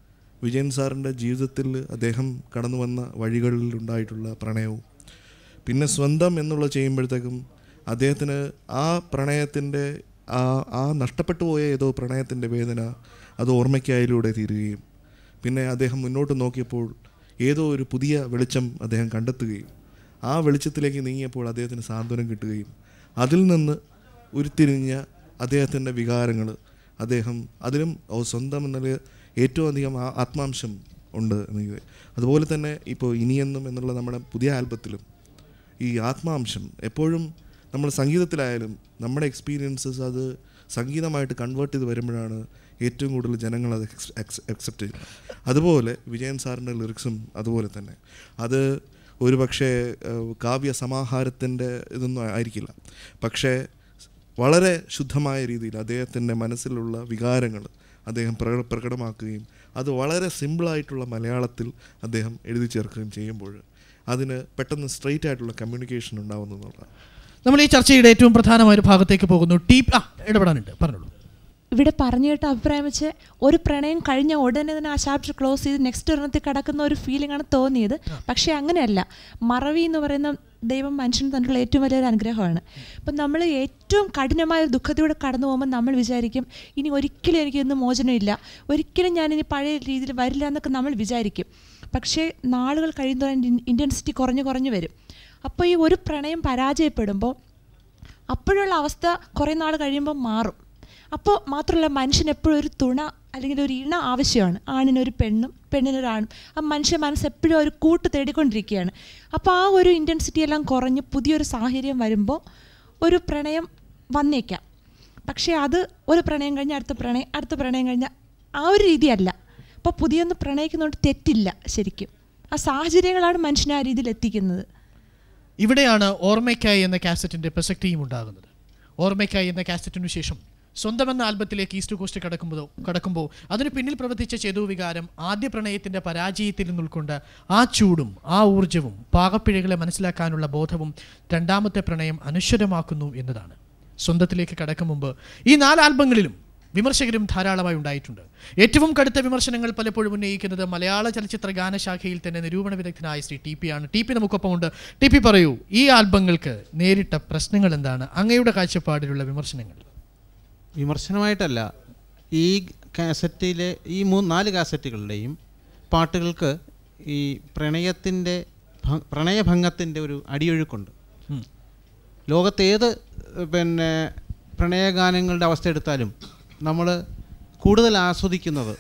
വിജയൻ സാറിൻ്റെ ജീവിതത്തിൽ അദ്ദേഹം കടന്നു വന്ന വഴികളിൽ ഉണ്ടായിട്ടുള്ള പ്രണയവും പിന്നെ സ്വന്തം എന്നുള്ള ചെയ്യുമ്പോഴത്തേക്കും അദ്ദേഹത്തിന് ആ പ്രണയത്തിൻ്റെ ആ ആ നഷ്ടപ്പെട്ടു പോയ ഏതോ പ്രണയത്തിൻ്റെ വേദന അത് ഓർമ്മയ്ക്കായിലൂടെ തീരുകയും പിന്നെ അദ്ദേഹം മുന്നോട്ട് നോക്കിയപ്പോൾ ഏതോ ഒരു പുതിയ വെളിച്ചം അദ്ദേഹം കണ്ടെത്തുകയും ആ വെളിച്ചത്തിലേക്ക് നീങ്ങിയപ്പോൾ അദ്ദേഹത്തിന് സാന്ത്വനം കിട്ടുകയും അതിൽ നിന്ന് ഉരുത്തിരിഞ്ഞ അദ്ദേഹത്തിൻ്റെ വികാരങ്ങൾ അദ്ദേഹം അതിലും ഓ സ്വന്തം എന്നുള്ള ഏറ്റവും അധികം ആ ആത്മാംശം ഉണ്ട് എനിക്ക് അതുപോലെ തന്നെ ഇപ്പോൾ ഇനിയെന്നും എന്നുള്ള നമ്മുടെ പുതിയ ആൽബത്തിലും ഈ ആത്മാംശം എപ്പോഴും നമ്മൾ സംഗീതത്തിലായാലും നമ്മുടെ എക്സ്പീരിയൻസസ് അത് സംഗീതമായിട്ട് കൺവേർട്ട് ചെയ്ത് വരുമ്പോഴാണ് ഏറ്റവും കൂടുതൽ ജനങ്ങൾ അത് അക്സെപ്റ്റ് ചെയ്യുന്നത് അതുപോലെ വിജയൻ സാറിൻ്റെ ലിറിക്സും അതുപോലെ തന്നെ അത് ഒരു പക്ഷേ ഏഹ്, കാവ്യ സമാഹാരത്തിൻ്റെ ഇതൊന്നും ആയിരിക്കില്ല പക്ഷേ വളരെ ശുദ്ധമായ രീതിയിൽ അദ്ദേഹത്തിൻ്റെ മനസ്സിലുള്ള വികാരങ്ങൾ അദ്ദേഹം പ്രക പ്രകടമാക്കുകയും അത് വളരെ സിമ്പിളായിട്ടുള്ള മലയാളത്തിൽ അദ്ദേഹം എഴുതി ചേർക്കുകയും ചെയ്യുമ്പോൾ അതിന് പെട്ടെന്ന് സ്ട്രെയിറ്റ് ആയിട്ടുള്ള കമ്മ്യൂണിക്കേഷൻ ഉണ്ടാവുന്നു എന്നുള്ളതാണ് നമ്മൾ ഈ ചർച്ചയുടെ ഏറ്റവും പ്രധാനമായ ഒരു ഭാഗത്തേക്ക് പോകുന്നു ടീ ആ ഇടപെടാനുണ്ട് പറഞ്ഞോളൂ ഇവിടെ പറഞ്ഞു കേട്ട അഭിപ്രായം വെച്ച് ഒരു പ്രണയം കഴിഞ്ഞ ഉടനെ തന്നെ ആ ചാപ്റ്റർ ക്ലോസ് ചെയ്ത് നെക്സ്റ്റ് ഒരെണ്ണത്തിൽ കിടക്കുന്ന ഒരു ഫീലിംഗ് ആണ് തോന്നിയത് പക്ഷേ അങ്ങനെയല്ല മറവി എന്ന് പറയുന്ന ദൈവം മനുഷ്യന് തന്നിട്ടുള്ള ഏറ്റവും വലിയൊരു അനുഗ്രഹമാണ് അപ്പം നമ്മൾ ഏറ്റവും കഠിനമായ ഒരു ദുഃഖത്തിലൂടെ കടന്നു പോകുമ്പോൾ നമ്മൾ വിചാരിക്കും ഇനി ഒരിക്കലും എനിക്ക് ഇന്ന് മോചനമില്ല ഒരിക്കലും ഞാൻ ഇനി പഴയ രീതിയിൽ വരില്ല എന്നൊക്കെ നമ്മൾ വിചാരിക്കും പക്ഷേ നാളുകൾ കഴിയുന്നതോടെ ഇൻറ്റൻസിറ്റി കുറഞ്ഞു കുറഞ്ഞു വരും അപ്പോൾ ഈ ഒരു പ്രണയം പരാജയപ്പെടുമ്പോൾ അപ്പോഴുള്ള അവസ്ഥ കുറേ നാൾ കഴിയുമ്പോൾ മാറും അപ്പോൾ മാത്രമല്ല മനുഷ്യന് എപ്പോഴും ഒരു തുണ അല്ലെങ്കിൽ ഒരു ഇണ ആവശ്യമാണ് ആണിനൊരു പെണ്ണും പെണ്ണിനൊരു ആണും ആ മനുഷ്യ മനസ്സ് എപ്പോഴും ഒരു കൂട്ട് തേടിക്കൊണ്ടിരിക്കുകയാണ് അപ്പോൾ ആ ഒരു ഇൻറ്റൻസിറ്റി എല്ലാം കുറഞ്ഞ് പുതിയൊരു സാഹചര്യം വരുമ്പോൾ ഒരു പ്രണയം വന്നേക്കാം പക്ഷേ അത് ഒരു പ്രണയം കഴിഞ്ഞ് അടുത്ത പ്രണയം അടുത്ത പ്രണയം കഴിഞ്ഞ് ആ ഒരു രീതിയല്ല അപ്പോൾ പുതിയൊന്ന് പ്രണയിക്കുന്നതുകൊണ്ട് തെറ്റില്ല ശരിക്കും ആ സാഹചര്യങ്ങളാണ് മനുഷ്യനെ ആ രീതിയിൽ എത്തിക്കുന്നത് ഇവിടെയാണ് ഓർമ്മയ്ക്കായി എന്ന കാസറ്റിന്റെ പ്രസക്തിയും ഉണ്ടാകുന്നത് ഓർമ്മയ്ക്കായി എന്ന കാസറ്റിനു ശേഷം സ്വന്തം എന്ന ആൽബത്തിലേക്ക് ഈസ്റ്റ് കോസ്റ്റ് കടക്കുമ്പോൾ കടക്കുമ്പോൾ അതിന് പിന്നിൽ പ്രവർത്തിച്ച ചേതു വികാരം ആദ്യ പ്രണയത്തിന്റെ പരാജയത്തിൽ നിന്ന് ഉൾക്കൊണ്ട് ആ ചൂടും ആ ഊർജവും പാകപ്പിഴകളെ മനസ്സിലാക്കാനുള്ള ബോധവും രണ്ടാമത്തെ പ്രണയം അനശ്വരമാക്കുന്നു എന്നതാണ് സ്വന്തത്തിലേക്ക് കടക്കും മുമ്പ് ഈ നാല് ആൽബങ്ങളിലും വിമർശകരും ധാരാളമായി ഉണ്ടായിട്ടുണ്ട് ഏറ്റവും കടുത്ത വിമർശനങ്ങൾ പലപ്പോഴും ഉന്നയിക്കുന്നത് മലയാള ചലച്ചിത്ര ഗാനശാഖയിൽ തന്നെ നിരൂപണ വിദഗ്ധനായ ശ്രീ ടി പി ആണ് ടി പി നമുക്കൊപ്പമുണ്ട് ടി പി പറയൂ ഈ ആൽബങ്ങൾക്ക് നേരിട്ട പ്രശ്നങ്ങൾ എന്താണ് അങ്ങയുടെ കാഴ്ചപ്പാടിലുള്ള വിമർശനങ്ങൾ വിമർശനമായിട്ടല്ല ഈ കാസറ്റിലെ ഈ മൂന്ന് നാല് കാസറ്റുകളുടെയും പാട്ടുകൾക്ക് ഈ പ്രണയത്തിൻ്റെ ഭ- പ്രണയഭംഗത്തിൻ്റെ ഒരു അടിയൊഴുക്കുണ്ട് ഉം. ലോകത്ത് ഏത് ഏഹ്, പിന്നെ പ്രണയഗാനങ്ങളുടെ അവസ്ഥ എടുത്താലും നമ്മൾ കൂടുതൽ ആസ്വദിക്കുന്നത്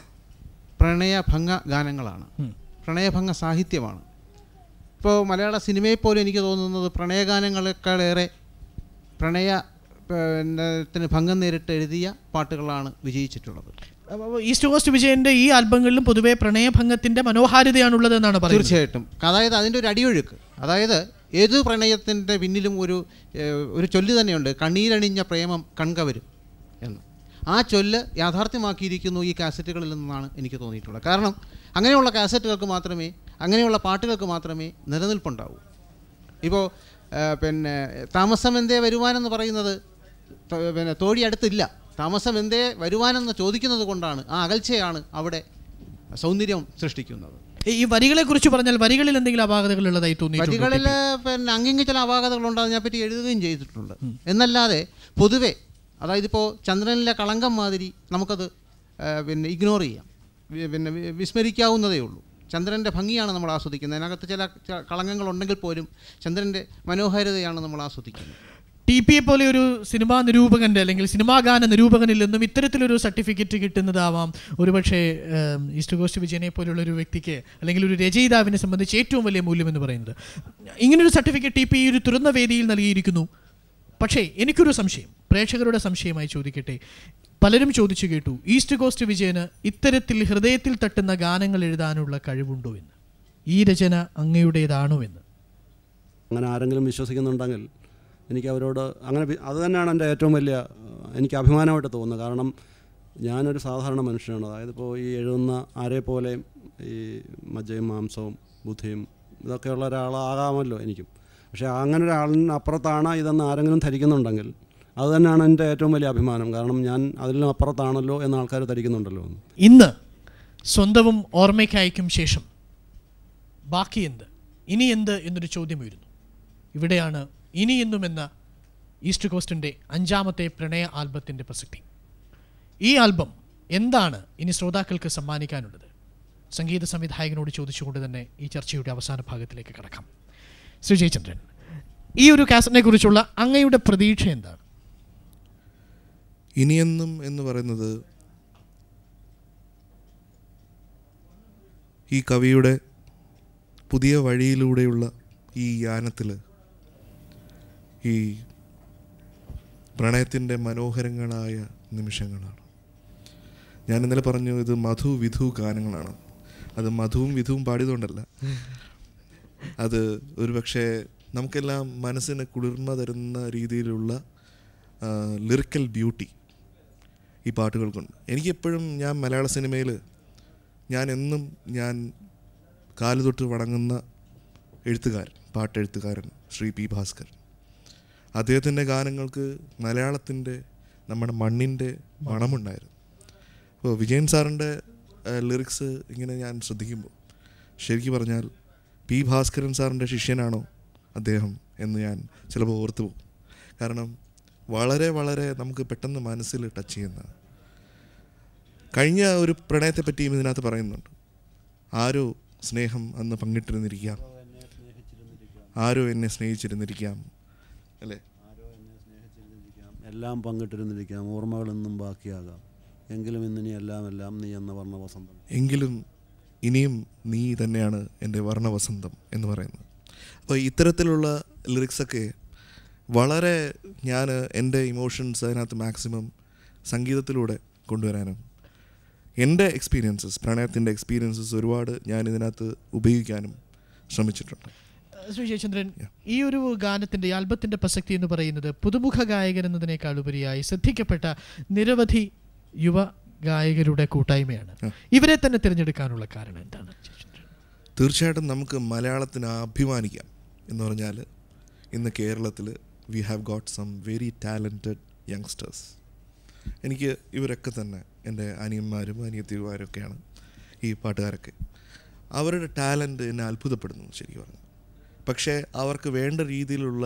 പ്രണയഭംഗ ഗാനങ്ങളാണ് ഉം. പ്രണയഭംഗ സാഹിത്യമാണ് ഇപ്പോൾ മലയാള സിനിമയെ പോലും എനിക്ക് തോന്നുന്നത് പ്രണയഗാനങ്ങളെക്കാളേറെ പ്രണയ പിന്നെ ത്തിന് ഭംഗം നേരിട്ട് എഴുതിയ പാട്ടുകളാണ് വിജയിച്ചിട്ടുള്ളത് അപ്പൊ ഈസ്റ്റ് കോസ്റ്റ് വിജയന്റെ ഈ ആൽബങ്ങളിലും പൊതുവെ പ്രണയഭംഗത്തിന്റെ മനോഹാരിതയാണുള്ളത് എന്നാണ് പറയുന്നത് തീർച്ചയായിട്ടും അതായത് അതിൻ്റെ ഒരു അടിയൊഴുക്ക് അതായത് ഏത് പ്രണയത്തിൻ്റെ പിന്നിലും ഒരു ഏഹ്, ഒരു ചൊല്ല് തന്നെയുണ്ട് കണ്ണീരണിഞ്ഞ പ്രേമം കൺകവരും എന്ന് ആ ചൊല്ല് യാഥാർത്ഥ്യമാക്കിയിരിക്കുന്നു ഈ കാസറ്റുകളിൽ നിന്നാണ് എനിക്ക് തോന്നിയിട്ടുള്ളത് കാരണം അങ്ങനെയുള്ള കാസറ്റുകൾക്ക് മാത്രമേ അങ്ങനെയുള്ള പാട്ടുകൾക്ക് മാത്രമേ നിലനിൽപ്പുണ്ടാവൂ ഇപ്പോൾ പിന്നെ താമസം എന്തേ വരുവാനെന്ന് പറയുന്നത് ത- പിന്നെ തോഴി അടുത്തില്ല താമസം എന്തേ വരുവാനെന്ന് ചോദിക്കുന്നത് കൊണ്ടാണ് ആ അകൽച്ചയാണ് അവിടെ സൗന്ദര്യം സൃഷ്ടിക്കുന്നത് ഈ- ഈ വരികളെ കുറിച്ച് പറഞ്ഞാൽ വരികളിൽ എന്തെങ്കിലും അപാകതകൾ ഉള്ളതായി തോന്നിയിട്ടുണ്ടോ വരികളിൽ പിന്നെ അങ്ങിങ്ങ് ചില അപാകതകളുണ്ട് അതിനെപ്പറ്റി എഴുതുകയും ചെയ്തിട്ടുണ്ട് എന്നല്ലാതെ പൊതുവെ അതായത് ഇപ്പോൾ ചന്ദ്രനിലെ കളങ്കം മാതിരി നമുക്കത് ആ, പിന്നെ ഇഗ്നോർ ചെയ്യാം വി- പിന്നെ വി- വിസ്മരിക്കാവുന്നതേ ഉള്ളൂ ചന്ദ്രൻ്റെ ഭംഗിയാണ് നമ്മൾ ആസ്വദിക്കുന്നത് അതിനകത്ത് ചില ച- കളങ്കങ്ങളുണ്ടെങ്കിൽ പോലും ചന്ദ്രൻ്റെ മനോഹാരിതയാണ് നമ്മൾ ആസ്വദിക്കുന്നത് ടി പി എ പോലെ ഒരു സിനിമാ നിരൂപകന്റെ അല്ലെങ്കിൽ സിനിമാ ഗാന നിരൂപകനിൽ നിന്നും ഇത്തരത്തിലൊരു സർട്ടിഫിക്കറ്റ് കിട്ടുന്നതാവാം ഒരുപക്ഷെ ഏം, ഈസ്റ്റ് കോസ്റ്റ് വിജയനെ പോലുള്ള ഒരു വ്യക്തിക്ക് അല്ലെങ്കിൽ ഒരു രചയിതാവിനെ സംബന്ധിച്ച് ഏറ്റവും വലിയ മൂല്യം എന്ന് പറയുന്നത് ഇങ്ങനൊരു സർട്ടിഫിക്കറ്റ് ടി പി ഒരു തുറന്ന വേദിയിൽ നൽകിയിരിക്കുന്നു പക്ഷേ എനിക്കൊരു സംശയം പ്രേക്ഷകരുടെ സംശയമായി ചോദിക്കട്ടെ പലരും ചോദിച്ചു കേട്ടു ഈസ്റ്റ് കോസ്റ്റ് വിജയന് ഇത്തരത്തിൽ ഹൃദയത്തിൽ തട്ടുന്ന ഗാനങ്ങൾ എഴുതാനുള്ള കഴിവുണ്ടോ എന്ന് ഈ രചന അങ്ങയുടേതാണോ എന്ന് അങ്ങനെ ആരെങ്കിലും വിശ്വസിക്കുന്നുണ്ടെങ്കിൽ എനിക്ക് അവരോട് അങ്ങനെ വി- അത് തന്നെയാണ് എൻ്റെ ഏറ്റവും വലിയ ഏഹ്, എനിക്ക് അഭിമാനമായിട്ട് തോന്നുന്നത് കാരണം ഞാനൊരു സാധാരണ മനുഷ്യനാണ് അതായത് ഇപ്പോൾ ഈ എഴുതുന്ന ആരെ പോലെയും ഈ മജ്ജയും മാംസവും ബുദ്ധിയും ഇതൊക്കെയുള്ള ഒരാളാകാമല്ലോ എനിക്കും പക്ഷേ അങ്ങനെ ഒരാളിന് അപ്പുറത്താണ് ഇതെന്ന് ആരെങ്കിലും ധരിക്കുന്നുണ്ടെങ്കിൽ അത് തന്നെയാണ് എൻ്റെ ഏറ്റവും വലിയ അഭിമാനം കാരണം ഞാൻ അതിലും അപ്പുറത്താണല്ലോ എന്ന് ആൾക്കാർ ധരിക്കുന്നുണ്ടല്ലോ എന്ന് ഇന്ന് സ്വന്തവും ഓർമ്മയ്ക്കയക്കും ശേഷം ബാക്കി എന്ത് ഇനി എന്ത് എന്നൊരു ചോദ്യം ഉയരുന്നു ഇവിടെയാണ് ഇനി എന്നും എന്ന ഈസ്റ്റ് കോസ്റ്റിൻ്റെ അഞ്ചാമത്തെ പ്രണയ ആൽബത്തിൻ്റെ പ്രസക്തി ഈ ആൽബം എന്താണ് ഇനി ശ്രോതാക്കൾക്ക് സമ്മാനിക്കാനുള്ളത് സംഗീത സംവിധായകനോട് ചോദിച്ചുകൊണ്ട് തന്നെ ഈ ചർച്ചയുടെ അവസാന ഭാഗത്തിലേക്ക് കടക്കാം ശ്രീ ജയചന്ദ്രൻ ഈ ഒരു കാസറ്റിനെ കുറിച്ചുള്ള അങ്ങയുടെ പ്രതീക്ഷ എന്താണ് ഇനിയെന്നും എന്ന് പറയുന്നത് ഈ കവിയുടെ പുതിയ വഴിയിലൂടെയുള്ള ഈ യാനത്തിൽ ഈ പ്രണയത്തിൻ്റെ മനോഹരങ്ങളായ നിമിഷങ്ങളാണ് ഞാൻ ഇന്നലെ പറഞ്ഞു ഇത് മധു വിധു ഗാനങ്ങളാണ് അത് മധുവും വിധുവും പാടിയതുകൊണ്ടല്ല അത് ഒരു പക്ഷേ നമുക്കെല്ലാം മനസ്സിന് കുളിർമ തരുന്ന രീതിയിലുള്ള ലിറിക്കൽ ബ്യൂട്ടി ഈ പാട്ടുകൾക്കുണ്ട് എനിക്കെപ്പോഴും ഞാൻ മലയാള സിനിമയിൽ ഞാൻ എന്നും ഞാൻ കാല് തൊട്ട് വണങ്ങുന്ന എഴുത്തുകാരൻ പാട്ടെഴുത്തുകാരൻ ശ്രീ പി ഭാസ്കർ അദ്ദേഹത്തിൻ്റെ ഗാനങ്ങൾക്ക് മലയാളത്തിൻ്റെ നമ്മുടെ മണ്ണിൻ്റെ മണമുണ്ടായിരുന്നു അപ്പോൾ വിജയൻ സാറിൻ്റെ ലിറിക്സ് ഇങ്ങനെ ഞാൻ ശ്രദ്ധിക്കുമ്പോൾ ശരിക്കും പറഞ്ഞാൽ പി ഭാസ്കരൻ സാറിൻ്റെ ശിഷ്യനാണോ അദ്ദേഹം എന്ന് ഞാൻ ചിലപ്പോൾ ഓർത്തു പോകും കാരണം വളരെ വളരെ നമുക്ക് പെട്ടെന്ന് മനസ്സിൽ ടച്ച് ചെയ്യുന്ന കഴിഞ്ഞ ഒരു പ്രണയത്തെ പറ്റിയും ഇതിനകത്ത് പറയുന്നുണ്ട് ആരോ സ്നേഹം അന്ന് പങ്കിട്ടിരുന്നിരിക്കാം ആരോ എന്നെ സ്നേഹിച്ചിരുന്നിരിക്കാം അല്ലേ എല്ലാം പങ്കിട്ടിരുന്നിരിക്കാം ഓർമ്മകളെന്നും ബാക്കിയാകാം എങ്കിലും ഇന്നിനി എല്ലാം എല്ലാം നീ എന്ന വർണ്ണ വസന്തം എങ്കിലും ഇനിയും നീ തന്നെയാണ് എൻ്റെ വർണ്ണവസന്തം എന്ന് പറയുന്നത് അപ്പോൾ ഇത്തരത്തിലുള്ള ലിറിക്സൊക്കെ വളരെ ഞാൻ എൻ്റെ ഇമോഷൻസ് അതിനകത്ത് മാക്സിമം സംഗീതത്തിലൂടെ കൊണ്ടുവരാനും എൻ്റെ എക്സ്പീരിയൻസസ് പ്രണയത്തിൻ്റെ എക്സ്പീരിയൻസസ് ഒരുപാട് ഞാൻ ഇതിനകത്ത് ഉപയോഗിക്കാനും ശ്രമിച്ചിട്ടുണ്ട് ശ്രീ ജയചന്ദ്രൻ ഈ ഒരു ഗാനത്തിന്റെ ഈ ആൽബത്തിന്റെ പ്രസക്തി എന്ന് പറയുന്നത് പുതുമുഖ ഗായകൻ എന്നതിനേക്കാൾ ഉപരിയായി ശ്രദ്ധിക്കപ്പെട്ട നിരവധി യുവ ഗായകരുടെ കൂട്ടായ്മയാണ് ഇവരെ തന്നെ തിരഞ്ഞെടുക്കാനുള്ള കാരണം എന്താണ് തീർച്ചയായിട്ടും നമുക്ക് മലയാളത്തിന് അഭിമാനിക്കാം എന്ന് പറഞ്ഞാൽ ഇന്ന് കേരളത്തിൽ we have got some very talented youngsters എനിക്ക് ഇവരൊക്കെ തന്നെ എൻ്റെ അനിയന്മാരും അനിയത്തിമാരും ഒക്കെയാണ് ഈ പാട്ടുകാരൊക്കെ അവരുടെ ടാലൻറ്റ് എന്നെ അത്ഭുതപ്പെടുന്നു ശരിക്കും പറഞ്ഞു പക്ഷേ അവർക്ക് വേണ്ട രീതിയിലുള്ള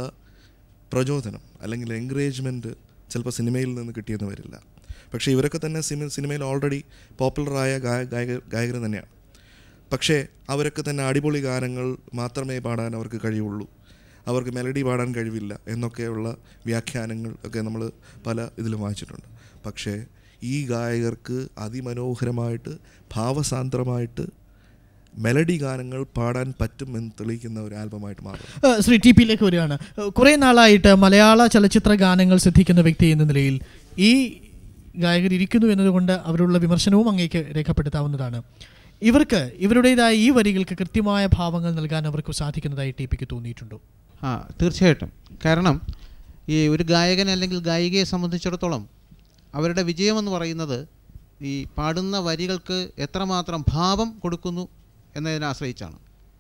പ്രചോദനം അല്ലെങ്കിൽ എൻകറേജ്മെൻറ്റ് ചിലപ്പോൾ സിനിമയിൽ നിന്ന് കിട്ടിയെന്ന് വരില്ല പക്ഷേ ഇവരൊക്കെ തന്നെ സിനിമ സിനിമയിൽ ഓൾറെഡി പോപ്പുലറായ ഗായ ഗായക ഗായകർ തന്നെയാണ് പക്ഷേ അവരൊക്കെ തന്നെ അടിപൊളി ഗാനങ്ങൾ മാത്രമേ പാടാൻ അവർക്ക് കഴിയുള്ളൂ അവർക്ക് മെലഡി പാടാൻ കഴിവില്ല എന്നൊക്കെയുള്ള വ്യാഖ്യാനങ്ങൾ ഒക്കെ നമ്മൾ പല ഇതിലും വായിച്ചിട്ടുണ്ട് പക്ഷേ ഈ ഗായകർക്ക് അതിമനോഹരമായിട്ട് ഭാവസാന്ദ്രമായിട്ട് മെലഡി ഗാനങ്ങൾ പാടാൻ പറ്റും എന്ന് തെളിയിക്കുന്ന ഒരു ആൽബമായിട്ട് മാറും ഏഹ് ശ്രീ ടി പിയിലേക്ക് വരികയാണ് ഏഹ് കുറേ നാളായിട്ട് മലയാള ചലച്ചിത്ര ഗാനങ്ങൾ ശ്രദ്ധിക്കുന്ന വ്യക്തി എന്ന നിലയിൽ ഈ ഗായകർ ഇരിക്കുന്നു എന്നതുകൊണ്ട് അവരുള്ള വിമർശനവും അങ്ങേക്ക് രേഖപ്പെടുത്താവുന്നതാണ് ഇവർക്ക് ഇവരുടേതായ ഈ വരികൾക്ക് കൃത്യമായ ഭാവങ്ങൾ നൽകാൻ അവർക്ക് സാധിക്കുന്നതായി ടി പിക്ക് തോന്നിയിട്ടുണ്ടോ ആ തീർച്ചയായിട്ടും കാരണം ഈ ഒരു ഗായകൻ അല്ലെങ്കിൽ ഗായികയെ സംബന്ധിച്ചിടത്തോളം അവരുടെ വിജയമെന്ന് പറയുന്നത് ഈ പാടുന്ന വരികൾക്ക് എത്രമാത്രം ഭാവം കൊടുക്കുന്നു എന്നതിനെ ആശ്രയിച്ചാണ്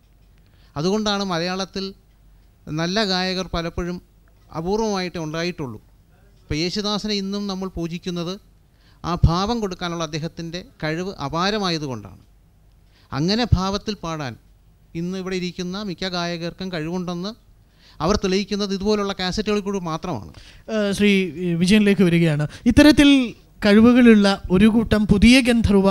അതുകൊണ്ടാണ് മലയാളത്തിൽ നല്ല ഗായകർ പലപ്പോഴും അപൂർവമായിട്ടേ ഉണ്ടായിട്ടുള്ളൂ ഇപ്പോൾ യേശുദാസിനെ ഇന്നും നമ്മൾ പൂജിക്കുന്നത് ആ ഭാവം കൊടുക്കാനുള്ള അദ്ദേഹത്തിൻ്റെ കഴിവ് അപാരമായതുകൊണ്ടാണ് അങ്ങനെ ഭാവത്തിൽ പാടാൻ ഇന്ന് ഇവിടെ ഇരിക്കുന്ന മിക്ക ഗായകർക്കും കഴിവുണ്ടെന്ന് അവർ തെളിയിക്കുന്നത് ഇതുപോലുള്ള കാസറ്റുകളിൽ കൂടി മാത്രമാണ് ഏഹ് ശ്രീ ഏഹ് വിജയനിലേക്ക് വരികയാണ് ഇത്തരത്തിൽ കഴിവുകളുള്ള ഒരു കൂട്ടം പുതിയ ഗന്ധർവ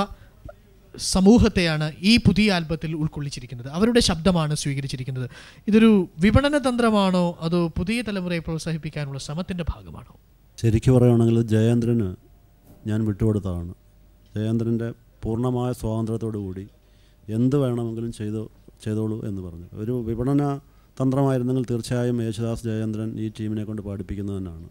സമൂഹത്തെയാണ് ഈ പുതിയ ആൽബത്തിൽ ഉൾക്കൊള്ളിച്ചിരിക്കുന്നത് അവരുടെ ശബ്ദമാണ് സ്വീകരിച്ചിരിക്കുന്നത് ഇതൊരു വിപണന തന്ത്രമാണോ അതോ പുതിയ തലമുറയെ പ്രോത്സാഹിപ്പിക്കാനുള്ള ശ്രമത്തിൻ്റെ ഭാഗമാണോ ശരിക്കും പറയുകയാണെങ്കിൽ ജയേന്ദ്രന് ഞാൻ വിട്ടുകൊടുത്തതാണ് ജയേന്ദ്രൻ്റെ പൂർണ്ണമായ സ്വാതന്ത്ര്യത്തോടു കൂടി എന്ത് വേണമെങ്കിലും ചെയ്തു ചെയ്തോളൂ എന്ന് പറഞ്ഞു ഒരു വിപണന തന്ത്രമായിരുന്നെങ്കിൽ തീർച്ചയായും യേശുദാസ് ജയേന്ദ്രൻ ഈ ടീമിനെ കൊണ്ട് പാടിപ്പിക്കുന്നത് തന്നെയാണ്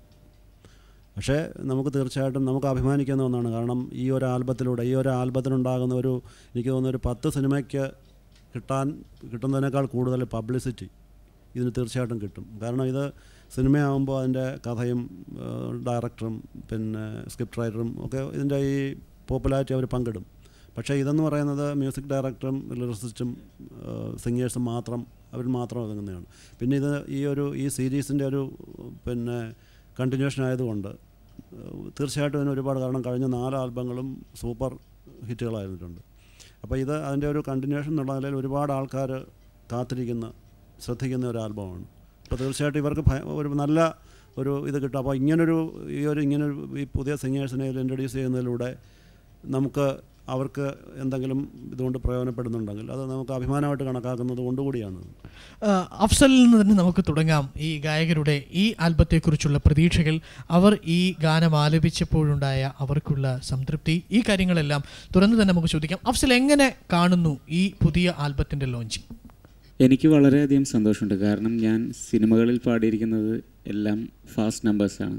പക്ഷേ നമുക്ക് തീർച്ചയായിട്ടും നമുക്ക് അഭിമാനിക്കുന്ന ഒന്നാണ് കാരണം ഈ ഒരു ആൽബത്തിലൂടെ ഈ ഒരു ആൽബത്തിനുണ്ടാകുന്ന ഒരു എനിക്ക് തോന്നുന്ന ഒരു പത്ത് സിനിമയ്ക്ക് കിട്ടാൻ കിട്ടുന്നതിനേക്കാൾ കൂടുതൽ പബ്ലിസിറ്റി ഇതിന് തീർച്ചയായിട്ടും കിട്ടും കാരണം ഇത് സിനിമയാകുമ്പോൾ അതിൻ്റെ കഥയും ഏഹ്, ഡയറക്ടറും പിന്നെ സ്ക്രിപ്റ്റ് റൈറ്ററും ഒക്കെ ഇതിൻ്റെ ഈ പോപ്പുലാരിറ്റി അവർ പങ്കിടും പക്ഷേ ഇതെന്ന് പറയുന്നത് മ്യൂസിക് ഡയറക്ടറും ലിറിസിസ്റ്റും സിംഗേഴ്സും മാത്രം അവർ മാത്രം ഒതുങ്ങുന്നതാണ് പിന്നെ ഇത് ഈ ഒരു ഈ സീരീസിൻ്റെ ഒരു പിന്നെ കണ്ടിന്യൂഷൻ ആയതുകൊണ്ട് ഏഹ്, തീർച്ചയായിട്ടും ഇതിന് ഒരുപാട് കാരണം കഴിഞ്ഞ നാല് ആൽബങ്ങളും സൂപ്പർ ഹിറ്റുകളായിരുന്നിട്ടുണ്ട് അപ്പോൾ ഇത് അതിൻ്റെ ഒരു കണ്ടിന്യൂഷൻ എന്നുള്ള നിലയിൽ ഒരുപാട് ആൾക്കാർ കാത്തിരിക്കുന്ന ശ്രദ്ധിക്കുന്ന ഒരു ആൽബമാണ് അപ്പോൾ തീർച്ചയായിട്ടും ഇവർക്ക് ഭയ- ഒരു നല്ല ഒരു ഇത് കിട്ടും അപ്പോൾ ഇങ്ങനൊരു ഈ ഒരു ഇങ്ങനൊരു ഈ പുതിയ സിംഗേഴ്സിനെ ഇൻട്രൊഡ്യൂസ് ചെയ്യുന്നതിലൂടെ നമുക്ക് അവർക്ക് എന്തെങ്കിലും ഇതുകൊണ്ട് പ്രയോജനപ്പെടുന്നുണ്ടെങ്കിൽ അത് നമുക്ക് അഭിമാനമായിട്ട് കണക്കാക്കുന്നത് കൊണ്ടുകൂടിയാണ് ആഹ് അഫ്സലിൽ നിന്ന് തന്നെ നമുക്ക് തുടങ്ങാം ഈ ഗായകരുടെ ഈ ആൽബത്തെക്കുറിച്ചുള്ള പ്രതീക്ഷകൾ അവർ ഈ ഗാനം ആലപിച്ചപ്പോഴുണ്ടായ അവർക്കുള്ള സംതൃപ്തി ഈ കാര്യങ്ങളെല്ലാം തുറന്നു തന്നെ നമുക്ക് ചോദിക്കാം അഫ്സൽ എങ്ങനെ കാണുന്നു ഈ പുതിയ ആൽബത്തിൻ്റെ ലോഞ്ചിങ് എനിക്ക് വളരെയധികം സന്തോഷമുണ്ട് കാരണം ഞാൻ സിനിമകളിൽ പാടിയിരിക്കുന്നത് എല്ലാം ഫാസ്റ്റ് നമ്പേഴ്സാണ്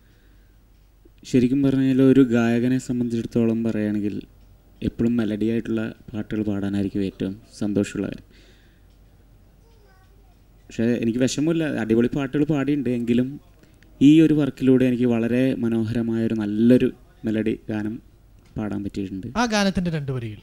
ശരിക്കും പറഞ്ഞാൽ ഒരു ഗായകനെ സംബന്ധിച്ചിടത്തോളം പറയുകയാണെങ്കിൽ എപ്പോഴും മെലഡി ആയിട്ടുള്ള പാട്ടുകൾ പാടാനായിരിക്കും ഏറ്റവും സന്തോഷമുള്ള കാര്യം പക്ഷേ എനിക്ക് വിഷമമില്ല അടിപൊളി പാട്ടുകൾ പാടിയിട്ടുണ്ട് എങ്കിലും ഈ ഒരു വർക്കിലൂടെ എനിക്ക് വളരെ മനോഹരമായ ഒരു നല്ലൊരു മെലഡി ഗാനം പാടാൻ പറ്റിയിട്ടുണ്ട് ആ ഗാനത്തിൻ്റെ രണ്ട് വരികൾ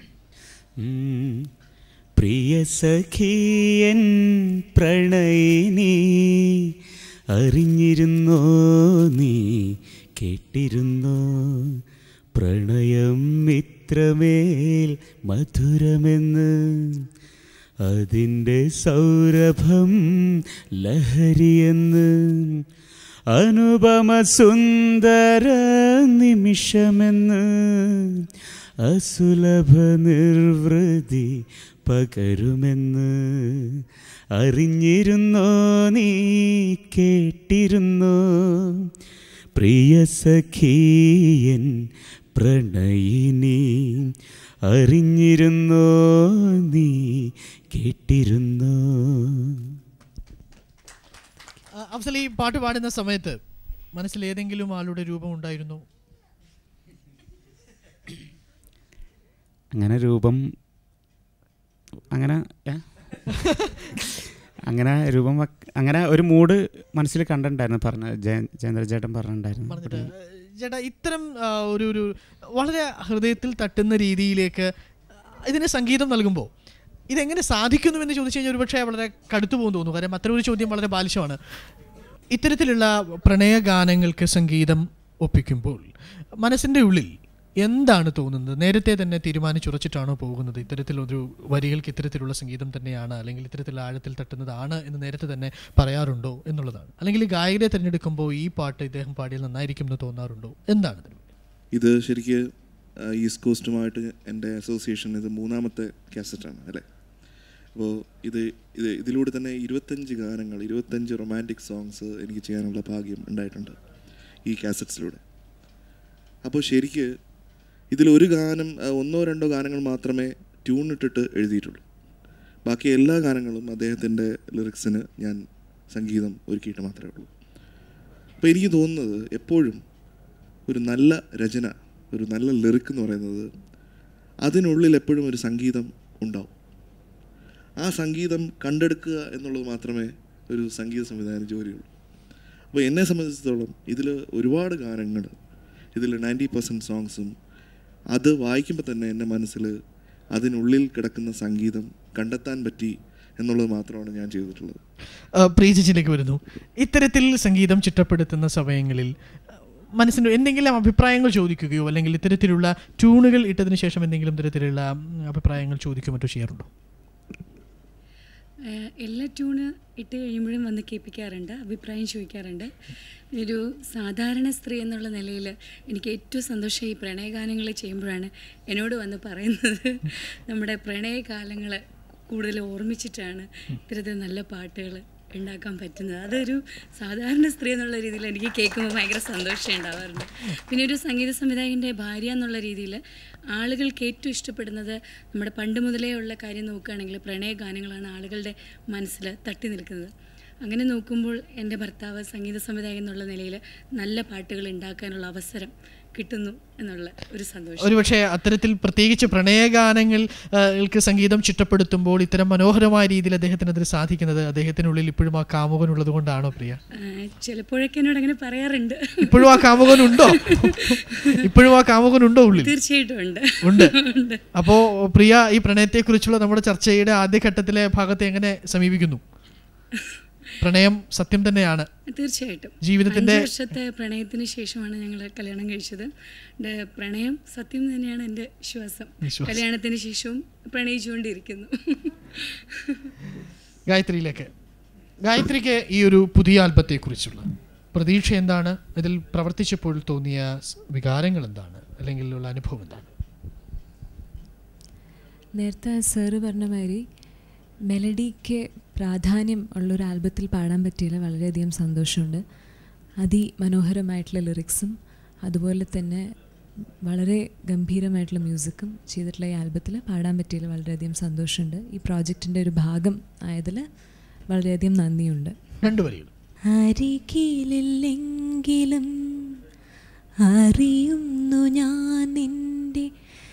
പ്രിയ സഖിയൻ പ്രണയിനി അറിഞ്ഞിരുന്നോ നീ കേട്ടിരുന്നോ പ്രണയം ഇത്രമേൽ മധുരമെന്ന് അതിൻ്റെ സൗരഭം ലഹരിയെന്ന് അനുപമ സുന്ദര നിമിഷമെന്ന് അസുലഭ നിർവൃതി പകരുമെന്ന് അറിഞ്ഞിരുന്നോ നീ കേട്ടിരുന്നോ പ്രിയ സഖീയൻ പ്രണയിനി അറിഞ്ഞിരുന്നോ നീ കേട്ടിരുന്നോ ആ, അഫ്സൽ ഈ പാട്ട് പാടുന്ന സമയത്ത് മനസ്സിൽ ഏതെങ്കിലും ആളുടെ രൂപം ഉണ്ടായിരുന്നു അങ്ങനെ രൂപം അങ്ങനെ ഏ? അങ്ങനെ രൂപം വെക്ക- അങ്ങനെ ഒരു മൂഡ് മനസ്സിൽ കണ്ടിട്ടുണ്ടായിരുന്നു പറഞ്ഞ ജയ ജയേന്ദ്രചേട്ടൻ പറഞ്ഞിട്ടുണ്ടായിരുന്നു പറഞ്ഞിട്ട് ചേട്ടാ ഇത്തരം ആ, ഒരു ഒരു വളരെ ഹൃദയത്തിൽ തട്ടുന്ന രീതിയിലേക്ക് ഇതിന് സംഗീതം നൽകുമ്പോൾ ഇതെങ്ങനെ സാധിക്കുന്നു എന്ന് ചോദിച്ചു കഴിഞ്ഞാൽ ഒരുപക്ഷെ വളരെ കടുത്തു പോകുന്നു തോന്നുന്നു കാരണം അത്തരം ഒരു ചോദ്യം വളരെ ബാലിശമാണ് ഇത്തരത്തിലുള്ള പ്രണയഗാനങ്ങൾക്ക് സംഗീതം ഒപ്പിക്കുമ്പോൾ മനസ്സിൻ്റെ ഉള്ളിൽ എന്താണ് തോന്നുന്നത് നേരത്തെ തന്നെ തീരുമാനിച്ചുറച്ചിട്ടാണോ പോകുന്നത് ഇത്തരത്തിലൊരു വരികൾക്ക് ഇത്തരത്തിലുള്ള സംഗീതം തന്നെയാണ് അല്ലെങ്കിൽ ഇത്തരത്തിലുള്ള ആഴത്തിൽ തട്ടുന്നതാണ് എന്ന് നേരത്തെ തന്നെ പറയാറുണ്ടോ എന്നുള്ളതാണ് അല്ലെങ്കിൽ ഈ ഗായകരെ തിരഞ്ഞെടുക്കുമ്പോൾ ഈ പാട്ട് ഇദ്ദേഹം പാടിയാൽ നന്നായിരിക്കും എന്ന് തോന്നാറുണ്ടോ എന്താണ് ഇതിന് ഇത് ശരിക്ക് ആ, ഈസ്റ്റ് കോസ്റ്റുമായിട്ട് എൻ്റെ അസോസിയേഷൻ ഇത് മൂന്നാമത്തെ കാസറ്റാണ് അല്ലേ അപ്പോൾ ഇത് ഇത് ഇതിലൂടെ തന്നെ ഇരുപത്തഞ്ച് ഗാനങ്ങൾ ഇരുപത്തഞ്ച് റൊമാൻറ്റിക് സോങ്സ് എനിക്ക് ചെയ്യാനുള്ള ഭാഗ്യം ഉണ്ടായിട്ടുണ്ട് ഈ കാസറ്റ്സിലൂടെ അപ്പോൾ ശരിക്ക് ഇതിലൊരു ഗാനം ആ, ഒന്നോ രണ്ടോ ഗാനങ്ങൾ മാത്രമേ ട്യൂൺ ഇട്ടിട്ട് എഴുതിയിട്ടുള്ളൂ ബാക്കി എല്ലാ ഗാനങ്ങളും അദ്ദേഹത്തിൻ്റെ ലിറിക്സിന് ഞാൻ സംഗീതം ഒരുക്കിയിട്ട് മാത്രമേ ഉള്ളൂ അപ്പോൾ എനിക്ക് തോന്നുന്നത് എപ്പോഴും ഒരു നല്ല രചന ഒരു നല്ല ലിറിക്ക് എന്ന് പറയുന്നത് അതിനുള്ളിൽ എപ്പോഴും ഒരു സംഗീതം ഉണ്ടാവും ആ സംഗീതം കണ്ടെടുക്കുക എന്നുള്ളത് മാത്രമേ ഒരു സംഗീത സംവിധായകന് ജോലിയുള്ളൂ അപ്പോൾ എന്നെ സംബന്ധിച്ചിടത്തോളം ഇതിൽ ഒരുപാട് ഗാനങ്ങൾ ഇതിൽ നയൻറ്റി പെർസെൻറ്റ് സോങ്സും അത് വായിക്കുമ്പോൾ തന്നെ എൻ്റെ മനസ്സിൽ അതിനുള്ളിൽ കിടക്കുന്ന സംഗീതം കണ്ടെത്താൻ പറ്റി എന്നുള്ളത് മാത്രമാണ് ഞാൻ ചെയ്തിട്ടുള്ളത് പ്രീജിച്ചിലേക്ക് വരുന്നു ഇത്തരത്തിൽ സംഗീതം ചിട്ടപ്പെടുത്തുന്ന സമയങ്ങളിൽ മനസ്സിന് എന്തെങ്കിലും അഭിപ്രായങ്ങൾ ചോദിക്കുകയോ അല്ലെങ്കിൽ ഇത്തരത്തിലുള്ള ട്യൂണുകൾ ഇട്ടതിന് ശേഷം എന്തെങ്കിലും തരത്തിലുള്ള ഉം, അഭിപ്രായങ്ങൾ ചോദിക്കുകയോ മറ്റോ ചെയ്യാറുണ്ടോ ഏഹ് എല്ലാ ട്യൂണ് ഇട്ട് കഴിയുമ്പോഴും വന്ന് കേൾപ്പിക്കാറുണ്ട് അഭിപ്രായം ചോദിക്കാറുണ്ട് ഒരു സാധാരണ സ്ത്രീ എന്നുള്ള നിലയിൽ എനിക്ക് ഏറ്റവും സന്തോഷം ഈ പ്രണയഗാനങ്ങൾ ചെയ്യുമ്പോഴാണ് എന്നോട് വന്ന് പറയുന്നത് നമ്മുടെ പ്രണയകാലങ്ങൾ കൂടുതൽ ഓർമ്മിച്ചിട്ടാണ് ഇത്തരത്തിൽ നല്ല പാട്ടുകൾ ഉണ്ടാക്കാൻ പറ്റുന്നത് അതൊരു സാധാരണ സ്ത്രീ എന്നുള്ള രീതിയിൽ എനിക്ക് കേൾക്കുമ്പോൾ ഭയങ്കര സന്തോഷം ഉണ്ടാവാറുണ്ട് പിന്നെ ഒരു സംഗീത സംവിധായകൻ്റെ ഭാര്യ എന്നുള്ള രീതിയിൽ ആളുകൾക്ക് ഏറ്റവും ഇഷ്ടപ്പെടുന്നത് നമ്മുടെ പണ്ട് മുതലേ ഉള്ള കാര്യം നോക്കുകയാണെങ്കിൽ പ്രണയ ഗാനങ്ങളാണ് ആളുകളുടെ മനസ്സിൽ തട്ടി നിൽക്കുന്നത് അങ്ങനെ നോക്കുമ്പോൾ എൻ്റെ ഭർത്താവ് സംഗീത സംവിധായകൻ എന്നുള്ള നിലയിൽ നല്ല പാട്ടുകൾ ഉണ്ടാക്കാനുള്ള അവസരം കിട്ടുന്നു എന്നുള്ള ഒരു സന്തോഷം ഒരുപക്ഷെ അത്തരത്തിൽ പ്രത്യേകിച്ച് പ്രണയഗാനങ്ങൾക്ക് സംഗീതം ചിട്ടപ്പെടുത്തുമ്പോൾ ഇത്തരം മനോഹരമായ രീതിയിൽ അദ്ദേഹത്തിന് അതിന് സാധിക്കുന്നത് അദ്ദേഹത്തിനുള്ളിൽ ഇപ്പോഴും ആ കാമുകൻ ഉള്ളത് കൊണ്ടാണോ പ്രിയ ഏഹ് ചിലപ്പോഴൊക്കെ എന്നോട് അങ്ങനെ പറയാറുണ്ട് ഇപ്പോഴും ആ കാമുകൻ ഉണ്ടോ ഇപ്പോഴും ആ കാമുകൻ ഉണ്ടോ ഉള്ളിൽ തീർച്ചയായിട്ടും ഉണ്ട് ഉണ്ട് ഉണ്ട്. അപ്പോ പ്രിയ ഈ പ്രണയത്തെക്കുറിച്ചുള്ള നമ്മുടെ ചർച്ചയുടെ ആദ്യഘട്ടത്തിലെ ഭാഗത്തെ എങ്ങനെ സമീപിക്കുന്നു പ്രണയം സത്യം തന്നെയാണ് തീർച്ചയായിട്ടും ജീവിതത്തിന്റെ അഞ്ച് വർഷത്തെ പ്രണയത്തിന് ശേഷമാണ് ഞങ്ങൾ കല്യാണം കഴിച്ചത് എൻ്റെ പ്രണയം സത്യം തന്നെയാണ് എൻ്റെ വിശ്വാസം വിശ്വാസം. കല്യാണത്തിന് ശേഷവും പ്രണയിച്ചുകൊണ്ടിരിക്കുന്നു ഗായത്രിയിലേക്ക് ഗായത്രിക്ക് ഈ ഒരു പുതിയ ആൽബത്തെക്കുറിച്ചുള്ള പ്രതീക്ഷ എന്താണ് ഇതിൽ പ്രവർത്തിച്ചപ്പോൾ തോന്നിയ സ് വികാരങ്ങൾ എന്താണ് അല്ലെങ്കിൽ ഉള്ള അനുഭവം എന്താണ് നേരത്തെ സാറ് പറഞ്ഞ മാതിരി മെലഡിക്ക് പ്രാധാന്യം ഉള്ളൊരു ആൽബത്തിൽ പാടാൻ പറ്റിയതിൽ വളരെയധികം സന്തോഷമുണ്ട് അതിമനോഹരമായിട്ടുള്ള ലിറിക്സും അതുപോലെ തന്നെ വളരെ ഗംഭീരമായിട്ടുള്ള മ്യൂസിക്കും ചെയ്തിട്ടുള്ള ഈ ആൽബത്തിൽ പാടാൻ പറ്റിയതിൽ വളരെയധികം സന്തോഷമുണ്ട് ഈ പ്രോജക്റ്റിൻ്റെ ഒരു ഭാഗം ആയതിൽ വളരെയധികം നന്ദിയുണ്ട് രണ്ടു വരികൾ അരികിലില്ലെങ്കിലും അറിയുന്നു ഞാൻ നിന്റെ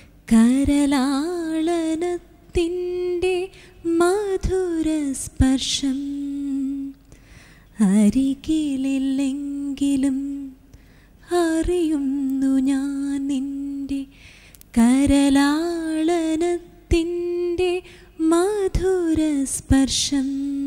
കരലാളനത്തിൻ്റെ മധുര സ്പർശം അരികിലില്ലെങ്കിലും അറിയുന്നു ഞാൻ നിന്റെ കരലാളനത്തിൻ്റെ മധുര സ്പർശം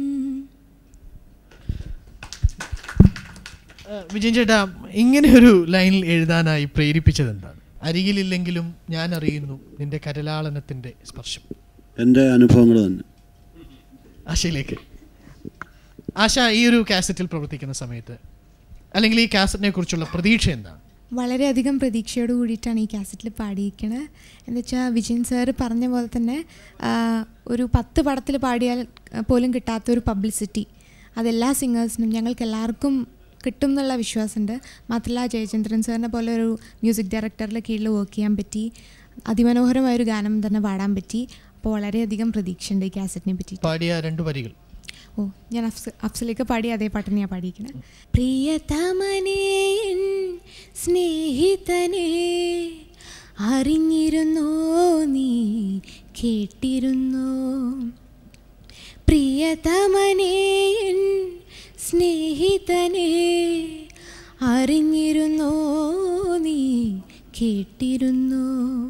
ഏഹ് വിജയൻ ചേട്ടാ ഇങ്ങനെ ഒരു ലൈനിൽ എഴുതാനായി പ്രേരിപ്പിച്ചത് എന്താണ് അരികിലില്ലെങ്കിലും ഞാൻ അറിയുന്നു നിന്റെ കരലാളനത്തിന്റെ സ്പർശം എൻ്റെ അനുഭവങ്ങൾ തന്നെ ആശയിലേക്ക് ആശ ഈ ഒരു കാസറ്റിൽ പ്രവർത്തിക്കുന്ന സമയത്ത് അല്ലെങ്കിൽ ഈ കാസറ്റിനെ കുറിച്ചുള്ള പ്രതീക്ഷ എന്താണ് വളരെയധികം പ്രതീക്ഷയോട് കൂടിയിട്ടാണ് ഈ കാസറ്റിൽ പാടിയിരിക്കുന്നത് എന്ന് വെച്ചാൽ വിജയൻ സാറ് പറഞ്ഞ പോലെ തന്നെ ആ, ഒരു പത്ത് പടത്തിൽ പാടിയാൽ പോലും കിട്ടാത്തൊരു പബ്ലിസിറ്റി അതെല്ലാ സിംഗേഴ്സിനും ഞങ്ങൾക്ക് എല്ലാവർക്കും കിട്ടും എന്നുള്ള വിശ്വാസമുണ്ട് മാത്രമല്ല ജയചന്ദ്രൻ സാറിനെ പോലെ ഒരു മ്യൂസിക് ഡയറക്ടറുടെ കീഴിൽ വർക്ക് ചെയ്യാൻ പറ്റി അതിമനോഹരമായൊരു ഗാനം തന്നെ പാടാൻ പറ്റി അപ്പോൾ വളരെയധികം പ്രതീക്ഷയുണ്ട് ഈ കാസറ്റിനെ പറ്റി പാടിയ രണ്ടു വരികൾ ഓ ഞാൻ അഫ്സ അഫ്സലേക്ക് പാടിയ അതേ പാട്ട് തന്നെയാണ് പാടിയിരിക്കുന്നത് പ്രിയതമനേ എൻ സ്നേഹിതനെ അറിഞ്ഞിരുന്നോ നീ കേട്ടിരുന്നോ പ്രിയതമനേ എൻ സ്നേഹിതനെ അറിഞ്ഞിരുന്നോ നീ കേട്ടിരുന്നോ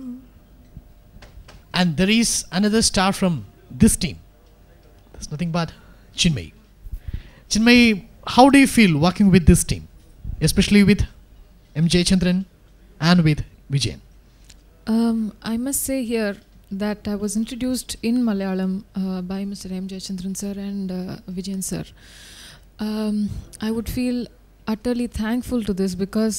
And there is another star from this team. There's nothing but Chinmay. Chinmay, how do you feel working with this team, especially with M. Chandran and with Vijayan? Um, I must say here that I was introduced in Malayalam uh, by Mr. M. Jayachandran sir and uh, Vijayan sir. Um, I would feel utterly thankful to this because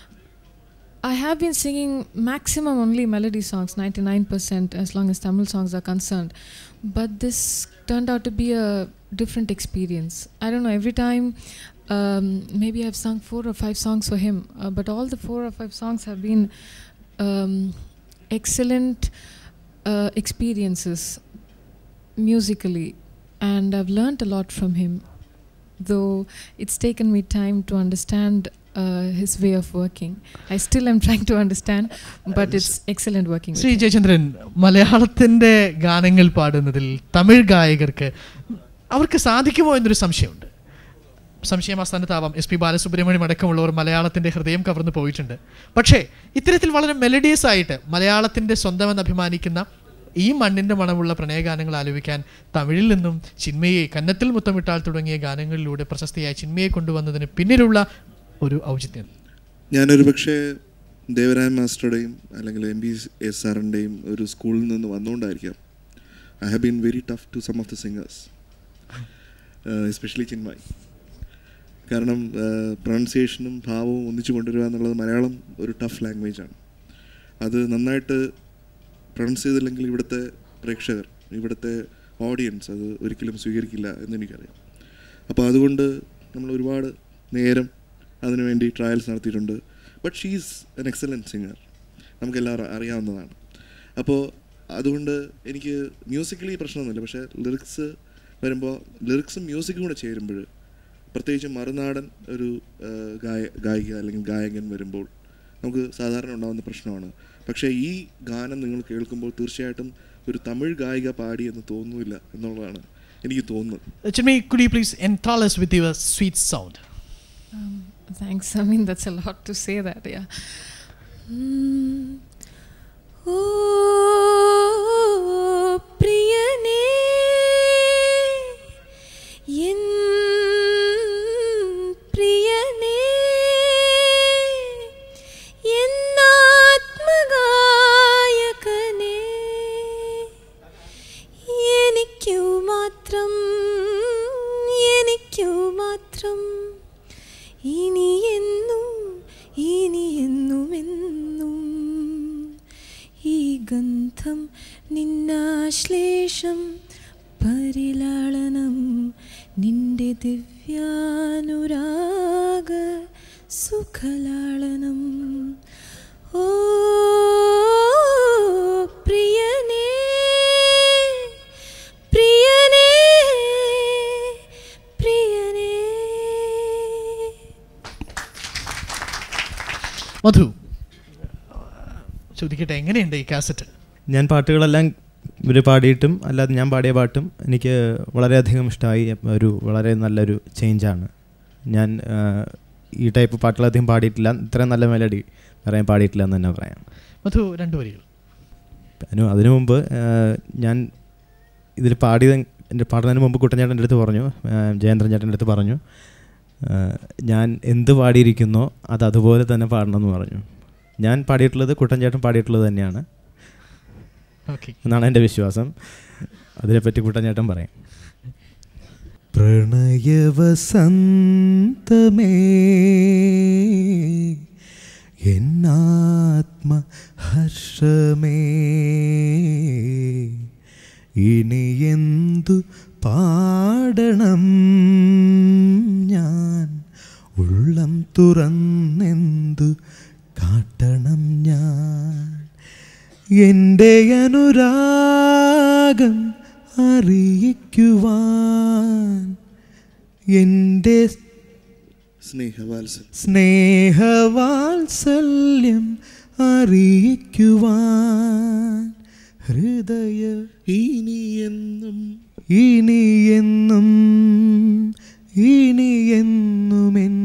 I have been singing maximum only melody songs, 99% as long as Tamil songs are concerned. But this turned out to be a different experience. I don't know, every time um, maybe I've sung four or five songs for him, uh, but all the four or five songs have been um, excellent uh, experiences musically, and I've learnt a lot from him. Though it's taken me time to understand uh, his way of working, I still am trying to understand, but it's excellent working. Shri with him. Jayachandran മലയാളത്തിൻ്റെ ഗാനങ്ങൾ പാടുന്നതിൽ തമിഴ് ഗായകർക്ക് അവർക്ക് സാധിക്കുമോ എന്നൊരു സംശയമുണ്ട് സംശയം ആ സ്ഥാനത്താവാം എസ് പി ബാലസുബ്രഹ്മണ്യം അടക്കമുള്ളവർ മലയാളത്തിൻ്റെ ഹൃദയം കവർന്നു പോയിട്ടുണ്ട് പക്ഷേ ഇത്തരത്തിൽ വളരെ മെലഡിയസ് ആയിട്ട് മലയാളത്തിൻ്റെ സ്വന്തമെന്ന് അഭിമാനിക്കുന്ന ഈ മണ്ണിൻ്റെ മണമുള്ള പ്രണയഗാനങ്ങൾ ആലപിക്കാൻ തമിഴിൽ നിന്നും ചിന്മയെ കന്നത്തിൽ മുത്തമിട്ടാൽ തുടങ്ങിയ ഗാനങ്ങളിലൂടെ പ്രശസ്തിയായ ചിന്മയെ കൊണ്ടുവന്നതിന് പിന്നിലുള്ള ഒരു ഔചിത്യം ഞാനൊരു പക്ഷേ ദേവരായ മാസ്റ്ററുടെയും അല്ലെങ്കിൽ എം ബി എസ് സാറിൻ്റെയും ഒരു സ്കൂളിൽ നിന്ന് വന്നുകൊണ്ടായിരിക്കാം I have been very tough to some of the singers especially Chinmayi കാരണം പ്രൊണൗൺസിയേഷനും ഭാവവും ഒന്നിച്ചു കൊണ്ടുവരിക എന്നുള്ളത് മലയാളം ഒരു ടഫ് ലാംഗ്വേജാണ് അത് നന്നായിട്ട് പ്രൊണൗൺസ് ചെയ്തില്ലെങ്കിൽ ഇവിടുത്തെ പ്രേക്ഷകർ ഇവിടുത്തെ ഓഡിയൻസ് അത് ഒരിക്കലും സ്വീകരിക്കില്ല എന്നെനിക്കറിയാം അപ്പോൾ അതുകൊണ്ട് നമ്മൾ ഒരുപാട് നേരം അതിനുവേണ്ടി ട്രയൽസ് നടത്തിയിട്ടുണ്ട് but she's an excellent singer നമുക്കെല്ലാവരും അറിയാവുന്നതാണ് അപ്പോൾ അതുകൊണ്ട് എനിക്ക് മ്യൂസിക്കലി പ്രശ്നമൊന്നുമില്ല പക്ഷേ ലിറിക്സ് വരുമ്പോൾ ലിറിക്സും മ്യൂസിക്കും കൂടെ ചേരുമ്പോൾ പ്രത്യേകിച്ച് മറുനാടൻ ഒരു ആ, ഗായ ഗായിക അല്ലെങ്കിൽ ഗായകൻ വരുമ്പോൾ നമുക്ക് സാധാരണ ഉണ്ടാകുന്ന പ്രശ്നമാണ് പക്ഷേ ഈ ഗാനം നിങ്ങൾ കേൾക്കുമ്പോൾ തീർച്ചയായിട്ടും ഒരു തമിഴ് ഗായിക പാടി എന്ന് തോന്നുന്നില്ല എന്നുള്ളതാണ് എനിക്ക് തോന്നുന്നത് Chinmayi could you please enthrall us with your sweet sound Um, thanks. I mean, that's a lot to say that, yeah. Mm. ഓ പ്രിയനേ എൻ പ്രിയനേ എന്നാത്മഗായകനേ എനിക്കു മാത്രം എനിക്കു മാത്രം ഇനി എന്നും ഇനി എന്നും എന്നും ഈ ഗന്ധം നിന്നാശ്ലേഷം പരിലാളനം നിന്റെ ദിവ്യാനുരാഗ സുഖലാളനം ഓ പ്രിയനേ പ്രിയനേ പ്രിയനേ മധു ചോദിക്കട്ടെ എങ്ങനെയുണ്ട് ഈ കാസറ്റ് ഞാൻ പാട്ടുകളെല്ലാം ഇവർ പാടിയിട്ടും അല്ലാതെ ഞാൻ പാടിയ പാട്ടും എനിക്ക് വളരെയധികം ഇഷ്ടമായി ഒരു വളരെ നല്ലൊരു ചേഞ്ചാണ് ഞാൻ ആ, ഈ ടൈപ്പ് പാട്ടുകളധികം പാടിയിട്ടില്ല ഇത്രയും നല്ല മെലഡി പറയാൻ പാടിയിട്ടില്ല എന്ന് തന്നെ പറയാം മധു രണ്ടു വരികൾ അതിനു അതിനു മുമ്പ് ആ, ഞാൻ ഇതിൽ പാടിയത് എൻ്റെ പാടുന്നതിന് മുമ്പ് കുട്ടൻചേട്ടൻ്റെ അടുത്ത് പറഞ്ഞു ആ, ജയേന്ദ്രൻ ചേട്ടൻ്റെ അടുത്ത് പറഞ്ഞു ആ, ഞാൻ എന്ത് പാടിയിരിക്കുന്നോ അത് അതുപോലെ തന്നെ പാടണമെന്ന് പറഞ്ഞു ഞാൻ പാടിയിട്ടുള്ളത് കുട്ടൻചേട്ടൻ പാടിയിട്ടുള്ളത് തന്നെയാണ് ഓക്കെ എന്നാണ് എൻ്റെ വിശ്വാസം അതിനെപ്പറ്റി കുട്ടൻചേട്ടൻ പറയും പ്രണയവസന്തമേ എന്നാത്മ ഹർഷമേ ഇനി എന്തു പാടണം ഞാൻ ഉള്ളം തുറന്നെന്തു കാട്ടണം ഞാൻ എൻ്റെ അനുരാഗം അറിയിക്കുവാൻ എൻ്റെ സ്നേഹവാത്സല്യം സ്നേഹവാത്സല്യം അറിയിക്കുവാൻ ഹൃദയ ഇനി എന്നും ഇനി എന്നും ഇനി എന്നുമെൻ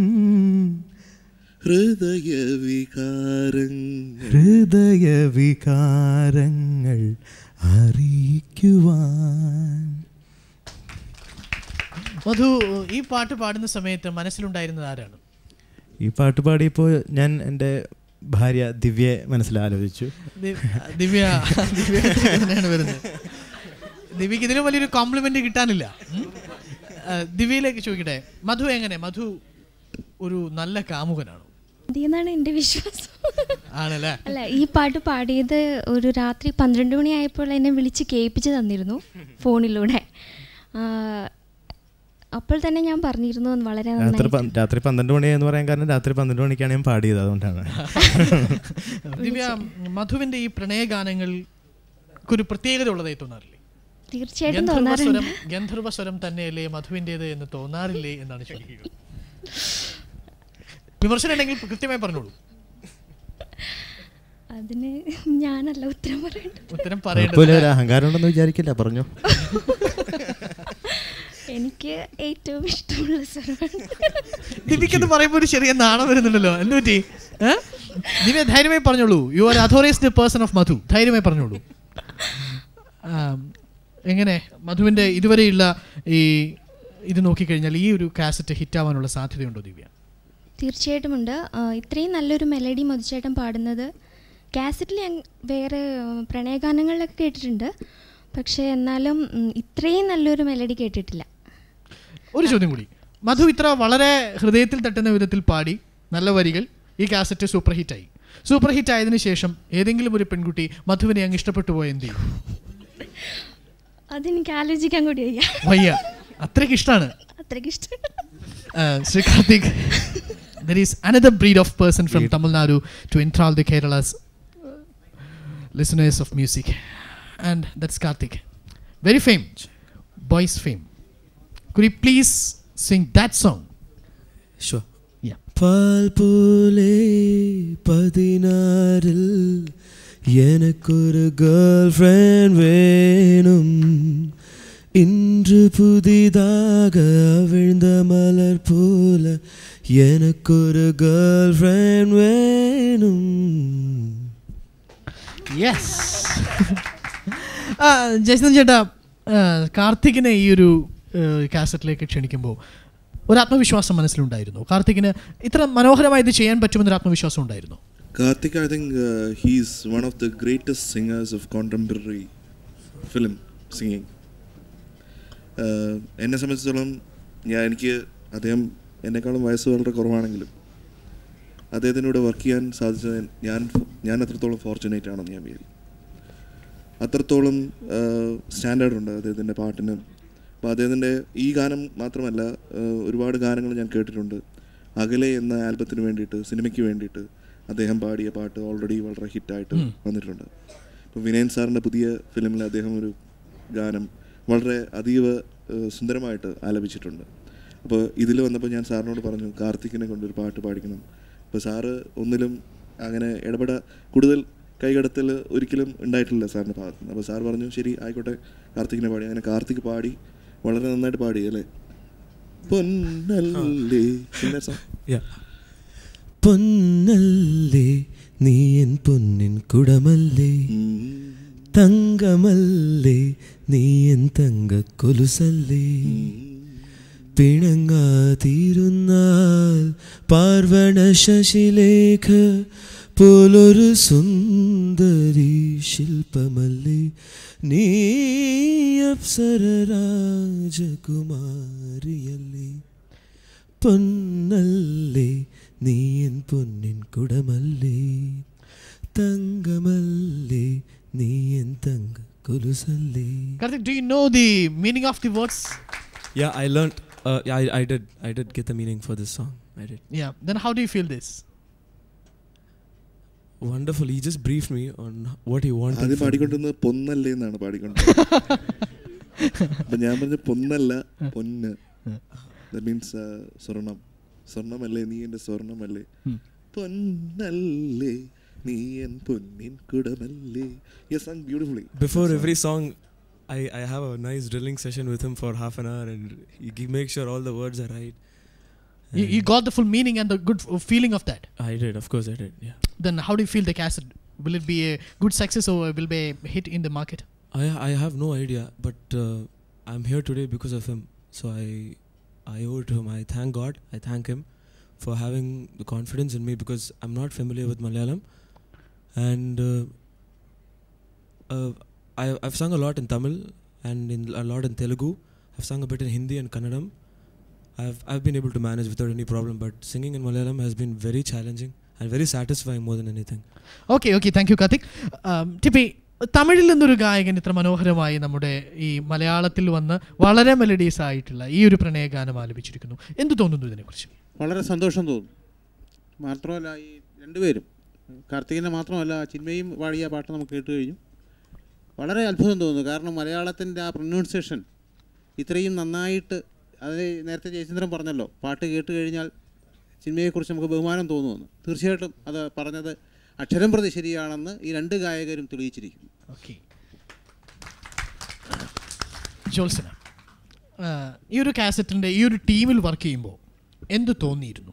ഹൃദയവികാരങ്ങൾ ഹൃദയവികാരങ്ങൾ അറിയിക്കുവാൻ മധു ഈ പാട്ട് പാടുന്ന സമയത്ത് മനസ്സിലുണ്ടായിരുന്നത് ആരാണ് ഈ പാട്ട് പാടിയപ്പോൾ ഞാൻ എൻ്റെ ഭാര്യ ദിവ്യയെ മനസ്സിലാലോചിച്ചു ദി- ദിവ്യ ദിവ്യ തന്നെയാണ് വരുന്നത് ദിവ്യക്ക് ഇതിലും വലിയൊരു കോംപ്ലിമെന്റ് കിട്ടാനില്ല ഉം. ആ, ദിവ്യയിലേക്ക് ചോദിക്കട്ടെ മധു എങ്ങനെ മധു ഒരു നല്ല കാമുകനാണോ എന്നാണ് എൻ്റെ വിശ്വാസം ആണല്ലേ അല്ല ഈ പാട്ട് പാടിയത് ഒരു രാത്രി പന്ത്രണ്ട് മണിയായപ്പോൾ എന്നെ വിളിച്ച് കേൾപ്പിച്ച് തന്നിരുന്നു ഫോണിലൂടെ ആ, അപ്പോൾ തന്നെ ഞാൻ പറഞ്ഞിരുന്നു വളരെ രാത്രി നന്നായി പ- രാത്രി പന്ത്രണ്ട് മണി എന്ന് പറയാൻ കാരണം രാത്രി പന്ത്രണ്ട് മണിക്കാണ് ഞാൻ പാടിയത് അതുകൊണ്ടാണ് ദിവ്യ മധുവിന്റെ ഈ പ്രണയഗാനങ്ങൾക്ക് ഒരു പ്രത്യേകത ഉള്ളതായി തോന്നാറില്ലേ തീർച്ചയായിട്ടും ഗന്ധർവ സ്വരം തോന്നാറുണ്ട് ഗന്ധർവ സ്വരം തന്നെയല്ലേ മധുവിൻ്റെത് എന്ന് തോന്നാറില്ലേ എന്നാണ് ചോദിക്കുക വിമർശനം ഉണ്ടെങ്കിൽ കൃത്യമായി പറഞ്ഞോളൂ അതിന് ഞാനല്ല ഉത്തരം പറയേണ്ടത് ഉത്തരം കുഴപ്പമില്ല പറയേണ്ടത് ഒരു അഹങ്കാരം ഉണ്ടെന്ന് വിചാരിക്കില്ല പറഞ്ഞു എനിക്ക് ഏറ്റവും ഇഷ്ടമുള്ള സ്വരമാണ് ദിവ്യക്കെന്ന് പറയുമ്പോൾ ഒരു ചെറിയ നാണം വരുന്നുണ്ടല്ലോ എന്ത് പറ്റി ഏ? ദിവ്യ ധൈര്യമായി പറഞ്ഞോളൂ you are authorised person of Madhu ധൈര്യമായി പറഞ്ഞോളൂ ആം, എങ്ങനെ മധുവിന്റെ ഇതുവരെയുള്ള ഈ ഇത് നോക്കിക്കഴിഞ്ഞാൽ ഈ ഒരു കാസറ്റ് ഹിറ്റാവാനുള്ള സാധ്യതയുണ്ടോ ദിവ്യ തീർച്ചയായിട്ടും ഉണ്ട് ആ, ഇത്രയും നല്ലൊരു മെലഡി മധുചേട്ടൻ പാടുന്നത് കാസറ്റിൽ ഞാൻ വേറെ ആ, പ്രണയഗാനങ്ങളിലൊക്കെ കേട്ടിട്ടുണ്ട് പക്ഷേ എന്നാലും ഉം, ഇത്രയും നല്ലൊരു മെലഡി കേട്ടിട്ടില്ല ഒരു ചോദ്യം കൂടി മധു ഇത്ര വളരെ ഹൃദയത്തിൽ തട്ടുന്ന വിധത്തിൽ പാടി നല്ല വരികൾ ഈ കാസറ്റ് സൂപ്പർ ഹിറ്റായി സൂപ്പർ ഹിറ്റ് ആയതിനു ശേഷം ഏതെങ്കിലും ഒരു പെൺകുട്ടി മധുവിനെ അങ്ങ് ഇഷ്ടപ്പെട്ടു പോയ എന്ത് ചെയ്യും അതെനിക്ക് ആലോചിക്കാൻ കൂടി വയ്യ വയ്യ അത്രയ്ക്ക് ഇഷ്ടമാണ് അത്രയ്ക്ക് ഇഷ്ടം Sri Karthik, there is another breed of person from Tamil Nadu to enthrall the Kerala's uh, listeners of music, and that's Karthik. Very famous, boys fame. Could you please sing that song? Sure. Yeah. பால் போலே பதினாறில் எனக்கொரு கேர்ள் ஃப்ரெண்ட் வேணும் இன்று புதிதாக அவிழ்ந்த மலர் போல எனக்கொரு கேர்ள் ஃப்ரெண்ட் வேணும் യെസ് ജയസൻ ചേട്ടാ ആ, കാർത്തികിനെ ഈ ഒരു കാസറ്റിലേക്ക് ക്ഷണിക്കുമ്പോൾ ഒരു ആത്മവിശ്വാസം മനസ്സിലുണ്ടായിരുന്നു കാർത്തികിന് ഇത്ര മനോഹരമായി ഇത് ചെയ്യാൻ പറ്റുമെന്നൊരു ആത്മവിശ്വാസം ഉണ്ടായിരുന്നു Karthik, I think uh, he's one of the greatest singers of contemporary film singing. Uh, എന്നെ സംബന്ധിച്ചിടത്തോളം ഞാൻ എനിക്ക് അദ്ദേഹം എന്നെക്കാളും വയസ്സ് വളരെ കുറവാണെങ്കിലും അദ്ദേഹത്തിനോട് വർക്ക് ചെയ്യാൻ സാധിച്ചത് ഞാൻ ഞാൻ അത്രത്തോളം ഫോർച്ചുനേറ്റ് ആണെന്ന് ഞാൻ വിചാരിക്കും അത്രത്തോളം സ്റ്റാൻഡേർഡ് ഉണ്ട് അദ്ദേഹത്തിൻ്റെ പാട്ടിന് അപ്പോൾ അദ്ദേഹത്തിൻ്റെ ഈ ഗാനം മാത്രമല്ല uh, ഒരുപാട് ഗാനങ്ങൾ ഞാൻ കേട്ടിട്ടുണ്ട് അകലെ എന്ന ആൽബത്തിന് വേണ്ടിയിട്ട് സിനിമയ്ക്ക് വേണ്ടിയിട്ട് അദ്ദേഹം പാടിയ പാട്ട് ഓൾറെഡി വളരെ ഹിറ്റായിട്ട് ഉം. വന്നിട്ടുണ്ട് ഇപ്പോൾ വിനയൻ സാറിൻ്റെ പുതിയ ഫിലിമിൽ അദ്ദേഹം ഒരു ഗാനം വളരെ അതീവ ഏഹ്, സുന്ദരമായിട്ട് ആലപിച്ചിട്ടുണ്ട് അപ്പോൾ ഇതിൽ വന്നപ്പോൾ ഞാൻ സാറിനോട് പറഞ്ഞു കാർത്തിക്കിനെ കൊണ്ടൊരു പാട്ട് പാടിക്കണം അപ്പോൾ സാറ് ഒന്നിലും അങ്ങനെ ഇടപെട കൂടുതൽ കൈകടത്തൽ ഒരിക്കലും ഉണ്ടായിട്ടില്ല സാറിൻ്റെ ഭാഗത്ത് നിന്ന് അപ്പോൾ സാർ പറഞ്ഞു ശരി ആയിക്കോട്ടെ കാർത്തിക്കിനെ പാടി അങ്ങനെ കാർത്തിക് പാടി വളരെ നന്നായിട്ട് പാടി അല്ലേ പൊന്നല്ലേ പിന്നെ song. Yeah. പൊന്നല്ലേ നീ എൻ പൊന്നിൻ കുടമല്ലേ തങ്കമല്ലേ നീ എൻ തങ്ക കൊലുസല്ലേ പിണങ്ങാതിരുന്നാൽ പാർവണ ശശിലേഖ പോലൊരു സുന്ദരി ശില്പമല്ലേ നീ അപ്സര രാജകുമാരിയല്ലേ പൊന്നല്ലേ നീ എൻ പൊന്നിൻ കുടമല്ലേ തങ്കമല്ലേ നീ എൻ തങ്ക കൊലുസല്ലേ Karthik, do you know the meaning of the words? Yeah, I learned. Uh, yeah, I, I did. I did get the meaning for this song. I did. Yeah. Then how do you feel this? Wonderful. He just briefed me on what he wanted. ആദ്യം from me. പാടിക്കൊണ്ടിരുന്നത് പൊന്നല്ലേ എന്നാണ് പാടിക്കൊണ്ടിരുന്നത് അപ്പൊ ഞാൻ പറഞ്ഞ പൊന്നല്ല പൊന്ന് ദാറ്റ് മീൻസ് സ്വർണം സ്വർണമല്ലേ നീ എൻ്റെ സ്വർണമല്ലേ ഉം. പൊന്നല്ലേ നീ എൻ പൊന്നിൻ കുടമല്ലേ yes sung beautifully Before every song, I, I have a nice drilling session with him for half an hour, and he gi- makes sure all the words are right. You, you got the full meaning and the good f- feeling of that. I did, of course, I did. Yeah. Then how do you feel the cassette? Will it be a good success or will be a hit in the market? I I have no idea, but uh, I'm here today because of him. So I I owe it to him. I thank God. I thank him for having the confidence in me because I'm not familiar with Malayalam, and uh, uh, I I've sung a lot in Tamil and in a lot in Telugu. I've sung a bit in Hindi and Kannadam. I've I've been able to manage without any problem. But singing in Malayalam has been very challenging and very satisfying more than anything. Okay okay thank you Karthik T P തമിഴിൽ നിന്നൊരു ഗായകൻ ഇത്ര മനോഹരമായി നമ്മുടെ ഈ മലയാളത്തിൽ വന്ന് വളരെ മെലഡീസ് ആയിട്ടുള്ള ഈ ഒരു പ്രണയഗാനം ആലപിച്ചിരിക്കുന്നു എന്ത് തോന്നുന്നു ഇതിനെക്കുറിച്ച് വളരെ സന്തോഷം തോന്നും മാത്രമല്ല ഈ രണ്ടുപേരും കാർത്തികിനെ മാത്രമല്ല ചിന്മയും പാടിയ പാട്ട് നമുക്ക് കേട്ട് കഴിഞ്ഞു വളരെ അത്ഭുതം തോന്നുന്നു കാരണം മലയാളത്തിൻ്റെ ആ പ്രൊനൗൺസിയേഷൻ ഇത്രയും നന്നായിട്ട് അത് നേരത്തെ ജയചന്ദ്രൻ പറഞ്ഞല്ലോ പാട്ട് കേട്ട് കഴിഞ്ഞാൽ ചിന്മയെക്കുറിച്ച് നമുക്ക് ബഹുമാനം തോന്നുമെന്ന് തീർച്ചയായിട്ടും അത് പറഞ്ഞത് അക്ഷരം പ്രതി ശരിയാണെന്ന് ഈ രണ്ട് ഗായകരും തെളിയിച്ചിരിക്കുന്നു ഓക്കെ ജോത്സന ആ, ഈ ഒരു കാസറ്റിൻ്റെ ഈ ഒരു ടീമിൽ വർക്ക് ചെയ്യുമ്പോൾ എന്ത് തോന്നിയിരുന്നു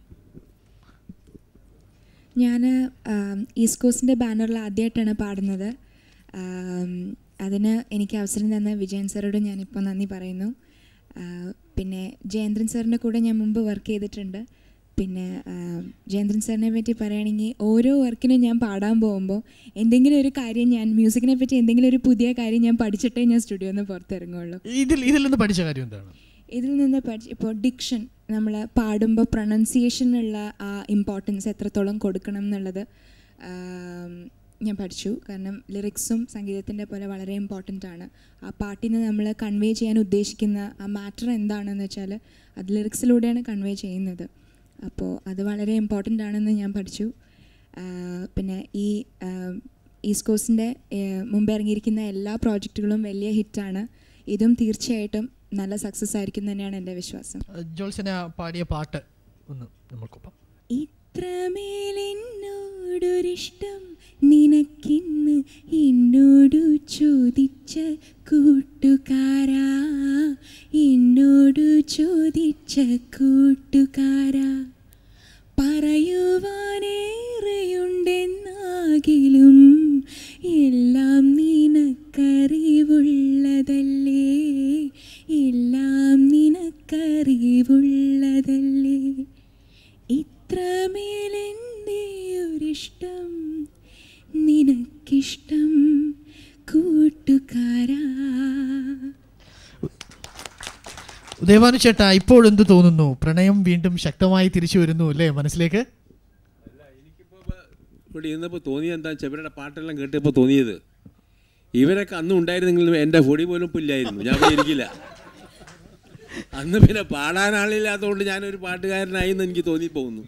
ഞാൻ ഈസ്റ്റ് കോസ്റ്റിൻ്റെ ബാനറിൽ ആദ്യമായിട്ടാണ് പാടുന്നത് ആം, അതിന് എനിക്ക് അവസരം തന്ന വിജയൻ സാറോട് ഞാനിപ്പോൾ നന്ദി പറയുന്നു ആ, പിന്നെ ജയേന്ദ്രൻ സാറിൻ്റെ കൂടെ ഞാൻ മുമ്പ് വർക്ക് ചെയ്തിട്ടുണ്ട് പിന്നെ ആ, ജയേന്ദ്രൻ സാറിനെ പറ്റി പറയുകയാണെങ്കിൽ ഓരോ വർക്കിനും ഞാൻ പാടാൻ പോകുമ്പോൾ എന്തെങ്കിലും ഒരു കാര്യം ഞാൻ മ്യൂസിക്കിനെ പറ്റി എന്തെങ്കിലും ഒരു പുതിയ കാര്യം ഞാൻ പഠിച്ചിട്ടേ ഞാൻ സ്റ്റുഡിയോയിൽ നിന്ന് പുറത്തിറങ്ങുള്ളൂ ഇതിൽ ഇതിൽ നിന്ന് പഠിച്ച കാര്യം എന്താണ് ഇതിൽ നിന്ന് പഠിച്ച് ഇപ്പോൾ ഡിക്ഷൻ നമ്മൾ പാടുമ്പോൾ പ്രൊണൗൺസിയേഷനുള്ള ആ ഇമ്പോർട്ടൻസ് എത്രത്തോളം കൊടുക്കണം എന്നുള്ളത് ആം, ഞാൻ പഠിച്ചു കാരണം ലിറിക്സും സംഗീതത്തിൻ്റെ പോലെ വളരെ ഇമ്പോർട്ടൻ്റ് ആണ് ആ പാട്ടിൽ നിന്ന് നമ്മൾ കൺവേ ചെയ്യാൻ ഉദ്ദേശിക്കുന്ന ആ മാറ്റർ എന്താണെന്ന് വെച്ചാൽ അത് ലിറിക്സിലൂടെയാണ് കൺവേ ചെയ്യുന്നത് അപ്പോൾ അത് വളരെ ഇമ്പോർട്ടൻ്റ് ആണെന്ന് ഞാൻ പഠിച്ചു ആ, പിന്നെ ഈ ഈസ്റ്റ് കോസ്റ്റിൻ്റെ മുമ്പ് ഇറങ്ങിയിരിക്കുന്ന എല്ലാ പ്രോജക്റ്റുകളും വലിയ ഹിറ്റാണ് ഇതും തീർച്ചയായിട്ടും നല്ല സക്സസ് ആയിരിക്കും എന്ന് തന്നെയാണ് എൻ്റെ വിശ്വാസം ജോത്സന പാടിയ പാട്ട് ഒന്ന് നമ്മൾക്കൊപ്പം ഇത്രമേലെന്നോടൊരിഷ്ടം നിനക്കിന്ന് എന്നോടു ചോദിച്ച കൂട്ടുകാരാ എന്നോടു ചോദിച്ച കൂട്ടുകാരാ പറയുവാനേറെയുണ്ടെന്നാകിലും എല്ലാം നിനക്കറിവുള്ളതല്ലേ എല്ലാം നിനക്കറിവുള്ളതല്ലേ ഇത്രമേലെന്തേ ഒരിഷ്ടം നിനക്കിഷ്ടം കൂട്ടുകാരാ ഉദയഭാനു ചേട്ടാ ഇപ്പോൾ എന്ത് തോന്നുന്നു പ്രണയം വീണ്ടും ശക്തമായി തിരിച്ചു വരുന്നു അല്ലേ മനസ്സിലേക്ക് ഇവിടെ ഇരുന്നപ്പോൾ തോന്നിയത് എന്താ വെച്ചാൽ ഇവരുടെ പാട്ടെല്ലാം കേട്ടപ്പോൾ തോന്നിയത് ഇവരൊക്കെ അന്ന് ഉണ്ടായിരുന്നെങ്കിലും എൻ്റെ പൊടി പോലും പുല്ലായിരുന്നു ഞാൻ ഇവിടെ ഇരിക്കില്ല അന്ന് പിന്നെ പാടാൻ ആളില്ലാത്തതുകൊണ്ട് ഞാനൊരു പാട്ടുകാരനായി എന്ന് എനിക്ക് തോന്നിപ്പോകുന്നു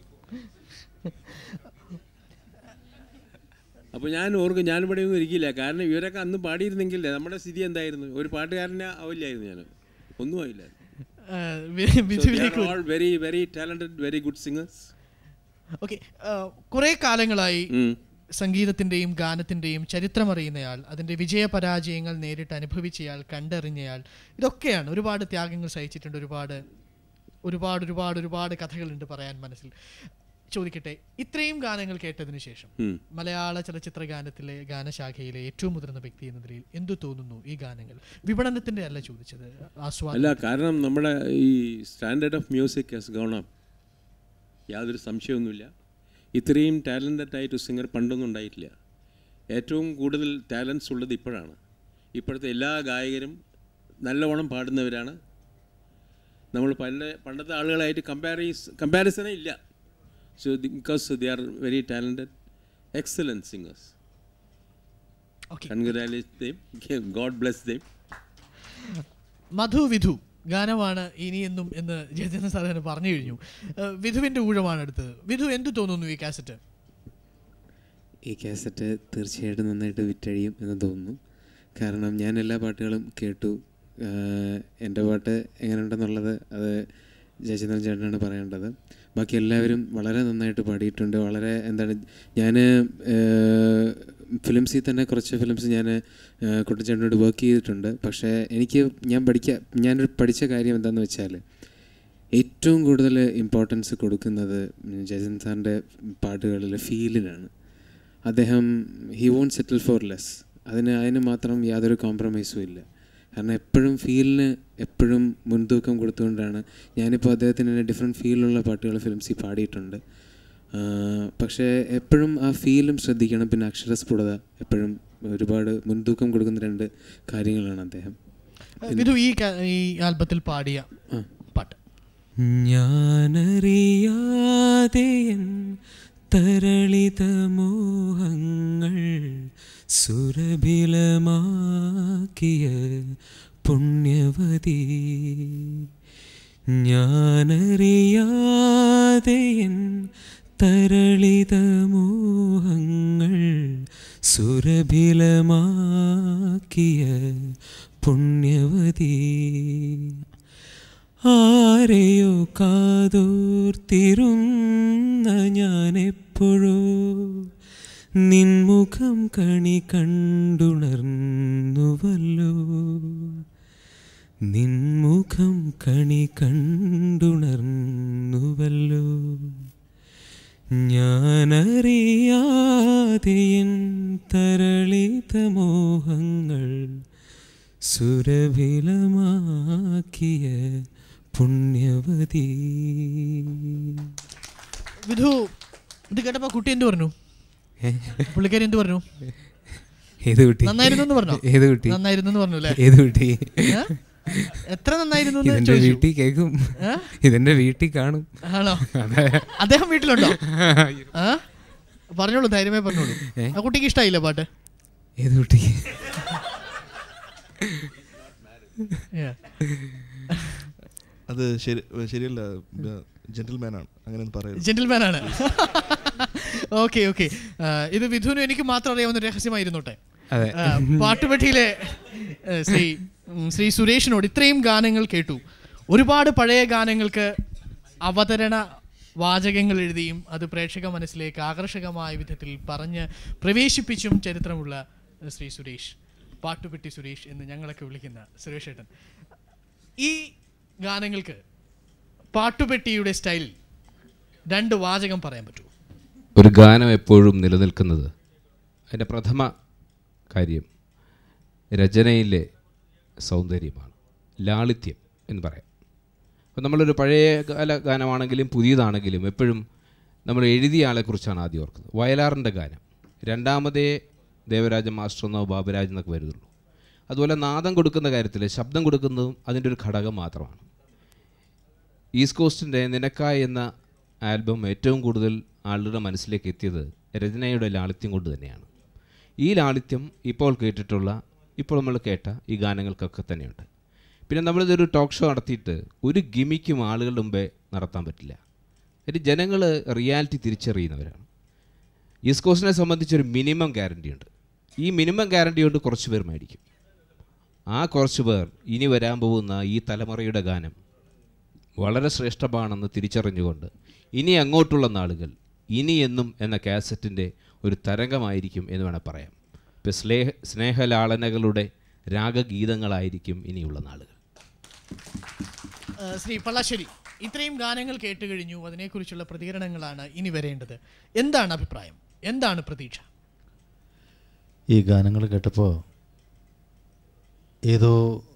അപ്പോൾ ഞാൻ ഓർക്കും ഞാൻ ഇവിടെ ഒന്നും ഇരിക്കില്ല കാരണം ഇവരൊക്കെ അന്ന് പാടിയിരുന്നെങ്കിൽ നമ്മുടെ സ്ഥിതി എന്തായിരുന്നു ഒരു പാട്ടുകാരനെ ആവില്ലായിരുന്നു ഞാൻ ഒന്നും ആയില്ലായിരുന്നു വിധുവിലേക്ക് all very very talented very good singers okay കുറെ കാലങ്ങളായി ഉം. സംഗീതത്തിന്റെയും ഗാനത്തിന്റെയും ചരിത്രമറിയുന്നയാൾ അതിന്റെ വിജയ പരാജയങ്ങൾ നേരിട്ട് അനുഭവിച്ചയാൾ കണ്ടറിഞ്ഞയാൾ ഇതൊക്കെയാണ് ഒരുപാട് ത്യാഗങ്ങൾ സഹിച്ചിട്ടുണ്ട് ഒരുപാട് ഒരുപാട് ഒരുപാട് ഒരുപാട് കഥകളുണ്ട് പറയാൻ മനസ്സിൽ ചോദിക്കട്ടെ ഇത്രയും ഗാനങ്ങൾ കേട്ടതിന് ശേഷം ഉം. മലയാള ചലച്ചിത്ര ഗാനത്തിലെ ഗാനശാഖയിലെ ഏറ്റവും മുതിർന്ന വ്യക്തി എന്ന നിലയിൽ എന്തു തോന്നുന്നു ഈ ഗാനങ്ങൾ വിപണനത്തിന്റെ അല്ല ചോദിച്ചത് ആസ്വാദനം അല്ല കാരണം നമ്മുടെ ഈ standard of music has gone up യാതൊരു സംശയമൊന്നുമില്ല ഇത്രയും ടാലൻറ്റഡ് ആയിട്ട് സിംഗർ പണ്ടൊന്നും ഉണ്ടായിട്ടില്ല ഏറ്റവും കൂടുതൽ ടാലൻസ് ഉള്ളത് ഇപ്പോഴാണ് ഇപ്പോഴത്തെ എല്ലാ ഗായകരും നല്ലവണ്ണം പാടുന്നവരാണ് നമ്മൾ പല പണ്ടത്തെ ആളുകളായിട്ട് കമ്പാരീസ് കമ്പാരിസണേ ഇല്ല so because they are very talented excellent singers congratulate them God bless them Madhu Vidhu ഗാനമാണ് ഇനിയെന്നും എന്ന് ജയചന്ദ്രൻ സാർ തന്നെ പറഞ്ഞു കഴിഞ്ഞു ഏഹ് വിധുവിന്റെ ഊഴമാണ് അടുത്തത് വിധു എന്തു തോന്നുന്നു ഈ കാസറ്റ് ഈ കാസറ്റ് തീർച്ചയായിട്ടും നന്നായിട്ട് വിറ്റഴിയും എന്ന് തോന്നുന്നു കാരണം ഞാൻ എല്ലാ പാട്ടുകളും കേട്ടു ആഹ് എൻ്റെ പാട്ട് എങ്ങനെയുണ്ടെന്നുള്ളത് അത് ജയചന്ദ്രൻ ചേട്ടനാണ് പറയേണ്ടത് ബാക്കി എല്ലാവരും വളരെ നന്നായിട്ട് പാടിയിട്ടുണ്ട് വളരെ എന്താണ് ഞാൻ ഫിലിംസിൽ തന്നെ കുറച്ച് ഫിലിംസ് ഞാൻ കുട്ടച്ചേട്ടനോട് വർക്ക് ചെയ്തിട്ടുണ്ട് പക്ഷേ എനിക്ക് ഞാൻ പഠിക്കുക ഞാനൊരു പഠിച്ച കാര്യം എന്താണെന്ന് വെച്ചാൽ ഏറ്റവും കൂടുതൽ ഇമ്പോർട്ടൻസ് കൊടുക്കുന്നത് ജയചന്ദ്രൻ സാറിൻ്റെ പാട്ടുകളിൽ ഫീലിനാണ് അദ്ദേഹം he won't settle for less അതിന് അതിന് മാത്രം യാതൊരു കോംപ്രമൈസും ഇല്ല കാരണം എപ്പോഴും ഫീലിന് എപ്പോഴും മുൻതൂക്കം കൊടുത്തുകൊണ്ടാണ് ഞാനിപ്പോൾ അദ്ദേഹത്തിന് ഡിഫറെൻറ്റ് ഫീലുള്ള പാട്ടുകൾ ഫിലിംസിൽ പാടിയിട്ടുണ്ട് ആ, പക്ഷേ എപ്പോഴും ആ ഫീലും ശ്രദ്ധിക്കണം പിന്നെ അക്ഷരസ്ഫുടത എപ്പോഴും ഒരുപാട് മുൻതൂക്കം കൊടുക്കുന്ന രണ്ട് കാര്യങ്ങളാണ് അദ്ദേഹം വിധു ഈ ക- ഈ ആൽബത്തിൽ പാടിയ പാട്ട് ഞാനറിയാതെ എൻ തരളിത മോഹങ്ങൾ സുരഭിലമാക്കിയ പുണ്യവതി ഞാനറിയാതെ എൻ തരളിത മോഹങ്ങൾ സുരഭിലമാക്കിയ പുണ്യവതി ആരെയോ കാതോർത്തിരുന്ന ഞാൻ എപ്പോഴോ നിൻമുഖം കണി കണ്ടുണർന്നുവല്ലോ നിൻമുഖം കണി കണ്ടുണർന്നുവല്ലോ ഞാനറിയാതെ എൻ തരളിത മോഹങ്ങൾ സുരഭിലമാക്കിയ പുണ്യവതി വിധു ഇത് കേട്ടപ്പോ കുട്ടി എന്ത് പറഞ്ഞു പുള്ളിക്കാരി എന്ത് പറഞ്ഞു ഏത് കുട്ടി നന്നായിരുന്നു എന്ന് പറഞ്ഞോ ഏത് കുട്ടി നന്നായിരുന്നു എന്ന് പറഞ്ഞു അല്ലേ ഏത് കുട്ടി ഏ? എത്ര നന്നായിരുന്നു എന്ന് ഇതെന്റെ ചോദിച്ചു. വീട്ടിൽ കേൾക്കും ഏ? ഇതെന്റെ വീട്ടിൽ കാണും ആണോ അതെ. അദ്ദേഹം വീട്ടിലുണ്ടോ ആ പറഞ്ഞോളൂ ധൈര്യമായി പറഞ്ഞോളൂ ഏ? ആ കുട്ടിക്ക് ഇഷ്ടമായില്ല പാട്ട് ഏത് കുട്ടി Yeah. അത് ശരി ശരിയല്ല ജെന്റിൽമാൻ ആണ് അങ്ങനെ പറയരുത് ജെന്റിൽമാൻ ആണ് ഓക്കെ ഓക്കെ ഇത് വിധുവിനും എനിക്ക് മാത്രം അറിയാവുന്ന രഹസ്യമായിരുന്നോട്ടെ അതെ. ആ, പാട്ടുപെട്ടിയിലെ ആ, ശ്രീ ഉം, ശ്രീ സുരേഷിനോട് ഇത്രയും ഗാനങ്ങൾ കേട്ടു ഒരുപാട് പഴയ ഗാനങ്ങൾക്ക് അവതരണ വാചകങ്ങൾ എഴുതിയും അത് പ്രേക്ഷക മനസ്സിലേക്ക് ആകർഷകമായ വിധത്തിൽ പറഞ്ഞ് പ്രവേശിപ്പിച്ചും ചരിത്രമുള്ള ആ, ശ്രീ സുരേഷ് പാട്ടുപെട്ടി സുരേഷ് എന്ന് ഞങ്ങളൊക്കെ വിളിക്കുന്ന സുരേഷ് ഏട്ടൻ ഈ ഗാനങ്ങൾക്ക് പാട്ടുപെട്ടിയുടെ സ്റ്റൈലിൽ രണ്ട് വാചകം പറയാൻ പറ്റുമോ ഒരു ഗാനം എപ്പോഴും നിലനിൽക്കുന്നത് അതിൻ്റെ പ്രഥമ കാര്യം രചനയിലെ സൗന്ദര്യമാണ് ലാളിത്യം എന്ന് പറയാം അപ്പോൾ നമ്മളൊരു പഴയ കാല ഗാനമാണെങ്കിലും പുതിയതാണെങ്കിലും എപ്പോഴും നമ്മൾ എഴുതിയ ആളെക്കുറിച്ചാണ് ആദ്യം ഓർക്കുന്നത് വയലാറിൻ്റെ ഗാനം രണ്ടാമതേ ദേവരാജ മാസ്റ്റർ എന്നോ ബാബുരാജ് എന്നൊക്കെ വരുന്നുള്ളൂ അതുപോലെ നാദം കൊടുക്കുന്ന കാര്യത്തിൽ ശബ്ദം കൊടുക്കുന്നതും അതിൻ്റെ ഒരു ഘടകം മാത്രമാണ് ഈസ്റ്റ് കോസ്റ്റിൻ്റെ നിനക്കായ് എന്ന ആൽബം ഏറ്റവും കൂടുതൽ ആളുടെ മനസ്സിലേക്ക് എത്തിയത് രചനയുടെ ലാളിത്യം കൊണ്ട് തന്നെയാണ് ഈ ലാളിത്യം ഇപ്പോൾ കേട്ടിട്ടുള്ള ഇപ്പോൾ നമ്മൾ കേട്ട ഈ ഗാനങ്ങൾക്കൊക്കെ തന്നെയുണ്ട് പിന്നെ നമ്മളിതൊരു ടോക്ക് ഷോ നടത്തിയിട്ട് ഒരു ഗിമിക്കും ആളുകളുടെ മുമ്പേ നടത്താൻ പറ്റില്ല ഒരു ജനങ്ങൾ റിയാലിറ്റി തിരിച്ചറിയുന്നവരാണ് ഈസ്റ്റ് കോസ്റ്റിനെ സംബന്ധിച്ചൊരു മിനിമം ഗ്യാരണ്ടി ഉണ്ട് ഈ മിനിമം ഗ്യാരണ്ടി കൊണ്ട് കുറച്ച് പേർ മേടിക്കും ആ കുറച്ച് പേർ ഇനി വരാൻ പോകുന്ന ഈ തലമുറയുടെ ഗാനം വളരെ ശ്രേഷ്ഠമാണെന്ന് തിരിച്ചറിഞ്ഞുകൊണ്ട് ഇനി അങ്ങോട്ടുള്ള നാളുകൾ ഇനി എന്നും എന്ന കാസറ്റിൻ്റെ ഒരു തരംഗമായിരിക്കും എന്ന് വേണം പറയാം ഇപ്പം സ്നേഹ സ്നേഹലാളനകളുടെ രാഗഗീതങ്ങളായിരിക്കും ഇനിയുള്ള നാളുകൾ ആ, ശ്രീ പള്ളാശ്ശേരി ഇത്രയും ഗാനങ്ങൾ കേട്ട് കഴിഞ്ഞു അതിനെക്കുറിച്ചുള്ള പ്രതികരണങ്ങളാണ് ഇനി വരേണ്ടത് എന്താണ് അഭിപ്രായം എന്താണ് പ്രതീക്ഷ ഈ ഗാനങ്ങൾ കേട്ടപ്പോൾ ഏതോ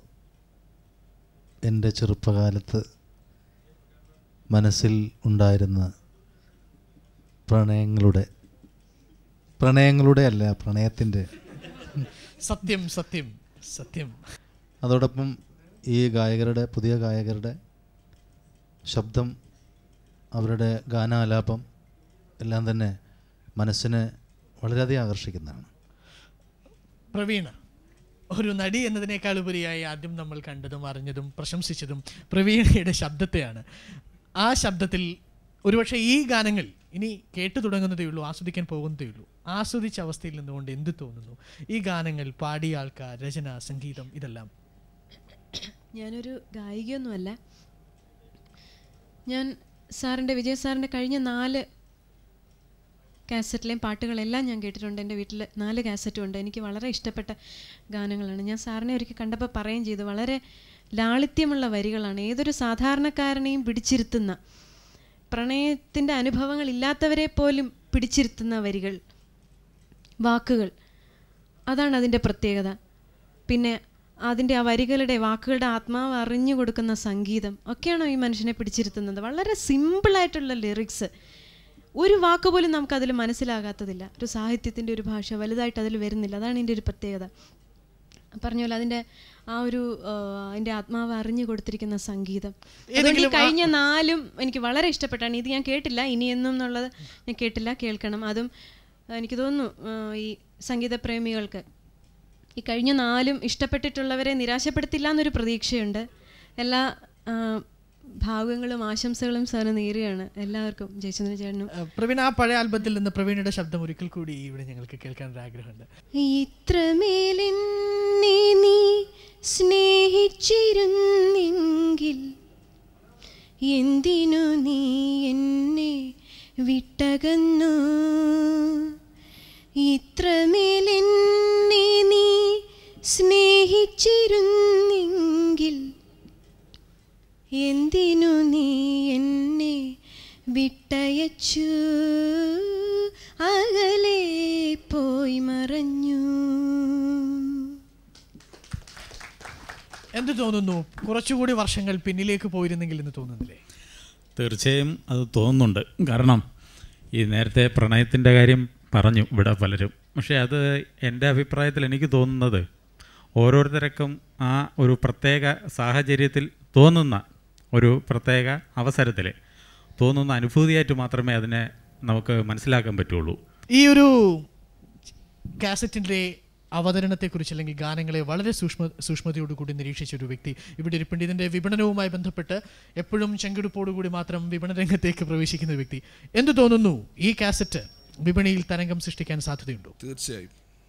എൻ്റെ ചെറുപ്പകാലത്ത് മനസ്സിൽ ഉണ്ടായിരുന്ന പ്രണയങ്ങളുടെ പ്രണയങ്ങളുടെ അല്ല പ്രണയത്തിൻ്റെ സത്യം സത്യം സത്യം അതോടൊപ്പം ഈ ഗായകരുടെ പുതിയ ഗായകരുടെ ശബ്ദം അവരുടെ ഗാനാലാപം എല്ലാം തന്നെ മനസ്സിനെ വളരെയധികം ആകർഷിക്കുന്നതാണ് പ്രവീണ ഒരു നടി എന്നതിനേക്കാൾ ഉപരിയായി ആദ്യം നമ്മൾ കണ്ടതും അറിഞ്ഞതും പ്രശംസിച്ചതും പ്രവീണയുടെ ശബ്ദത്തെയാണ് ആ ശബ്ദത്തിൽ ഒരുപക്ഷെ ഈ ഗാനങ്ങൾ ഇനി കേട്ടു തുടങ്ങുന്നതേ ഉള്ളൂ ആസ്വദിക്കാൻ പോകുന്നതേ ഉള്ളൂ ആസ്വദിച്ച അവസ്ഥയിൽ നിന്നുകൊണ്ട് എന്ത് തോന്നുന്നു ഈ ഗാനങ്ങൾ പാടിയ ആൾക്കാർ രചന സംഗീതം ഇതെല്ലാം ഞാനൊരു ഗായികയൊന്നുമല്ല ഞാൻ സാറിൻ്റെ വിജയ് സാറിൻ്റെ കഴിഞ്ഞ നാല് കാസറ്റിലെയും പാട്ടുകളെല്ലാം ഞാൻ കേട്ടിട്ടുണ്ട് എൻ്റെ വീട്ടിൽ നാല് കാസറ്റും ഉണ്ട് എനിക്ക് വളരെ ഇഷ്ടപ്പെട്ട ഗാനങ്ങളാണ് ഞാൻ സാറിനെ ഒരിക്കൽ കണ്ടപ്പോൾ പറയുകയും ചെയ്തു വളരെ ലാളിത്യമുള്ള വരികളാണ് ഏതൊരു സാധാരണക്കാരനെയും പിടിച്ചിരുത്തുന്ന പ്രണയത്തിൻ്റെ അനുഭവങ്ങൾ ഇല്ലാത്തവരെ പോലും പിടിച്ചിരുത്തുന്ന വരികൾ വാക്കുകൾ അതാണ് അതിൻ്റെ പ്രത്യേകത പിന്നെ അതിൻ്റെ ആ വരികളുടെ വാക്കുകളുടെ ആത്മാവ് അറിഞ്ഞു കൊടുക്കുന്ന സംഗീതം ഒക്കെയാണോ ഈ മനുഷ്യനെ പിടിച്ചിരുത്തുന്നത് വളരെ സിമ്പിളായിട്ടുള്ള ലിറിക്സ് ഒരു വാക്ക് പോലും നമുക്കതിൽ മനസ്സിലാകാത്തതില്ല ഒരു സാഹിത്യത്തിൻ്റെ ഒരു ഭാഷ വലുതായിട്ട് അതിൽ വരുന്നില്ല അതാണ് ഇതിൻ്റെ ഒരു പ്രത്യേകത പറഞ്ഞ പോലെ അതിൻ്റെ ആ ഒരു ആ, അതിൻ്റെ ആത്മാവ് അറിഞ്ഞു കൊടുത്തിരിക്കുന്ന സംഗീതം അതുകൊണ്ട് ഈ ഏതെങ്കിലും ആ- കഴിഞ്ഞ നാലും എനിക്ക് വളരെ ഇഷ്ടപ്പെട്ടാണ് ഇത് ഞാൻ കേട്ടില്ല ഇനി എന്നും എന്നുള്ളത് ഞാൻ കേട്ടില്ല കേൾക്കണം അതും ആ, എനിക്ക് തോന്നുന്നു ആ, ഈ സംഗീതപ്രേമികൾക്ക് ഈ കഴിഞ്ഞ നാലും ഇഷ്ടപ്പെട്ടിട്ടുള്ളവരെ നിരാശപ്പെടുത്തില്ല എന്നൊരു പ്രതീക്ഷയുണ്ട് എല്ലാ ആ, ഭാവുകങ്ങളും ആശംസകളും സാറിന് നേരുകയാണ് എല്ലാവർക്കും ജയചന്ദ്രൻ ചേട്ടനും പ്രവീൺ ആ പഴയ ആൽബത്തിൽ നിന്ന് പ്രവീണയുടെ ശബ്ദം ഒരിക്കൽ കൂടി ഇവിടെ ഞങ്ങൾക്ക് കേൾക്കാൻ ഒരു ആഗ്രഹമുണ്ട് ഇത്രമേലെന്നെ നീ സ്നേഹിച്ചിരുന്നെങ്കിൽ എന്തിനു നീ എന്നെ വിട്ടകന്നു ഇത്രമേലെന്നെ നീ സ്നേഹിച്ചിരുന്നെങ്കിൽ എന്തിനു നീ എന്നെ വിട്ടയച്ചു അകലെ പോയി മറഞ്ഞു എന്ത് തോന്നുന്നു കുറച്ചുകൂടി വർഷങ്ങൾ പിന്നിലേക്ക് പോയിരുന്നെങ്കിൽ എന്ന് തോന്നുന്നില്ലേ തീർച്ചയായും അത് തോന്നുന്നുണ്ട് കാരണം ഈ നേരത്തെ പ്രണയത്തിൻ്റെ കാര്യം പറഞ്ഞു ഇവിടെ പലരും പക്ഷേ അത് എൻ്റെ അഭിപ്രായത്തിൽ എനിക്ക് തോന്നുന്നത് ഓരോരുത്തർക്കും ആ ഒരു പ്രത്യേക സാഹചര്യത്തിൽ തോന്നുന്ന ഒരു പ്രത്യേക അവസരത്തിൽ തോന്നുന്ന അനുഭൂതിയായിട്ട് മാത്രമേ അതിനെ നമുക്ക് മനസ്സിലാക്കാൻ പറ്റുള്ളൂ ഈ ഒരു കാസറ്റിൻ്റെ അവതരണത്തെക്കുറിച്ച് അല്ലെങ്കിൽ ഗാനങ്ങളെ വളരെ സൂക്ഷ്മ സൂക്ഷ്മതയോടുകൂടി നിരീക്ഷിച്ച ഒരു വ്യക്തി ഇവിടെ ഇരിപ്പുണ്ട് ഇതിൻ്റെ വിപണനവുമായി ബന്ധപ്പെട്ട് എപ്പോഴും ചെങ്കെടുപ്പോടുകൂടി മാത്രം വിപണന രംഗത്തേക്ക് പ്രവേശിക്കുന്ന വ്യക്തി എന്ത് തോന്നുന്നു ഈ കാസറ്റ് വിപണിയിൽ തരംഗം സൃഷ്ടിക്കാൻ സാധ്യതയുണ്ടോ തീർച്ചയായും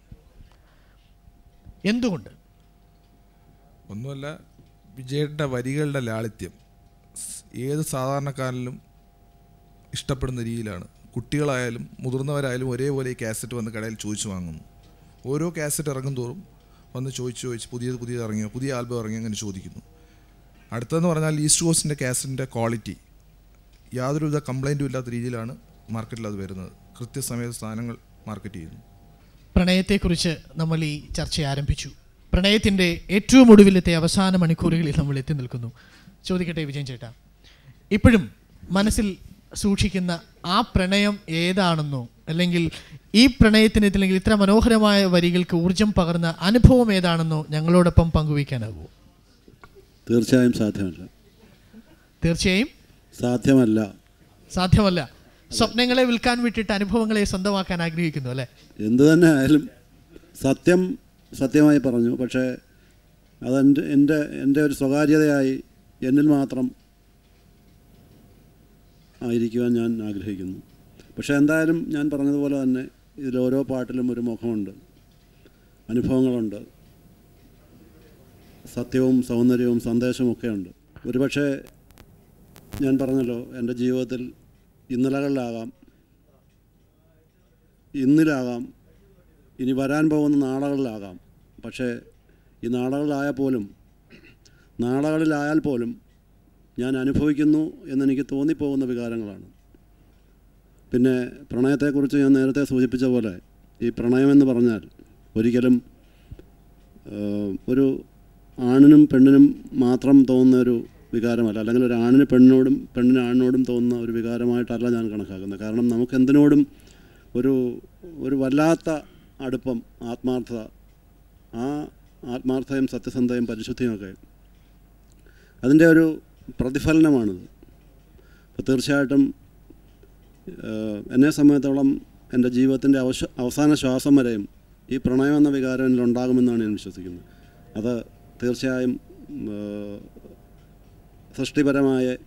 എന്തുകൊണ്ട് ഒന്നുമല്ല വിജയുടെ വരികളുടെ ലാളിത്യം സ് ഏത് സാധാരണക്കാരനിലും ഇഷ്ടപ്പെടുന്ന രീതിയിലാണ് കുട്ടികളായാലും മുതിർന്നവരായാലും ഒരേപോലെ ഈ കാസറ്റ് വന്ന് കടയിൽ ചോദിച്ചു വാങ്ങുന്നു ഓരോ കാസറ്റ് ഇറങ്ങും തോറും വന്ന് ചോദിച്ച് ചോദിച്ച് പുതിയത് പുതിയത് ഇറങ്ങിയോ പുതിയ ആൽബം ഇറങ്ങിയോ അങ്ങനെ ചോദിക്കുന്നു അടുത്തതെന്ന് പറഞ്ഞാൽ ഈസ്റ്റ് കോസ്റ്റിൻ്റെ കാസറ്റിൻ്റെ ക്വാളിറ്റി യാതൊരുവിധ കംപ്ലൈൻറ്റും ഇല്ലാത്ത രീതിയിലാണ് മാർക്കറ്റിൽ അത് വരുന്നത് കൃത്യസമയത്ത് സാധനങ്ങൾ മാർക്കറ്റ് ചെയ്യുന്നു പ്രണയത്തെക്കുറിച്ച് നമ്മൾ ഈ ചർച്ച ആരംഭിച്ചു പ്രണയത്തിൻ്റെ ഏറ്റവും ഒടുവിലത്തെ അവസാന മണിക്കൂറുകളിൽ നമ്മൾ എത്തി നിൽക്കുന്നു ചോദിക്കട്ടെ വിജയൻ ചേട്ടാ ഇപ്പോഴും മനസ്സിൽ സൂക്ഷിക്കുന്ന ആ പ്രണയം ഏതാണെന്നോ അല്ലെങ്കിൽ ഈ പ്രണയത്തിന് അല്ലെങ്കിൽ ഇത്ര മനോഹരമായ വരികൾക്ക് ഊർജം പകർന്ന അനുഭവം ഏതാണെന്നോ ഞങ്ങളോടൊപ്പം പങ്കുവയ്ക്കാനാകുമോ തീർച്ചയായും സാധ്യമല്ല തീർച്ചയായും സാധ്യമല്ല സാധ്യമല്ല സ്വപ്നങ്ങളെ വിൽക്കാൻ വിട്ടിട്ട് അനുഭവങ്ങളെ സ്വന്തമാക്കാൻ ആഗ്രഹിക്കുന്നു അല്ലേ എന്തു തന്നെ ആയാലും സത്യം സത്യമായി പറഞ്ഞു പക്ഷേ അതെൻ്റെ എൻ്റെ എൻ്റെ ഒരു സ്വകാര്യതയായി എന്നിൽ മാത്രം ആയിരിക്കുവാൻ ഞാൻ ആഗ്രഹിക്കുന്നു പക്ഷേ എന്തായാലും ഞാൻ പറഞ്ഞതുപോലെ തന്നെ ഇതിൽ ഓരോ പാട്ടിലും ഒരു മുഖമുണ്ട് അനുഭവങ്ങളുണ്ട് സത്യവും സൗന്ദര്യവും സന്ദേശവും ഒക്കെ ഉണ്ട് ഒരുപക്ഷെ ഞാൻ പറഞ്ഞല്ലോ എൻ്റെ ജീവിതത്തിൽ ഇന്നലകളിലാകാം ഇന്നിലാകാം ഇനി വരാൻ പോകുന്ന നാളുകളിലാകാം പക്ഷേ ഈ നാളുകളിലായാൽ പോലും നാളുകളിലായാൽ പോലും ഞാൻ അനുഭവിക്കുന്നു എന്നെനിക്ക് തോന്നിപ്പോകുന്ന വികാരങ്ങളാണ് പിന്നെ പ്രണയത്തെക്കുറിച്ച് ഞാൻ നേരത്തെ സൂചിപ്പിച്ച പോലെ ഈ പ്രണയമെന്ന് പറഞ്ഞാൽ ഒരിക്കലും ഏഹ്, ഒരു ആണിനും പെണ്ണിനും മാത്രം തോന്നുന്ന ഒരു വികാരമല്ല അല്ലെങ്കിൽ ഒരു ആണിന് പെണ്ണിനോടും പെണ്ണിന് ആണിനോടും തോന്നുന്ന ഒരു വികാരമായിട്ടല്ല ഞാൻ കണക്കാക്കുന്നത് കാരണം നമുക്ക് എന്തിനോടും ഒരു ഒരു വല്ലാത്ത അടുപ്പം ആത്മാർത്ഥത ആ ആത്മാർത്ഥതയും സത്യസന്ധതയും പരിശുദ്ധിയും ഒക്കെ അതിൻ്റെ ഒരു പ്രതിഫലനമാണിത് അപ്പോൾ തീർച്ചയായിട്ടും ഏഹ്, എന്നെ സംബന്ധിച്ചോളം എൻ്റെ ജീവിതത്തിൻ്റെ അവശ അവസാന ശ്വാസം വരെയും ഈ പ്രണയം എന്ന വികാരം എന്നിൽ ഉണ്ടാകുമെന്നാണ് ഞാൻ വിശ്വസിക്കുന്നത് അത് തീർച്ചയായും ഏഹ്, സൃഷ്ടിപരമായ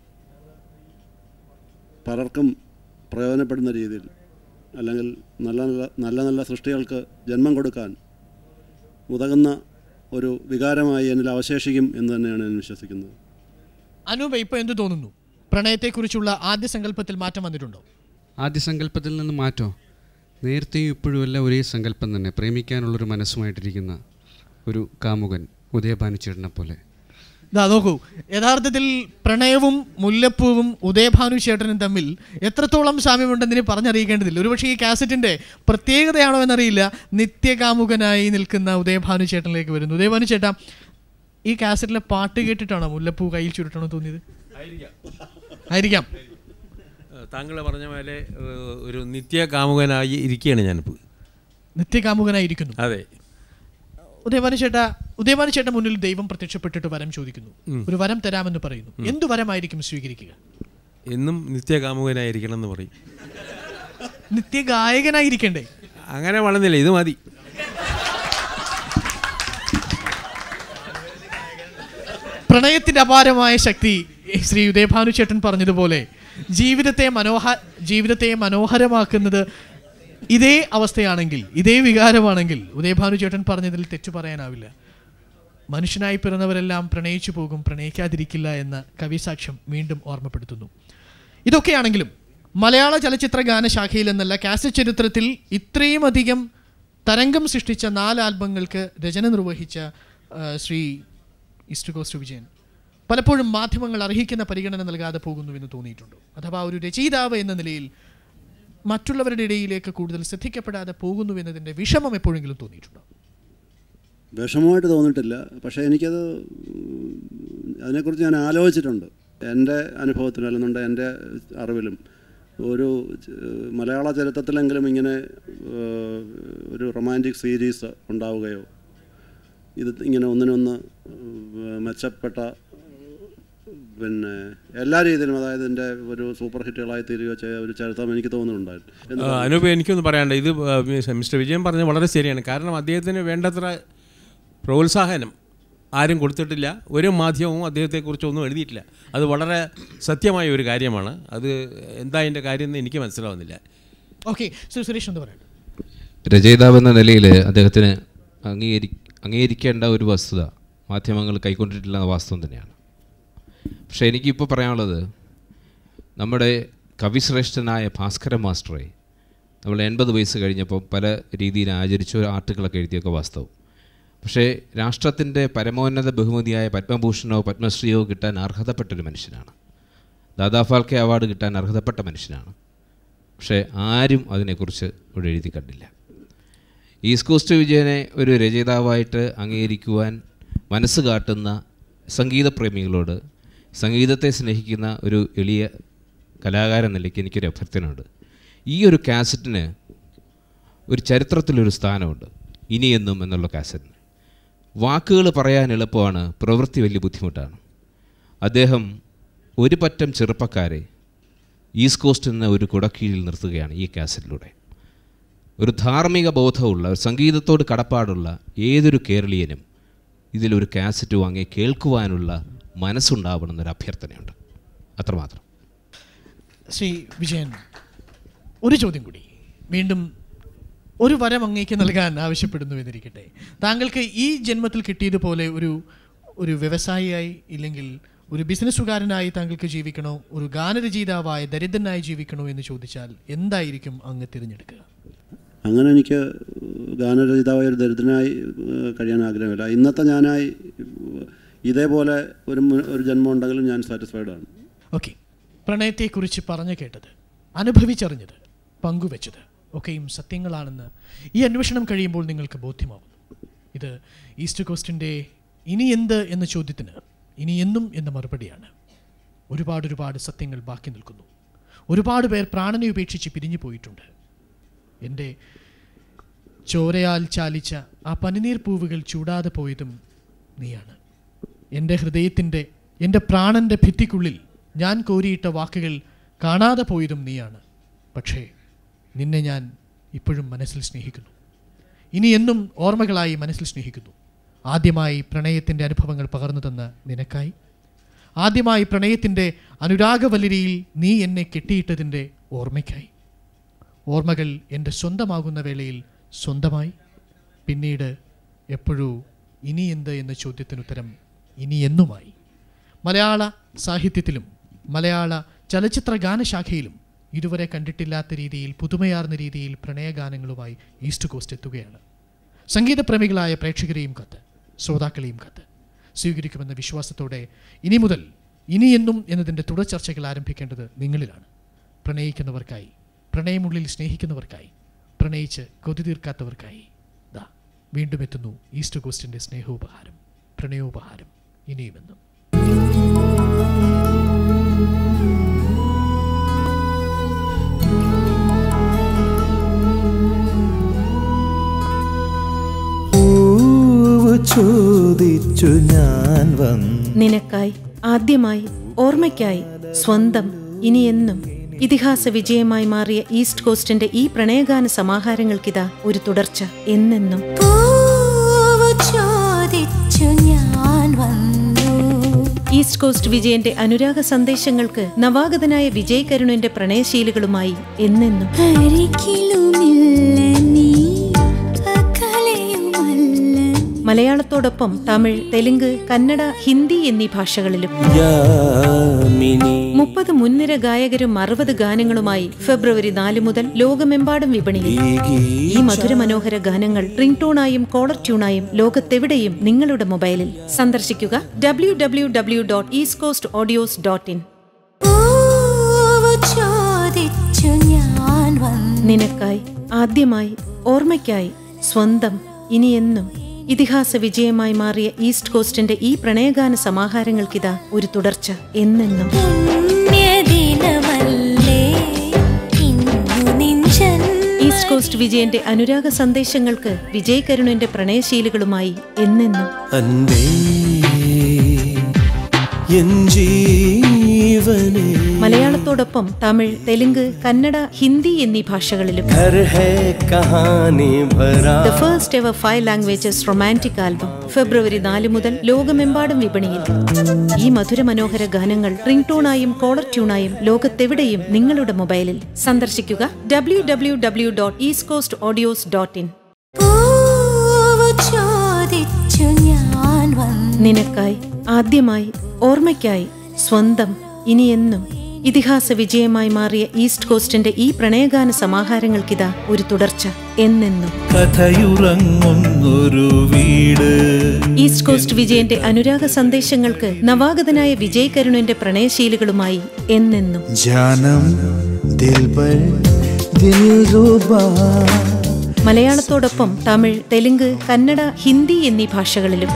പലർക്കും പ്രയോജനപ്പെടുന്ന രീതിയിൽ അല്ലെങ്കിൽ നല്ല നല്ല നല്ല നല്ല സൃഷ്ടികൾക്ക് ജന്മം കൊടുക്കാൻ ഉതകുന്ന ഒരു വികാരമായി എന്നിൽ അവശേഷിക്കും എന്ന് തന്നെയാണ് ഞാൻ വിശ്വസിക്കുന്നത് അനൂപ ഇപ്പോൾ എന്ത് തോന്നുന്നു പ്രണയത്തെക്കുറിച്ചുള്ള ആദ്യ സങ്കല്പത്തിൽ മാറ്റം വന്നിട്ടുണ്ടോ ആദ്യ സങ്കല്പത്തിൽ നിന്ന് മാറ്റോ നേരത്തെയും ഇപ്പോഴും എല്ലാം ഒരേ സങ്കല്പം തന്നെ പ്രേമിക്കാനുള്ളൊരു മനസ്സുമായിട്ടിരിക്കുന്ന ഒരു കാമുകൻ ഉദയഭാനുചേട്ടനെ പോലെ ഇതാ നോക്കൂ യഥാർത്ഥത്തിൽ പ്രണയവും മുല്ലപ്പൂവും ഉദയഭാനു ചേട്ടനും തമ്മിൽ എത്രത്തോളം സാമ്യമുണ്ടെന്ന് ഇനി പറഞ്ഞറിയിക്കേണ്ടതില്ല ഒരുപക്ഷെ ഈ കാസറ്റിന്റെ പ്രത്യേകതയാണോ എന്നറിയില്ല നിത്യകാമുകനായി നിൽക്കുന്ന ഉദയഭാനു ചേട്ടനിലേക്ക് വരുന്നു ഉദയഭാനു ചേട്ടാ ഈ കാസറ്റിലെ പാട്ട് കേട്ടിട്ടാണോ മുല്ലപ്പൂ കയ്യിൽ ചുരുട്ടണോ തോന്നിയത് ആയിരിക്കാം താങ്കൾ പറഞ്ഞ പോലെ ഏഹ്, ഒരു നിത്യ കാമുകനായി ഇരിക്കുകയാണ് ഞാനിപ്പോൾ നിത്യകാമുകനായിരിക്കുന്നു അതെ ഉദയഭാനു ചേട്ടാ ഉദയഭാനു ചേട്ടൻ മുന്നിൽ ദൈവം പ്രത്യക്ഷപ്പെട്ടിട്ട് വരം ചോദിക്കുന്നു ഉം. ഒരു വരം തരാമെന്ന് പറയുന്നു ഉം. എന്തു വരമായിരിക്കും സ്വീകരിക്കുക എന്നും നിത്യ കാമുകനായിരിക്കണം എന്ന് പറയും നിത്യഗായകനായിരിക്കണ്ടേ അങ്ങനെ വളർന്നില്ല ഇത് മതി പ്രണയത്തിന്റെ അപാരമായ ശക്തി ശ്രീ ഉദയഭാനു ചേട്ടൻ പറഞ്ഞതുപോലെ ജീവിതത്തെ മനോഹ ജീവിതത്തെ മനോഹരമാക്കുന്നത് ഇതേ അവസ്ഥയാണെങ്കിൽ ഇതേ വികാരമാണെങ്കിൽ ഉദയഭാനു ചേട്ടൻ പറഞ്ഞതിൽ തെറ്റു പറയാനാവില്ല മനുഷ്യനായി പിറന്നവരെല്ലാം പ്രണയിച്ചു പോകും പ്രണയിക്കാതിരിക്കില്ല എന്ന കവിസാക്ഷ്യം വീണ്ടും ഓർമ്മപ്പെടുത്തുന്നു ഇതൊക്കെയാണെങ്കിലും മലയാള ചലച്ചിത്ര ഗാനശാഖയിൽ എന്നല്ല കാസറ്റ് ചരിത്രത്തിൽ ഇത്രയും അധികം തരംഗം സൃഷ്ടിച്ച നാല് ആൽബങ്ങൾക്ക് രചന നിർവഹിച്ച ആ, ശ്രീ ഈസ്റ്റ് കോസ്റ്റ് വിജയൻ പലപ്പോഴും മാധ്യമങ്ങൾ അർഹിക്കുന്ന പരിഗണന നൽകാതെ പോകുന്നുവെന്ന് തോന്നിയിട്ടുണ്ടോ അഥവാ ഒരു രചയിതാവ് എന്ന നിലയിൽ മറ്റുള്ളവരുടെ ഇടയിലേക്ക് കൂടുതൽ ശ്രദ്ധിക്കപ്പെടാതെ പോകുന്നു എന്നതിൻ്റെ വിഷമം എപ്പോഴെങ്കിലും തോന്നിയിട്ടുണ്ടോ വിഷമമായിട്ട് തോന്നിയിട്ടില്ല പക്ഷേ എനിക്കത് ഉം, അതിനെക്കുറിച്ച് ഞാൻ ആലോചിച്ചിട്ടുണ്ട് എൻ്റെ അനുഭവത്തിലും അല്ലെന്നുണ്ട് എൻ്റെ അറിവിലും ഒരു ഏഹ്, മലയാള ചരിത്രത്തിലെങ്കിലും ഇങ്ങനെ ഏഹ്, ഒരു റൊമാൻറ്റിക് സീരീസ് ഉണ്ടാവുകയോ ഇത് ഇങ്ങനെ ഒന്നിനൊന്ന് ഏഹ്, മെച്ചപ്പെട്ട പിന്നെ എല്ലാ രീതിയിലും അതായത് ഇതിൻ്റെ ഒരു സൂപ്പർ ഹിറ്റുകളായി തീരുകയോ ചെയ്ത ഒരു ചരിത്രം എനിക്ക് തോന്നുന്നുണ്ടായിരുന്നു എന്ന് ആ, അനൂപ് എനിക്കൊന്ന് പറയാനുണ്ട് ഇത് ആ, മിസ്റ്റർ വിജയൻ പറഞ്ഞ വളരെ ശരിയാണ് കാരണം അദ്ദേഹത്തിന് വേണ്ടത്ര പ്രോത്സാഹനം ആരും കൊടുത്തിട്ടില്ല ഒരു മാധ്യമവും അദ്ദേഹത്തെക്കുറിച്ച് ഒന്നും എഴുതിയിട്ടില്ല അത് വളരെ സത്യമായ ഒരു കാര്യമാണ് അത് എന്താ അതിൻ്റെ കാര്യം എന്ന് എനിക്ക് മനസ്സിലാവുന്നില്ല ഓക്കെ സുരേഷ് എന്ന് പറയാം രചയിതാവ് എന്ന നിലയിൽ അദ്ദേഹത്തിന് അംഗീകരി അംഗീകരിക്കേണ്ട ഒരു വസ്തുത മാധ്യമങ്ങൾ കൈക്കൊണ്ടിട്ടില്ല എന്ന വാസ്തവം തന്നെയാണ് പക്ഷേ എനിക്കിപ്പോൾ പറയാനുള്ളത് നമ്മുടെ കവിശ്രേഷ്ഠനായ ഭാസ്കരൻ മാസ്റ്ററെ നമ്മൾ എൺപത് വയസ്സ് കഴിഞ്ഞപ്പോൾ പല രീതിയിൽ ആചരിച്ച ഒരു ആർട്ടുകളൊക്കെ എഴുതിയൊക്കെ വാസ്തവം പക്ഷേ രാഷ്ട്രത്തിൻ്റെ പരമോന്നത ബഹുമതിയായ പത്മഭൂഷണോ പത്മശ്രീയോ കിട്ടാൻ അർഹതപ്പെട്ടൊരു മനുഷ്യനാണ് ദാദാ ഫാൽക്കെ അവാർഡ് കിട്ടാൻ അർഹതപ്പെട്ട മനുഷ്യനാണ് പക്ഷേ ആരും അതിനെക്കുറിച്ച് ഇവിടെ എഴുതി കണ്ടില്ല ഈസ്റ്റ് കോസ്റ്റ് വിജയനെ ഒരു രചയിതാവായിട്ട് അംഗീകരിക്കുവാൻ മനസ്സ് കാട്ടുന്ന സംഗീതപ്രേമികളോട് സംഗീതത്തെ സ്നേഹിക്കുന്ന ഒരു എളിയ കലാകാരൻ നിലയ്ക്ക് എനിക്കൊരു അഭ്യർത്ഥനയുണ്ട് ഈ ഒരു കാസറ്റിന് ഒരു ചരിത്രത്തിലൊരു സ്ഥാനമുണ്ട് ഇനിയെന്നും എന്നുള്ള കാസറ്റിന് വാക്കുകൾ പറയാൻ എളുപ്പമാണ് പ്രവൃത്തി വലിയ ബുദ്ധിമുട്ടാണ് അദ്ദേഹം ഒരു പറ്റം ചെറുപ്പക്കാരെ ഈസ്റ്റ് കോസ്റ്റ് എന്ന ഒരു കുടക്കീഴിൽ നിർത്തുകയാണ് ഈ കാസറ്റിലൂടെ ഒരു ധാർമ്മിക ബോധമുള്ള ഒരു സംഗീതത്തോട് കടപ്പാടുള്ള ഏതൊരു കേരളീയനും ഇതിലൊരു കാസറ്റ് വാങ്ങി കേൾക്കുവാനുള്ള മനസ്സുണ്ടാവണമെന്നൊരു അഭ്യർത്ഥനയുണ്ട് അത്രമാത്രം ശ്രീ വിജയൻ ഒരു ചോദ്യം കൂടി വീണ്ടും ഒരു വരം അങ്ങേക്ക് നൽകാൻ ആവശ്യപ്പെടുന്നു എന്നിരിക്കട്ടെ താങ്കൾക്ക് ഈ ജന്മത്തിൽ കിട്ടിയതുപോലെ ഒരു ഒരു വ്യവസായിയായി ഇല്ലെങ്കിൽ ഒരു ബിസിനസ്സുകാരനായി താങ്കൾക്ക് ജീവിക്കണോ ഒരു ഗാനരചയിതാവായ ദരിദ്രനായി ജീവിക്കണോ എന്ന് ചോദിച്ചാൽ എന്തായിരിക്കും അങ്ങ് തിരഞ്ഞെടുക്കുക അങ്ങനെ എനിക്ക് ഗാനരചയിതാവായ ഒരു ദരിദ്രനായി ഏഹ്, കഴിയാൻ ആഗ്രഹമില്ല ഇന്നത്തെ ഞാനായി ഏഹ്, ഇതേപോലെ ഒരു മു- ഒരു ജന്മം ഉണ്ടെങ്കിലും ഞാൻ സാറ്റിസ്ഫൈഡ് ആണ് ഓക്കെ പ്രണയത്തെക്കുറിച്ച് പറഞ്ഞു കേട്ടത് അനുഭവിച്ചറിഞ്ഞത് പങ്കുവെച്ചത് ഒക്കെയും സത്യങ്ങളാണെന്ന് ഈ അന്വേഷണം കഴിയുമ്പോൾ നിങ്ങൾക്ക് ബോധ്യമാവുന്നു ഇത് ഈസ്റ്റ് കോസ്റ്റിൻ്റെ ഇനി എന്ത് എന്ന ചോദ്യത്തിന് ഇനി എന്നും എന്ന മറുപടിയാണ് ഒരുപാട് ഒരുപാട് സത്യങ്ങൾ ബാക്കി നിൽക്കുന്നു ഒരുപാട് പേർ പ്രാണനെ ഉപേക്ഷിച്ച് പിരിഞ്ഞു പോയിട്ടുണ്ട് എൻ്റെ ചോരയാൽ ചാലിച്ച ആ പനിനീർ പൂവുകൾ ചൂടാതെ പോയതും നീയാണ് എൻ്റെ ഹൃദയത്തിൻ്റെ എൻ്റെ പ്രാണൻ്റെ ഭിത്തിക്കുള്ളിൽ ഞാൻ കോരിയിട്ട വാക്കുകൾ കാണാതെ പോയതും നീയാണ് പക്ഷേ നിന്നെ ഞാൻ ഇപ്പോഴും മനസ്സിൽ സ്നേഹിക്കുന്നു ഇനി എന്നും ഓർമ്മകളായി മനസ്സിൽ സ്നേഹിക്കുന്നു ആദ്യമായി പ്രണയത്തിൻ്റെ അനുഭവങ്ങൾ പകർന്നു തന്ന നിനക്കായി ആദ്യമായി പ്രണയത്തിൻ്റെ അനുരാഗവല്ലരിയിൽ നീ എന്നെ കെട്ടിയിട്ടതിൻ്റെ ഓർമ്മയ്ക്കായി ഓർമ്മകൾ എൻ്റെ സ്വന്തമാകുന്ന വേളയിൽ സ്വന്തമായി പിന്നീട് എപ്പോഴോ ഇനി എന്ത് എന്ന ചോദ്യത്തിനുത്തരം ഇനി എന്നുമായി മലയാള സാഹിത്യത്തിലും മലയാള ചലച്ചിത്ര ഗാനശാഖയിലും ഇതുവരെ കണ്ടിട്ടില്ലാത്ത രീതിയിൽ പുതുമയാർന്ന രീതിയിൽ പ്രണയഗാനങ്ങളുമായി ഈസ്റ്റ് കോസ്റ്റ് എത്തുകയാണ് സംഗീതപ്രേമികളായ പ്രേക്ഷകരെയും കത്ത് ശ്രോതാക്കളെയും കത്ത് സ്വീകരിക്കുമെന്ന വിശ്വാസത്തോടെ ഇനി മുതൽ ഇനി എന്നും എന്നതിൻ്റെ തുടർ ചർച്ചകൾ ആരംഭിക്കേണ്ടത് നിങ്ങളിലാണ് പ്രണയിക്കുന്നവർക്കായി പ്രണയമുള്ളിൽ സ്നേഹിക്കുന്നവർക്കായി പ്രണയിച്ച് കൊതി തീർക്കാത്തവർക്കായി ദാ വീണ്ടും എത്തുന്നു ഈസ്റ്റ് കോസ്റ്റിൻ്റെ സ്നേഹോപഹാരം പ്രണയോപഹാരം ഇനിയുമെന്നും പൂവ് ചോദിച്ചു ഞാൻ വന്നു നിനക്കായി ആദ്യമായി ഓർമ്മയ്ക്കായി സ്വന്തം ഇനിയെന്നും ഇതിഹാസ വിജയമായി മാറിയ ഈസ്റ്റ് കോസ്റ്റിന്റെ ഈ പ്രണയഗാന സമാഹാരങ്ങൾക്കിതാ ഒരു തുടർച്ച എന്നെന്നും പൂവ് ചോദിച്ചു ഞാൻ വന്നു ഈസ്റ്റ് കോസ്റ്റ് വിജയന്റെ അനുരാഗ സന്ദേശങ്ങൾക്ക് നവാഗതനായ വിജയ് കരുണിന്റെ പ്രണയശീലുകളുമായി എന്നെന്നും അരികിലുമില്ല നീ അകലെയുമല്ല മലയാളത്തോടൊപ്പം തമിഴ് തെലുങ്ക് കന്നഡ ഹിന്ദി എന്നീ ഭാഷകളിലും യാമിനി മുപ്പത് മുൻനിര ഗായകരും അറുപത് ഗാനങ്ങളുമായി ഫെബ്രുവരി നാല് മുതൽ ലോകമെമ്പാടും വിപണിയിൽ ഈ മധുര മനോഹര ഗാനങ്ങൾ റിംഗ് ടോണായും കോളർ ട്യൂണായും ലോകത്തെവിടെയും നിങ്ങളുടെ മൊബൈലിൽ സന്ദർശിക്കുക W W W dot East Coast audios dot in പൂവ് ചോദിച്ചു ഞാൻ വന്നു നിനക്കായി ആദ്യമായി ഓർമ്മയ്ക്കായി സ്വന്തം ഇനിയെന്നും ഇതിഹാസ വിജയമായി മാറിയ ഈസ്റ്റ് കോസ്റ്റിന്റെ ഈ പ്രണയഗാന സമാഹാരങ്ങൾക്കിതാ ഒരു തുടർച്ച എന്നെന്നും പുണ്യദിനമല്ലേ ഇന്നു നിഞ്ചൻ ഈസ്റ്റ് കോസ്റ്റ് വിജയന്റെ അനുരാഗ സന്ദേശങ്ങൾക്ക് വിജയ് കരുണിന്റെ പ്രണയശീലുകളുമായി എന്നെന്നും അൻപേ എൻ ജീവനെ മലയാളത്തോടൊപ്പം തമിഴ് തെലുങ്ക് കന്നഡ ഹിന്ദി എന്നീ ഭാഷകളിലും घर है कहानी भरा the first ever five languages romantic album ഫെബ്രുവരി നാല് മുതൽ ലോകമെമ്പാടും വിപണിയിൽ ഈ മധുര മനോഹര ഗാനങ്ങൾ റിംഗ് ടോണായും കോളർ ട്യൂണായും ലോകത്തെവിടെയും നിങ്ങളുടെ മൊബൈലിൽ സന്ദർശിക്കുക W W W dot East Coast audios dot in പൂവ് ചോദിച്ചു ഞാൻ വന്നു നിനക്കായി ആദ്യമായി ഓർമ്മയ്ക്കായി സ്വന്തം ഇനിയെന്നും ഇതിഹാസ വിജയമായി മാറിയ ഈസ്റ്റ് കോസ്റ്റിന്റെ ഈ പ്രണയഗാന സമാഹാരങ്ങൾക്കിതാ ഒരു തുടർച്ച എന്നെന്നും കഥയുറങ്ങുന്നൊരു വീട് ഈസ്റ്റ് കോസ്റ്റ് വിജയന്റെ അനുരാഗ സന്ദേശങ്ങൾക്ക് നവാഗതനായ വിജയ് കരുണിന്റെ പ്രണയശീലുകളുമായി എന്നെന്നും ജാനം ദിൽബർ ദിൽറുബാ മലയാളത്തോടൊപ്പം തമിഴ് തെലുങ്ക് കന്നഡ ഹിന്ദി എന്നീ ഭാഷകളിലും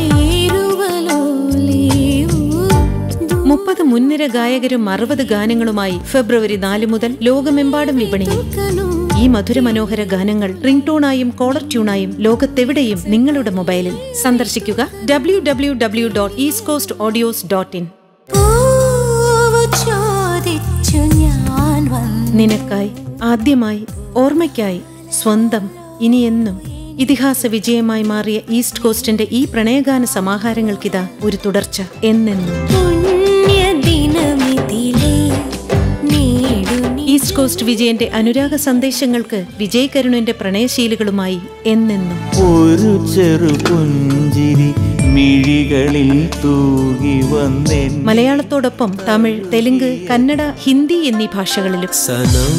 മുപ്പത് മുൻനിര ഗായകരും അറുപത് ഗാനങ്ങളുമായി ഫെബ്രുവരി നാല് മുതൽ ലോകമെമ്പാടും വിപണിയിൽ ഈ മധുര മനോഹര ഗാനങ്ങൾ റിംഗ് ടോണായും കോളർ ട്യൂണായും ലോകത്തെവിടെയും നിങ്ങളുടെ മൊബൈലിൽ സന്ദർശിക്കുക W W W dot East Coast audios dot in പൂവ് ചോദിച്ചു ഞാൻ വന്നു നിനക്കായി ആദ്യമായി ഓർമ്മയ്ക്കായി സ്വന്തം ഇനിയെന്നും ഇതിഹാസ വിജയമായി മാറിയ ഈസ്റ്റ് കോസ്റ്റിന്റെ ഈ പ്രണയഗാന സമാഹാരങ്ങൾക്കിതാ ഒരു തുടർച്ച എന്നെന്നും പുണ്യദിനമിതിലേ നേടുനി ഈസ്റ്റ് കോസ്റ്റ് വിജയന്റെ അനുരാഗ സന്ദേശങ്ങൾക്ക് വിജയ് കരുണിന്റെ പ്രണയശീലുകളുമായി എന്നെന്നും ഒരു ചെറു പുഞ്ചിരി മിഴികളിൽ തൂകി വന്നെൻ മലയാളത്തോടൊപ്പം തമിഴ് തെലുങ്ക് കന്നഡ ഹിന്ദി എന്നീ ഭാഷകളിലും Sanam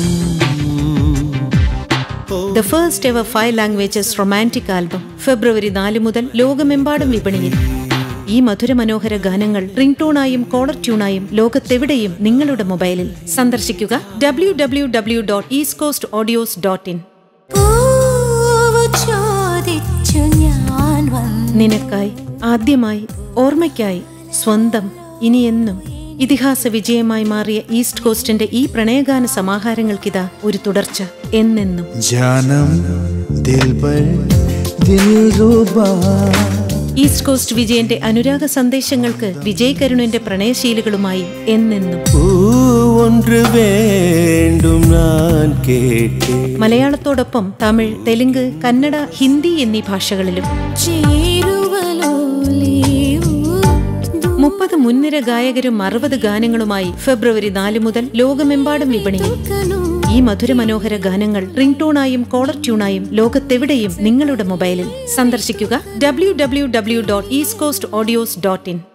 the first ever five languages romantic album ഫെബ്രുവരി നാല് മുതൽ ലോകമെമ്പാടും വിപണിയിൽ ഈ മധുര മനോഹര ഗാനങ്ങൾ റിംഗ് ടോണായും കോളർ ട്യൂണായും ലോകത്തെവിടെയും നിങ്ങളുടെ മൊബൈലിൽ സന്ദർശിക്കുക W W W dot East Coast audios dot in പൂവ് ചോദിച്ചു ഞാൻ വന്നു നിനക്കായി ആദ്യമായി ഓർമ്മയ്ക്കായി സ്വന്തം ഇനിയെന്നും ഇതിഹാസ വിജയമായി മാറിയ ഈസ്റ്റ് കോസ്റ്റിന്റെ ഈ പ്രണയഗാന സമാഹാരങ്ങൾക്കിതാ ഒരു തുടർച്ച എന്നെന്നും ജാനം ദിൽബർ ദിൽറുബാ ഈസ്റ്റ് കോസ്റ്റ് വിജയന്റെ അനുരാഗ സന്ദേശങ്ങൾക്ക് വിജയ് കരുണിന്റെ പ്രണയശീലുകളുമായി എന്നെന്നും பூ ஒன்று வேண்டும் நான் கேட்டேன் മലയാളത്തോടൊപ്പം തമിഴ് തെലുങ്ക് കന്നഡ ഹിന്ദി എന്നീ ഭാഷകളിലും മുപ്പത് മുൻനിര ഗായകരും അറുപത് ഗാനങ്ങളുമായി ഫെബ്രുവരി നാല് മുതൽ ലോകമെമ്പാടും വിപണിയിൽ ഈ മധുര മനോഹര ഗാനങ്ങൾ റിംഗ് ടോണായും കോളർ ട്യൂണായും ലോകത്തെവിടെയും നിങ്ങളുടെ മൊബൈലിൽ സന്ദർശിക്കുക W W W dot East Coast audios dot in